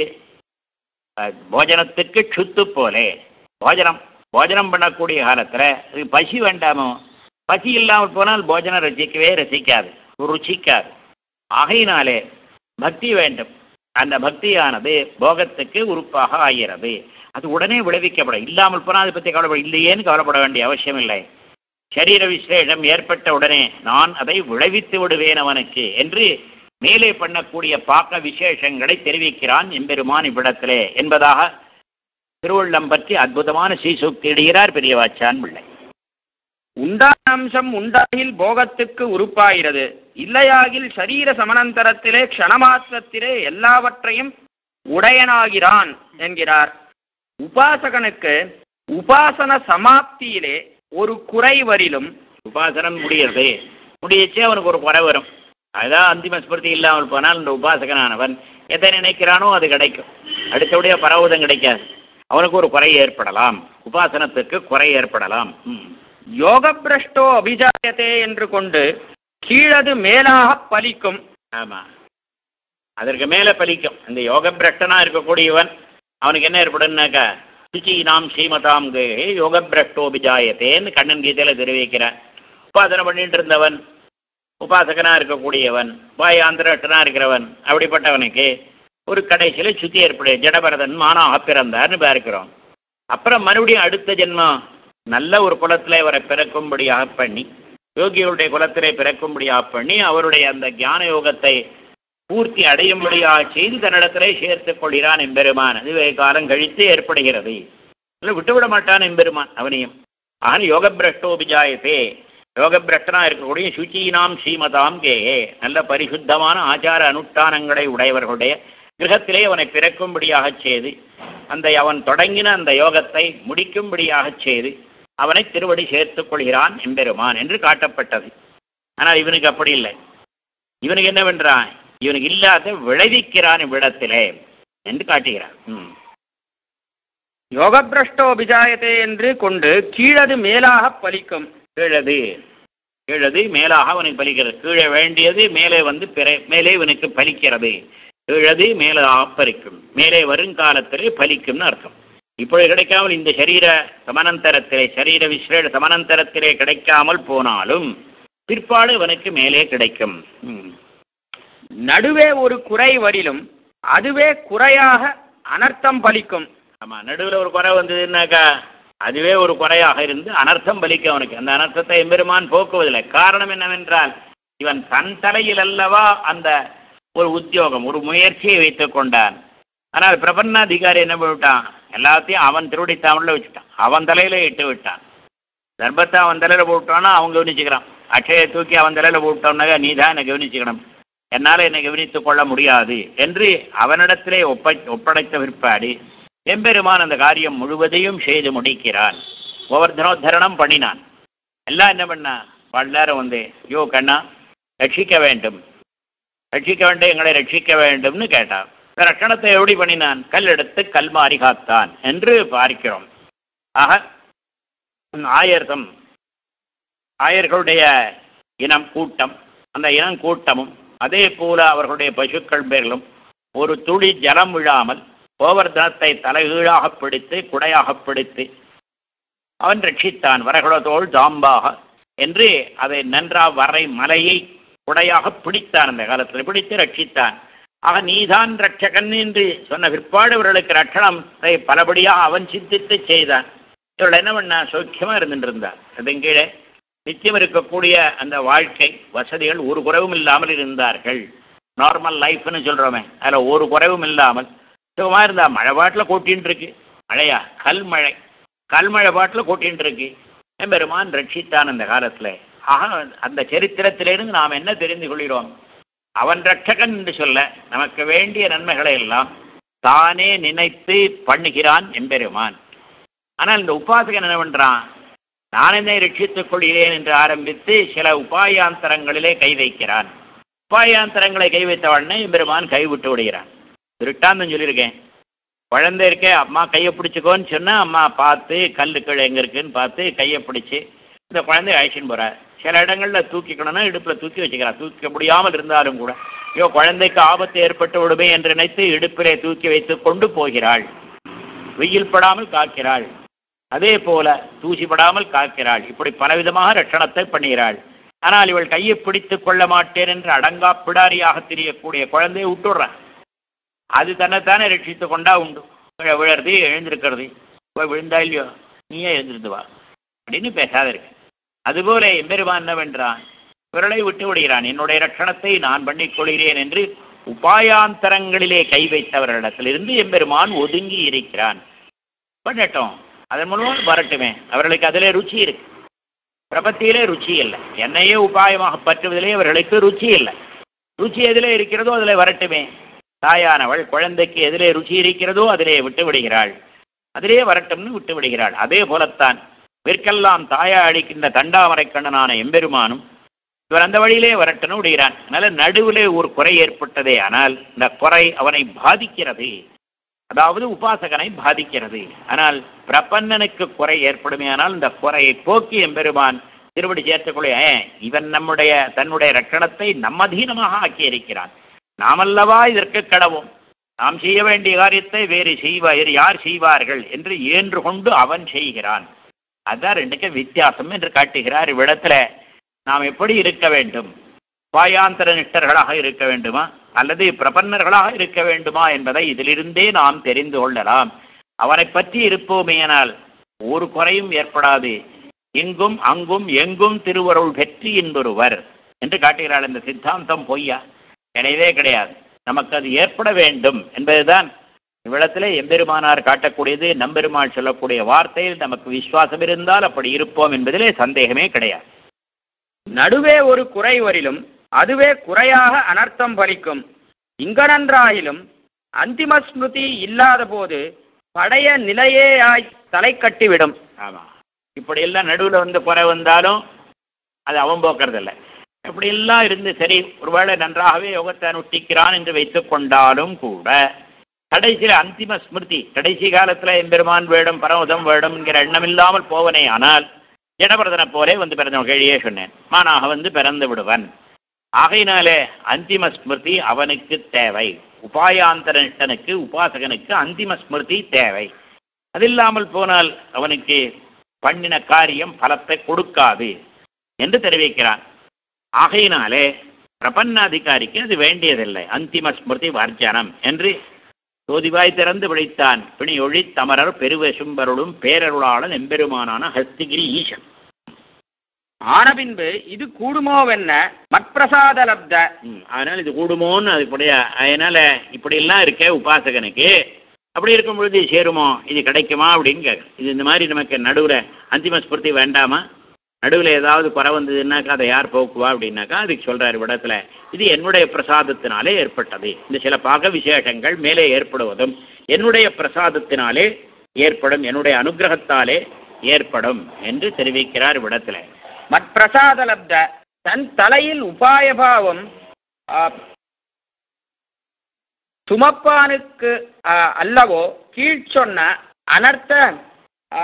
S2: அஹ், போஜனத்துக்கு சுத்து போலே போஜனம் போஜனம் பண்ணக்கூடிய காலத்தில் அது பசி வேண்டாமோ பசி இல்லாமல் போனால் போஜனம் ரசிக்கவே ரசிக்காது ருச்சிக்காது ஆகையினாலே பக்தி வேண்டும் அந்த பக்தியானது போகத்துக்கு உறுப்பாக ஆகிறது அது உடனே விளைவிக்கப்படும் இல்லாமல் போனால் அதை பற்றி கவலைப்பட இல்லையேன்னு கவலைப்பட வேண்டிய அவசியம் இல்லை சரீர விசேஷம் ஏற்பட்ட உடனே நான் அதை விளைவித்து விடுவேன் அவனுக்கு என்று மேலே பண்ணக்கூடிய பாக்க விசேஷங்களை தெரிவிக்கிறான் எம்பெருமான் இவ்விடத்திலே என்பதாக திருவள்ளம் பற்றி அற்புதமான சீசூக்தி இடுகிறார் பெரியவாச்சான் பிள்ளை
S1: உண்டான அம்சம் உண்டாகில் போகத்துக்கு உறுப்பாகிறது இல்லையாகில் சரீர சமனந்தரத்திலே க்ஷணமாத்திரத்திலே எல்லாவற்றையும் உடையனாகிறான் என்கிறார் உபாசகனுக்கு உபாசன சமாப்தியிலே ஒரு குறை வரிலும்
S2: உபாசனம் முடியறது முடியச்சே அவனுக்கு ஒரு குறை வரும் அதான் அந்திம ஸ்மிருதி இல்லாமல் போனால் இந்த உபாசகனானவன் எதை நினைக்கிறானோ அது கிடைக்கும் அடுத்தபடியாக பரவதம் கிடைக்காது அவனுக்கு ஒரு குறை ஏற்படலாம் உபாசனத்துக்கு குறை ஏற்படலாம் ம்.
S1: யோக பிரஷ்டோ அபிஜாயத்தே என்று கொண்டு கீழது மேலாக பலிக்கும்
S2: ஆமா அதற்கு மேலே பலிக்கும் இந்த யோக பிரஷ்டனா இருக்கக்கூடியவன் அவனுக்கு என்ன ஏற்படும்னாக்கா சுச்சீனாம் ஸ்ரீமதாம் கே யோக பிரஷ்டோபிஜாயத்தேன்னு கண்ணன் கீதையில தெரிவிக்கிறான் உபாசனை பண்ணிட்டு இருந்தவன் உபாசகனா இருக்கக்கூடியவன் வாயாந்திரட்டனா இருக்கிறவன் அப்படிப்பட்டவனுக்கு ஒரு கடைசியில் சுத்தி ஏற்படு ஜடபரதன் மானாக பிறந்தார்னு பார்க்கிறோம் அப்புறம் மறுபடியும் அடுத்த ஜென்மம் நல்ல ஒரு குலத்தில் இவரை பிறக்கும்படியாக பண்ணி யோகிகளுடைய குலத்திலே பிறக்கும்படியாக பண்ணி அவருடைய அந்த ஞான யோகத்தை பூர்த்தி அடையும்படியாக செய்து தன்னிடத்திலே சேர்த்துக் கொள்கிறான் எம்பெருமான் அது வெகு காலம் கழித்து ஏற்படுகிறது இல்லை விட்டுவிட மாட்டான் எம்பெருமான் அவனையும் ஆக யோக பிரஷ்டோபிஜாயத்தே யோக பிரஷ்டனா இருக்கக்கூடிய சுச்சீனாம் ஸ்ரீமதாம் கே நல்ல பரிசுத்தமான ஆச்சார அனுஷ்டானங்களை உடையவர்களுடைய கிரகத்திலே அவனை பிறக்கும்படியாகச் செய்து அந்த அவன் தொடங்கின அந்த யோகத்தை முடிக்கும்படியாகச் செய்து அவனை திருவடி சேர்த்துக் கொள்கிறான் எம்பெருமான் என்று காட்டப்பட்டது ஆனால் இவனுக்கு அப்படி இல்லை இவனுக்கு என்ன பண்றான் இவனுக்கு இல்லாத விளைவிக்கிறான் இவ்விடத்திலே என்று காட்டுகிறான் ம்.
S1: யோக பிரஷ்டோ அபிஜாயத்தே என்று கொண்டு கீழது மேலாக பலிக்கும்
S2: கீழது கீழது மேலாக அவனுக்கு பலிக்கிறது கீழே வேண்டியது மேலே வந்து பிற மேலே இவனுக்கு பலிக்கிறது கீழது மேலாக பலிக்கும் மேலே வருங்காலத்திலே பலிக்கும்னு அர்த்தம் இப்பொழுது கிடைக்காமல் இந்த சரீர சமனந்தரத்திலே சரீர விஸ்ரேட சமனந்தரத்திலே கிடைக்காமல் போனாலும் பிற்பாடு இவனுக்கு மேலே கிடைக்கும் ம்.
S1: நடுவே ஒரு குறை வரிலும் அதுவே குறையாக அனர்த்தம் பலிக்கும்
S2: ஆமா நடுவில் ஒரு குறை வந்ததுன்னாக்கா அதுவே ஒரு குறையாக இருந்து அனர்த்தம் பலிக்க அவனுக்கு அந்த அனர்த்தத்தை எம்பெருமான் போக்குவதில்லை காரணம் என்னவென்றால் இவன் தன் தலையில் அல்லவா அந்த ஒரு உத்தியோகம் ஒரு முயற்சியை வைத்துக் கொண்டான் ஆனால் பிரபன்னாதிகாரி என்ன பண்ணிவிட்டான் எல்லாத்தையும் அவன் திருவடி தாமலில் வச்சுட்டான் அவன் தலையில இட்டு விட்டான் தர்பத்தை அவன் தலையில போட்டான்னா அவன் கவனிச்சுக்கிறான் அட்சயை தூக்கி அவன் தலையில போட்டோம்னாக்கா நீ தான் என்னை கவனிச்சுக்கணும் என்னால் என்னை கவனித்துக் கொள்ள முடியாது என்று அவனிடத்திலே ஒப்ப ஒப்படைத்த பிற்பாடு எம்பெருமான் அந்த காரியம் முழுவதையும் செய்து முடிக்கிறான் கோவர்தனோத்தரணம் பண்ணினான் எல்லாம் என்ன பண்ணா பல்லாரும் வந்து யோ கண்ணா ரட்சிக்க வேண்டும் ரட்சிக்க வேண்டும் எங்களை ரட்சிக்க வேண்டும்னு கேட்டான் இந்த ரட்சணத்தை எப்படி பண்ணினான் கல் எடுத்து கல் மாறி காத்தான் என்று பார்க்கிறோம் ஆக ஆயர்தம் ஆயர்களுடைய இனம் கூட்டம் அந்த இனம் கூட்டமும் அதே போல அவர்களுடைய பசுக்கள் பேர்களும் ஒரு துளி ஜலம் விழாமல் கோவர்தனத்தை தலைகீழாக பிடித்து குடையாக பிடித்து அவன் ரட்சித்தான் வரகுலத்தோள் ஜாம்பாக என்று அதை நன்றா வரை மலையை குடையாக பிடித்தான் அந்த காலத்தில் பிடித்து ரட்சித்தான் ஆக நீதான் ரட்சகன் என்று சொன்ன பிற்பாடு இவர்களுக்கு ரட்சணத்தை பலபடியாக அவன் சிந்தித்து செய்தான் இவர்கள் என்ன பண்ணா சௌக்கியமா இருந்துட்டு இருந்தார் அதன் கீழே நித்தியம் இருக்கக்கூடிய அந்த வாழ்க்கை வசதிகள் ஒரு குறைவும் இல்லாமல் இருந்தார்கள் நார்மல் லைஃப்னு சொல்றோமே அதில் ஒரு குறைவும் இல்லாமல் சுகமாக இருந்தா மழை பாட்டில் கொட்டின்னு இருக்கு மழையா கல்மழை கல்மழை பாட்டில் கொட்டின்னு இருக்கு எம்பெருமான் ரட்சித்தான் அந்த காலத்தில் ஆக அந்த சரித்திரத்திலிருந்து நாம் என்ன தெரிந்து கொள்கிறோம் அவன் ரட்சகன் என்று சொல்ல நமக்கு வேண்டிய நன்மைகளை எல்லாம் தானே நினைத்து பண்ணுகிறான் எம்பெருமான் ஆனால் இந்த உபாசகன் என்ன பண்றான் நான் என்னை ரட்சித்துக் கொள்கிறேன் என்று ஆரம்பித்து சில உபாயாந்தரங்களிலே கை வைக்கிறான் உபாயாந்தரங்களை கை வைத்த உடனே எம்பெருமான் கைவிட்டு விடுகிறான் திருட்டாந்தம் சொல்லியிருக்கேன் குழந்தை இருக்கே அம்மா கையை பிடிச்சிக்கோன்னு சொன்னால் அம்மா பார்த்து கல் கீழே எங்கே இருக்குன்னு பார்த்து கையை பிடிச்சி இந்த குழந்தைய அழைச்சின்னு போகிறார் சில இடங்களில் தூக்கிக்கணும்னா இடுப்பில் தூக்கி வச்சுக்கிறார் தூக்க முடியாமல் இருந்தாலும் கூட ஐயோ குழந்தைக்கு ஆபத்து ஏற்பட்டு விடுமே என்று நினைத்து இடுப்பிலே தூக்கி வைத்து கொண்டு போகிறாள் வெயில் படாமல் காக்கிறாள் அதே போல தூசி படாமல் காக்கிறாள் இப்படி பலவிதமாக ரட்சணத்தை பண்ணுகிறாள் ஆனால் இவள் கையை பிடித்துக் கொள்ள மாட்டேன் என்று அடங்கா பிடாரியாக தெரியக்கூடிய குழந்தையை விட்டுடுறான் அது தன்னைத்தானே ரட்சித்து கொண்டா உண்டு கீழே விழறது எழுந்திருக்கிறது போய் விழுந்தா இல்லையோ நீயே எழுந்திருந்து வா அப்படின்னு பேசாத இருக்கு அதுபோல எம்பெருமான் என்னவென்றான் விரலை விட்டு விடுகிறான் என்னுடைய ரட்சணத்தை நான் பண்ணிக் கொள்கிறேன் என்று உபாயாந்தரங்களிலே கை வைத்தவர்களிடத்திலிருந்து எம்பெருமான் ஒதுங்கி இருக்கிறான் பண்ணட்டும் அதன் மூலமாக வரட்டுமே அவர்களுக்கு அதிலே ருச்சி இருக்கு பிரபத்தியிலே ருச்சி இல்லை என்னையே உபாயமாக பற்றுவதிலே அவர்களுக்கு ருச்சி இல்லை ருச்சி எதிலே இருக்கிறதோ அதில் வரட்டுமே தாயானவள் குழந்தைக்கு எதிலே ருச்சி இருக்கிறதோ அதிலே விட்டு விடுகிறாள் அதிலே வரட்டும்னு விட்டு விடுகிறாள் அதே போலத்தான் விற்கெல்லாம் தாயா அளிக்கின்ற தண்டாமரை கண்ணனான எம்பெருமானும் இவர் அந்த வழியிலே வரட்டுன்னு விடுகிறான் அதனால நடுவிலே ஒரு குறை ஏற்பட்டதே ஆனால் இந்த குறை அவனை பாதிக்கிறது அதாவது உபாசகனை பாதிக்கிறது ஆனால் பிரபன்னனுக்கு குறை ஏற்படுமே ஆனால் இந்த குறையை போக்கி எம்பெருமான் திருவடி சேர்த்துக்கொள்ள இவன் நம்முடைய தன்னுடைய ரட்சணத்தை நம்மதீனமாக ஆக்கியிருக்கிறான் நாமல்லவா இதற்கு கடவும் நாம் செய்ய வேண்டிய காரியத்தை வேறு செய்வார் யார் செய்வார்கள் என்று ஏன்று கொண்டு அவன் செய்கிறான் அதான் ரெண்டுக்கு வித்தியாசம் என்று காட்டுகிறார் இவ்விடத்துல நாம் எப்படி இருக்க வேண்டும் பாயாந்தர நிஷ்டர்களாக இருக்க வேண்டுமா அல்லது பிரபன்னர்களாக இருக்க வேண்டுமா என்பதை இதிலிருந்தே நாம் தெரிந்து கொள்ளலாம் அவரை பற்றி இருப்போமேயானால் ஒரு குறையும் ஏற்படாது இங்கும் அங்கும் எங்கும் திருவருள் வெற்றி என்பொருவர் என்று காட்டுகிறாள் இந்த சித்தாந்தம் பொய்யா கிடையவே கிடையாது நமக்கு அது ஏற்பட வேண்டும் என்பதுதான் இவ்விடத்திலே எம்பெருமானார் காட்டக்கூடியது நம்பெருமாள் சொல்லக்கூடிய வார்த்தையில் நமக்கு விசுவாசம் இருந்தால் அப்படி இருப்போம் என்பதிலே சந்தேகமே கிடையாது
S1: நடுவே ஒரு குறை வரிலும் அதுவே குறையாக அனர்த்தம் பலிக்கும் இங்கனன்றாயிலும் அந்திம ஸ்மிருதி இல்லாத போது படைய நிலையேயாய் தலை கட்டிவிடும்
S2: ஆமா இப்படி எல்லாம் நடுவில் வந்து குறை வந்தாலும் அது அவன் போக்குறதில்ல இப்படி எல்லாம் இருந்து சரி ஒருவேளை நன்றாகவே யோகத்தை அனுஷ்டிக்கிறான் என்று வைத்துக் கொண்டாலும் கூட கடைசியில் அந்திம ஸ்மிருதி கடைசி காலத்தில் எம்பெருமான் வேடம் பரமதம் வேடம் என்கிற எண்ணம் இல்லாமல் போவனே ஆனால் ஜடபரதனை போலே வந்து பிறந்தவன் கழியே சொன்னேன் மானாக வந்து பிறந்து விடுவன் ஆகையினாலே அந்திம ஸ்மிருதி அவனுக்கு தேவை உபாயாந்தர நிஷ்டனுக்கு உபாசகனுக்கு அந்திம ஸ்மிருதி தேவை அது இல்லாமல் போனால் அவனுக்கு பண்ணின காரியம் பலத்தை கொடுக்காது என்று தெரிவிக்கிறான் ஆகையினாலே பிரபன்னாதிகாரிக்கு அது வேண்டியதில்லை அந்திம ஸ்மிருதி வர்ஜனம் என்று சோதிவாய் திறந்து விழித்தான் பிணியொழி தமரர் பெருவெசும்பருளும் பேரருளாளன் எம்பெருமானான ஹஸ்திகிரி ஈசன்
S1: ஆனபின்பு இது கூடுமோவென்ன மற்பிரசாத லப்த
S2: ம், அதனால இது கூடுமோன்னு அது இப்படி அதனால இப்படியெல்லாம் இருக்கே உபாசகனுக்கு அப்படி இருக்கும் பொழுது இது சேருமோ இது கிடைக்குமா அப்படின்னு கேட்கும் இது இந்த மாதிரி நமக்கு நடுவில் அந்திம ஸ்பிருதி வேண்டாமா நடுவில் ஏதாவது குறை வந்ததுன்னாக்கா அதை யார் போக்குவா அப்படின்னாக்கா அதுக்கு சொல்றாரு விடத்துல இது என்னுடைய பிரசாதத்தினாலே ஏற்பட்டது இந்த சில பாக விசேஷங்கள் மேலே ஏற்படுவதும் என்னுடைய பிரசாதத்தினாலே ஏற்படும் என்னுடைய அனுகிரகத்தாலே ஏற்படும் என்று தெரிவிக்கிறார் விடத்துல
S1: மற்பிரசாத லப்த தன் தலையில் உபாயபாவம் ஆ, சுமப்பானுக்கு ஆ, அல்லவோ கீழ்ச்சொன்ன அனர்த்த ஆ,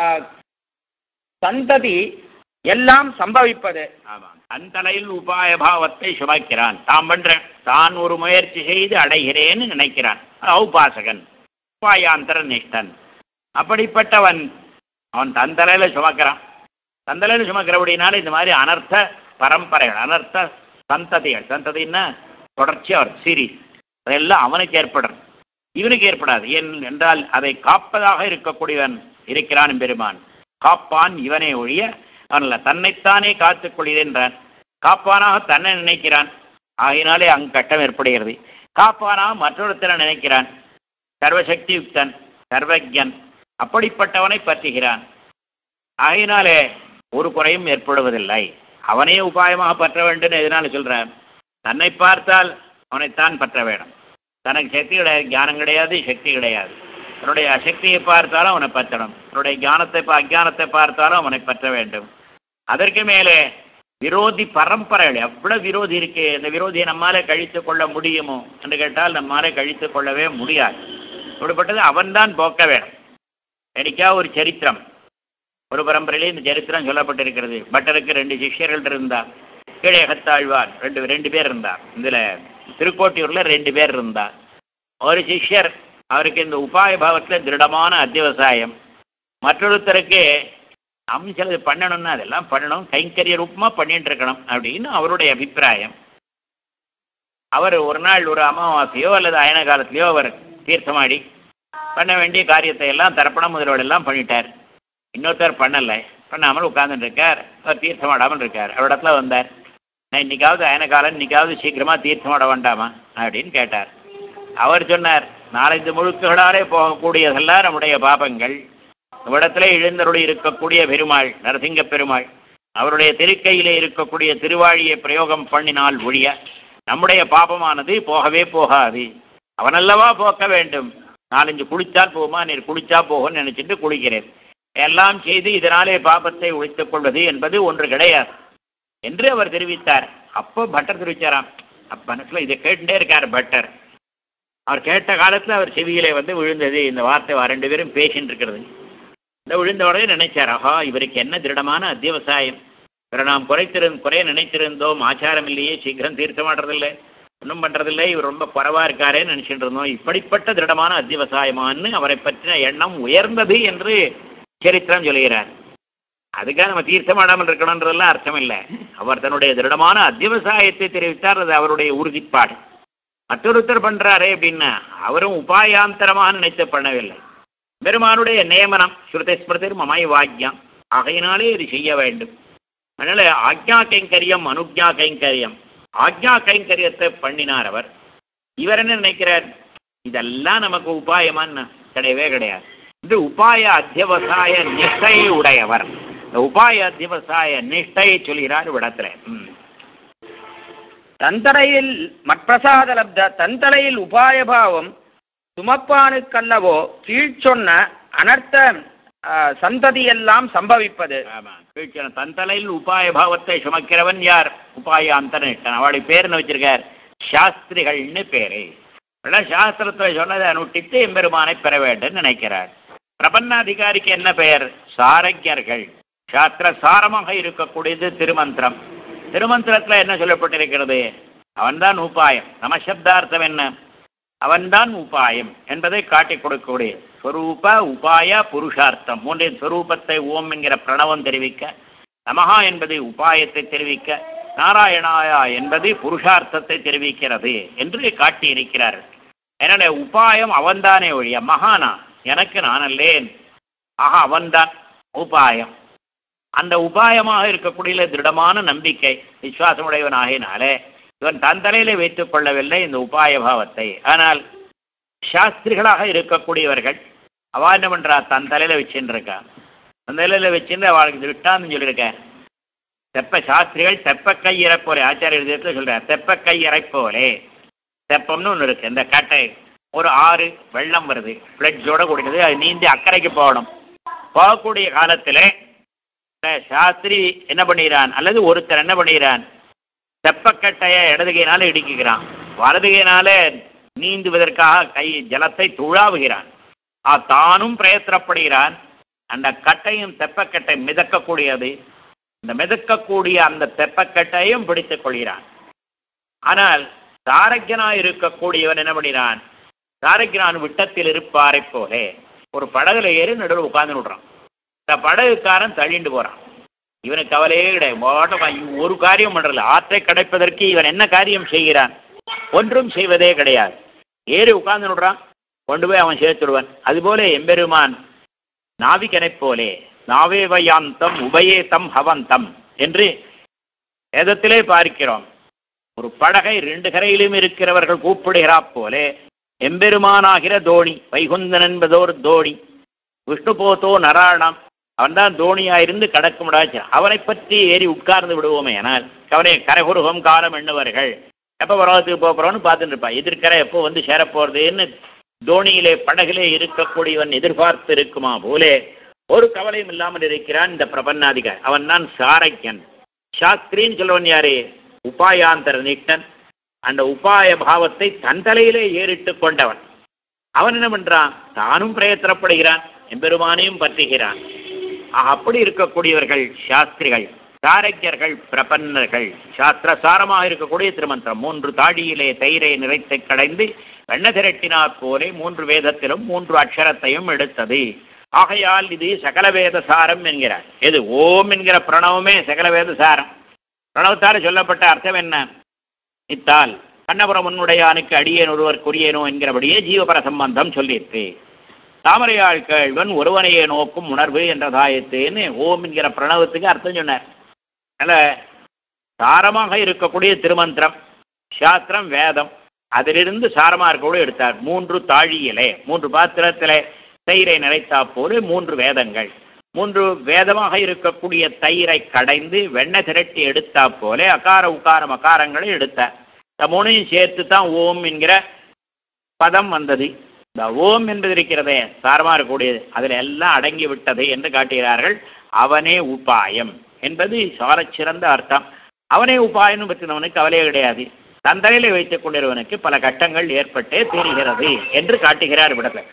S1: சந்ததி எல்லாம் சம்பவிப்பது
S2: ஆமாம் தன் தலையில் உபாய பாவத்தை சுமக்கிறான் தான் பண்ற தான் ஒரு முயற்சி செய்து அடைகிறேன்னு நினைக்கிறான் உபாசகன் உபாயாந்தர நிஷ்டன் அப்படிப்பட்டவன் அவன் தன் தலையில சுமக்கிறான் தன் தலையில சுமக்கிறபடினால இந்த மாதிரி அனர்த்த பரம்பரைகள் அனர்த்த சந்ததிகள் சந்ததின்னா தொடர்ச்சியாக சீரீஸ் அதெல்லாம் அவனுக்கு ஏற்படும் இவனுக்கு ஏற்படாது ஏன் என்றால் அதை காப்பதாக இருக்கக்கூடியவன் இருக்கிறான் பெருமான் காப்பான் இவனே ஒழிய அவனல்ல தன்னைத்தானே காத்துக் கொள்கிறேன்றான் காப்பானாக தன்னை நினைக்கிறான் ஆகையினாலே அங்கு கட்டம் ஏற்படுகிறது காப்பானாக மற்றொருத்தரை நினைக்கிறான் சர்வசக்தி யுக்தன் சர்வஜன் அப்படிப்பட்டவனை பற்றுகிறான் ஆகையினாலே ஒரு குறையும் ஏற்படுவதில்லை அவனே உபாயமாக பற்ற வேண்டும் எதனால சொல்றான் தன்னை பார்த்தால் அவனைத்தான் பற்ற வேண்டும் தனக்கு சக்தி கிடையாது ஞானம் கிடையாது சக்தி கிடையாது தன்னுடைய அசக்தியை பார்த்தாலும் அவனை பற்றணும் தன்னுடைய ஞானத்தை பா- அஜானத்தை பார்த்தாலும் அவனை பற்ற வேண்டும் அதற்கு மேலே விரோதி பரம்பரைகள் எவ்வளவு விரோதி இருக்கு இந்த விரோதியை நம்மாலே கழித்து கொள்ள முடியுமோ என்று கேட்டால் நம்மாலே கழித்து கொள்ளவே முடியாது அப்படிப்பட்டது அவன்தான் போக்க வேணும் எனக்கா ஒரு சரித்திரம் ஒரு பரம்பரையிலே இந்த சரித்திரம் சொல்லப்பட்டிருக்கிறது பட்டருக்கு ரெண்டு சிஷ்யர்கள் இருந்தார் கீழே அகத்தாழ்வார் ரெண்டு ரெண்டு பேர் இருந்தார் இதில் திருக்கோட்டியூர்ல ரெண்டு பேர் இருந்தார் ஒரு சிஷ்யர் அவருக்கு இந்த உபாய பாவத்தில் திருடமான அத்தியவசாயம் மற்றொருத்தருக்கு நம்ம சிலது பண்ணணும்னா அதெல்லாம் பண்ணணும் கைங்கரிய ரூபமா பண்ணிட்டு இருக்கணும் அப்படின்னு அவருடைய அபிப்பிராயம் அவர் ஒரு நாள் ஒரு அமாவாசையோ அல்லது அயன காலத்திலேயோ அவர் தீர்த்தமாடி பண்ண வேண்டிய காரியத்தை எல்லாம் தர்ப்பணம் முதலோடெல்லாம் பண்ணிட்டார் இன்னொருத்தர் பண்ணலை பண்ணாமல் உட்கார்ந்துட்டு இருக்கார் அவர் தீர்த்தமாடாமல் இருக்கார் அவரிடத்துல வந்தார் நான் இன்னைக்காவது அயன காலம் இன்னைக்காவது சீக்கிரமா தீர்த்தமாட வேண்டாமா அப்படின்னு கேட்டார் அவர் சொன்னார் நாலஞ்சு முழுக்குகளாலே போகக்கூடியதெல்லாம் நம்முடைய பாபங்கள் இவ்விடத்திலே எழுந்தருளி இருக்கக்கூடிய பெருமாள் நரசிங்க பெருமாள் அவருடைய திருக்கையிலே இருக்கக்கூடிய திருவாழியை பிரயோகம் பண்ணினால் ஒழிய நம்முடைய பாபமானது போகவே போகாது அவனல்லவா போக்க வேண்டும் நாலஞ்சு குளிச்சால் போகுமா நீர் குளிச்சா போகும்னு நினைச்சிட்டு குளிக்கிறேன் எல்லாம் செய்து இதனாலே பாபத்தை ஒழித்துக் கொள்வது என்பது ஒன்று கிடையாது என்று அவர் தெரிவித்தார் அப்போ பட்டர் தெரிவிச்சாராம் அப்ப மனசுல இதை கேட்டுட்டே இருக்கார் பட்டர் அவர் கேட்ட காலத்துல அவர் செவியிலே வந்து விழுந்தது இந்த வார்த்தை வா- ரெண்டு பேரும் பேசிட்டு இருக்கிறது இந்த விழுந்த உடனே நினைச்சார் ஆஹா இவருக்கு என்ன திருடமான அத்தியவசாயம் இவரை நாம் குறைத்திருந் குறைய நினைத்திருந்தோம் ஆச்சாரம் இல்லையே சீக்கிரம் தீர்த்தமாடுறதில்லை ஒன்றும் பண்றதில்லை இவர் ரொம்ப குறைவா இருக்காரேன்னு நினைச்சிட்டு இருந்தோம் இப்படிப்பட்ட திருடமான அத்தியவசாயமான்னு அவரை பற்றின எண்ணம் உயர்ந்தது என்று சரித்திரம் சொல்கிறார் அதுக்காக நம்ம தீர்த்தமாடாமல் இருக்கணுன்றதெல்லாம் அர்த்தம் இல்லை அவர் தன்னுடைய திருடமான அத்தியவசாயத்தை தெரிவித்தார் அது அவருடைய உறுதிப்பாடு மற்றொருத்தர் பண்றாரே அப்படின்னா அவரும் உபாயாந்தரமாக நினைத்து பண்ணவில்லை பெருமானுடைய நியமனம் ஸ்ருதி ஸ்மிருதிர் மமாய் வாக்கியம் ஆகையினாலே இது செய்ய வேண்டும் அதனால ஆக்ஞா கைங்கரியம் அனுக்ஞா கைங்கரியம் ஆக்ஞா கைங்கரியத்தை பண்ணினார் அவர் இவர் என்ன நினைக்கிறார் இதெல்லாம் நமக்கு உபாயமான்னு கிடையவே கிடையாது இது உபாய அத்தியவசாய நிஷ்டை உடையவர் இந்த உபாய அத்தியவசாய நிஷ்டையை சொல்கிறார் விடத்துல ம்
S1: தந்தரையில் மற்பிரசாத லப்த தந்தலையில் உபாயபாவம் சுமப்பானுக்கல்லவோ கீழ்ச்சொன்ன அனர்த்த ஆ, சந்ததியெல்லாம் சம்பவிப்பது
S2: ஆமா கீழ்ச்சன தந்தலையில் உபாய பாவத்தை சுமக்கிறவன் யார் உபாய அந்தரனிஷ்டன் அவளுடைய பேர்னு வச்சிருக்கார் சாஸ்திரிகள்னு பேரு எல்லாம் சாஸ்திரத்துல சொன்னதை அனுட்டித்து எம்பெருமானை பெற வேண்டும் நினைக்கிறார் பிரபன்னாதிகாரிக்கு என்ன பெயர் சாரக்கியர்கள் சாஸ்திர சாரமாக இருக்கக்கூடியது திருமந்திரம் திருமந்திரத்துல என்ன சொல்லப்பட்டிருக்கிறது அவன்தான் உபாயம் நமசப்தார்த்தம் என்ன அவன்தான் உபாயம் என்பதை காட்டிக் கொடுக்கக்கூடிய ஸ்வரூப உபாய புருஷார்த்தம் மூன்றின் ஸ்வரூபத்தை ஓம் என்கிற பிரணவம் தெரிவிக்க நமஹா என்பது உபாயத்தை தெரிவிக்க நாராயணாயா என்பது புருஷார்த்தத்தை தெரிவிக்கிறது என்று காட்டியிருக்கிறார்கள் என்னுடைய உபாயம் அவன்தானே ஒழிய மகானா எனக்கு நான் அல்லேன் ஆக அவன்தான் உபாயம் அந்த உபாயமாக இருக்கக்கூடிய திருடமான நம்பிக்கை விசுவாசமுடையவனாகினாலே இவன் தன் தலையில வைத்துக் கொள்ளவில்லை இந்த உபாய பாவத்தை ஆனால் சாஸ்திரிகளாக இருக்கக்கூடியவர்கள் அவா என்ன பண்றா தன் தலையில வச்சுன்னு இருக்கா தன் தலையில வச்சுன்னு அவளுக்கு விட்டான்னு சொல்லியிருக்கேன் தெப்ப சாஸ்திரிகள் தெப்ப கை இறப்போலே ஆச்சாரிய விதத்தில் சொல்றார் தெப்ப கை இறைப்போலே தெப்பம்னு ஒன்று இருக்கு இந்த கட்டை ஒரு ஆறு வெள்ளம் வருது ஃப்ளட்ஸோட கூடியது அது நீந்தி அக்கறைக்கு போகணும் போகக்கூடிய காலத்தில் சாஸ்திரி என்ன பண்ணுகிறான் அல்லது ஒருத்தர் என்ன பண்ணுகிறான் தெப்பக்கட்டையை இடதுகையினால இடுக்குகிறான் வலதுகையினால நீந்துவதற்காக கை ஜலத்தை துழாவுகிறான் ஆ தானும் பிரயத்தனப்படுகிறான் அந்த கட்டையும் தெப்பக்கட்டை மிதக்கக்கூடியது இந்த மிதக்கக்கூடிய அந்த தெப்பக்கட்டையும் பிடித்துக் கொள்கிறான் ஆனால் சாரக்கியனாய் இருக்கக்கூடியவன் என்ன பண்ணினான் சாரக்கியனான் விட்டத்தில் இருப்பாரை போலே ஒரு படகுல ஏறி நடுவில் உட்கார்ந்து விடுறான் இந்த படகுக்காரன் தள்ளிண்டு போறான் இவனுக்கு கவலையே கிடையாது மோட்டம் ஒரு காரியம் பண்றதில்ல ஆற்றை கிடைப்பதற்கு இவன் என்ன காரியம் செய்கிறான் ஒன்றும் செய்வதே கிடையாது ஏறி உட்கார்ந்து விடுறான் கொண்டு போய் அவன் சேர்த்துடுவான் அதுபோல எம்பெருமான் நாவிகனைப் போலே நாவேவயாந்தம் உபயேதம் ஹவந்தம் என்று வேதத்திலே பார்க்கிறோம் ஒரு படகை ரெண்டு கரையிலும் இருக்கிறவர்கள் கூப்பிடுகிறா போலே எம்பெருமானாகிற தோணி வைகுந்தன் என்பதோர் தோணி விஷ்ணு போத்தோ நராணம் அவன்தான் தோணியாயிருந்து கடக்க முடியாச்சு அவனை பற்றி ஏறி உட்கார்ந்து விடுவோமே ஆனால் அவனை கரகுருகம் காலம் எண்ணுவார்கள் எப்போ பரவத்துக்கு போகிறோன்னு பார்த்துட்டு இருப்பான் எதிர்க்கரை எப்போ வந்து சேரப்போறதுன்னு தோணியிலே படகிலே இருக்கக்கூடியவன் எதிர்பார்த்து இருக்குமா போலே ஒரு கவலையும் இல்லாமல் இருக்கிறான் இந்த பிரபன்னாதிகார் அவன் தான் சாரக்கியன் சாஸ்திரின்னு சொல்லுவன் யாரு உபாயாந்தர நிஷ்டன் அந்த உபாய பாவத்தை தன் தலையிலே ஏறிட்டு கொண்டவன் அவன் என்ன பண்றான் தானும் பிரயத்தனப்படுகிறான் எம்பெருமானையும் பற்றுகிறான் அப்படி இருக்கக்கூடியவர்கள் சாஸ்திரிகள் சாரக்கியர்கள் பிரபன்னர்கள் சாஸ்திர சாரமாக இருக்கக்கூடிய திருமந்திரம் மூன்று தாடியிலே தயிரை நிறைத்து கடைந்து வெண்ண திரட்டினாற் போலே மூன்று வேதத்திலும் மூன்று அக்ஷரத்தையும் எடுத்தது ஆகையால் இது சகல வேத சாரம் என்கிறார் எது ஓம் என்கிற பிரணவமே சகல வேத சாரம் பிரணவத்தால் சொல்லப்பட்ட அர்த்தம் என்ன இத்தால் கண்ணபுரம் உன்னுடையானுக்கு அடியேன் ஒருவர் குறியேனோ என்கிறபடியே ஜீவபர சம்பந்தம் சொல்லியிருக்கு தாமரையாள் கேள்வன் ஒருவனையே நோக்கும் உணர்வு என்ற தாயத்துன்னு ஓம் என்கிற பிரணவத்துக்கு அர்த்தம் சொன்னார் அதனால் சாரமாக இருக்கக்கூடிய திருமந்திரம் சாஸ்திரம் வேதம் அதிலிருந்து சாரமாக இருக்கக்கூடிய எடுத்தார் மூன்று தாழியிலே மூன்று பாத்திரத்திலே தயிரை நிறைத்தா போல மூன்று வேதங்கள் மூன்று வேதமாக இருக்கக்கூடிய தயிரை கடைந்து வெண்ணெய் திரட்டி எடுத்தா போல அகார உக்காரம் அகாரங்களை எடுத்தார் இந்த மூணையும் சேர்த்து தான் ஓம் என்கிற பதம் வந்தது இந்த ஓம் என்பது இருக்கிறதே சாரமாக இருக்கக்கூடியது அதில் எல்லாம் அடங்கி விட்டது என்று காட்டுகிறார்கள் அவனே உபாயம் என்பது சாரச்சிறந்த அர்த்தம் அவனே உபாயம் பற்றினவனுக்கு கவலையே கிடையாது தந்தரையில வைத்துக் கொண்டிருவனுக்கு பல கட்டங்கள் ஏற்பட்டே தீருகிறது என்று காட்டுகிறார் விடத்தில்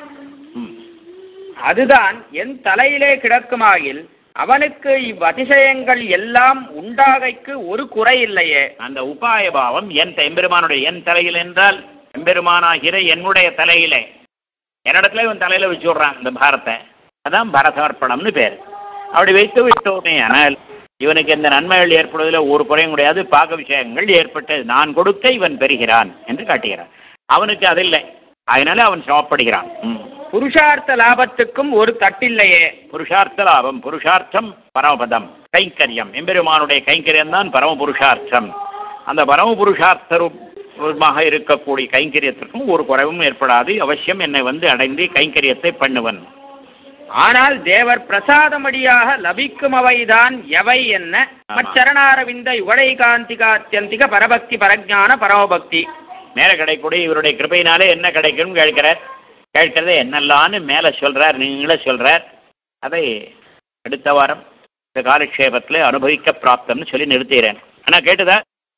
S1: அதுதான் என் தலையிலே கிடக்குமாயில் அவனுக்கு இவ்வதிசயங்கள் எல்லாம் உண்டாகைக்கு ஒரு குறை இல்லையே
S2: அந்த உபாய பாவம் என் எம்பெருமானுடைய என் தலையில் என்றால் எம்பெருமானாகிற என்னுடைய தலையிலே என்னிடத்துல இவன் தலையில வச்சு விடுறான் இந்த பாரத்தை அதான் பரசமர்ப்பணம்னு பேர் அப்படி வைத்து விட்டோமே ஆனால் இவனுக்கு இந்த நன்மைகள் ஏற்படுவதில் ஒரு குறையும் கிடையாது பாக விஷயங்கள் ஏற்பட்டு நான் கொடுக்க இவன் பெறுகிறான் என்று காட்டுகிறான் அவனுக்கு அதில்லை அதனால அவன் சமப்படுகிறான் ம்.
S1: புருஷார்த்த லாபத்துக்கும் ஒரு தட்டில்லையே
S2: புருஷார்த்த லாபம் புருஷார்த்தம் பரமபதம் கைங்கரியம் எம்பெருமானுடைய கைங்கரியம் தான் பரம புருஷார்த்தம் அந்த பரம புருஷார்த்தமாக இருக்கக்கூடிய கைங்கரியத்திற்கும் ஒரு குறைவும் ஏற்படாது அவசியம் என்னை வந்து அடைந்து கைங்கரியத்தை பண்ணுவன்
S1: ஆனால் தேவர் பிரசாதமடியாக லபிக்கும் அவைதான் எவை என்ன
S2: ஆமா.
S1: மச்சரணாரவிந்த யுகடைகாந்திகாத்தியந்திக பரபக்தி பரஜான பரமபக்தி
S2: மேலே கிடைக்கக்கூடிய இவருடைய கிருபையினாலே என்ன கிடைக்கும்னு கேட்கிறார் கேட்கிறதை என்னெல்லாம்னு மேலே சொல்றார் நீங்களே சொல்றார் அதை அடுத்த வாரம் இந்த காலக்ஷேபத்தில் அனுபவிக்க பிராப்தம்னு சொல்லி நிறுத்துகிறேன் ஆனால் கேட்டுதா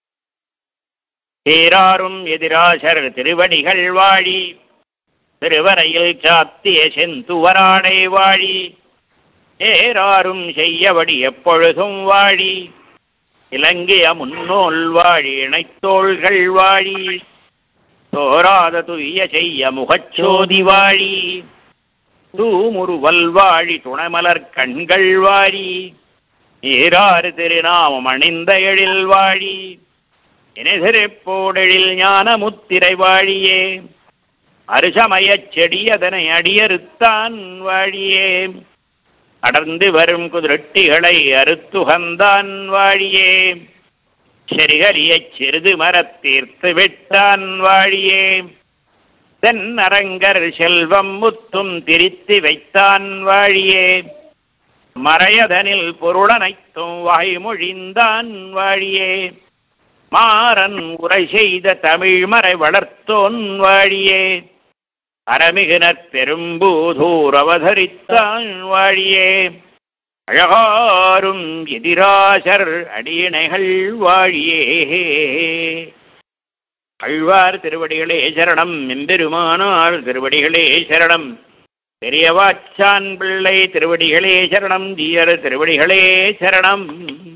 S2: சீராரும் எதிராசர் திருவடிகள் வாழி திருவரையில் சாத்திய செந்துவராடை வாழி ஏராரும் செய்யபடி எப்பொழுதும் வாழி இலங்கைய முன்னோல் வாழி இணைத்தோள்கள் வாழி தோராத துய்ய செய்ய முகச்சோதி வாழி தூமுருவல் வாழி துணமலர் கண்கள் வாழி ஈராறு திருநாமம் அணிந்த எழில் வாழி இணைதிருப்போடெழில் ஞான முத்திரை வாழியே அருசமயச் செடி அதனை அடியறுத்தான் வாழியே அடர்ந்து வரும் குதிரட்டிகளை அறுத்துகந்தான் வாழியே செரிகரியச் சிறிது மரத்தீர்த்து விட்டான் வாழியே தென்னரங்கர் செல்வம் முத்தும் திரித்து வைத்தான் வாழியே மறையதனில் பொருளனைத்தும் வாய்மொழிந்தான் வாழியே மாறன் உரை செய்த தமிழ் மறை வளர்த்தோன் வாழியே அறமிகுனர் பெரும்பூதூர் அவதரித்தான் வாழியே அழகாரும் எதிராசர் அடியினைகள் வாழியே அழ்வார் திருவடிகளே சரணம் எம்பெருமானார் திருவடிகளே சரணம் பெரியவாச்சான் பிள்ளை திருவடிகளே சரணம் ஜீயர் திருவடிகளே சரணம்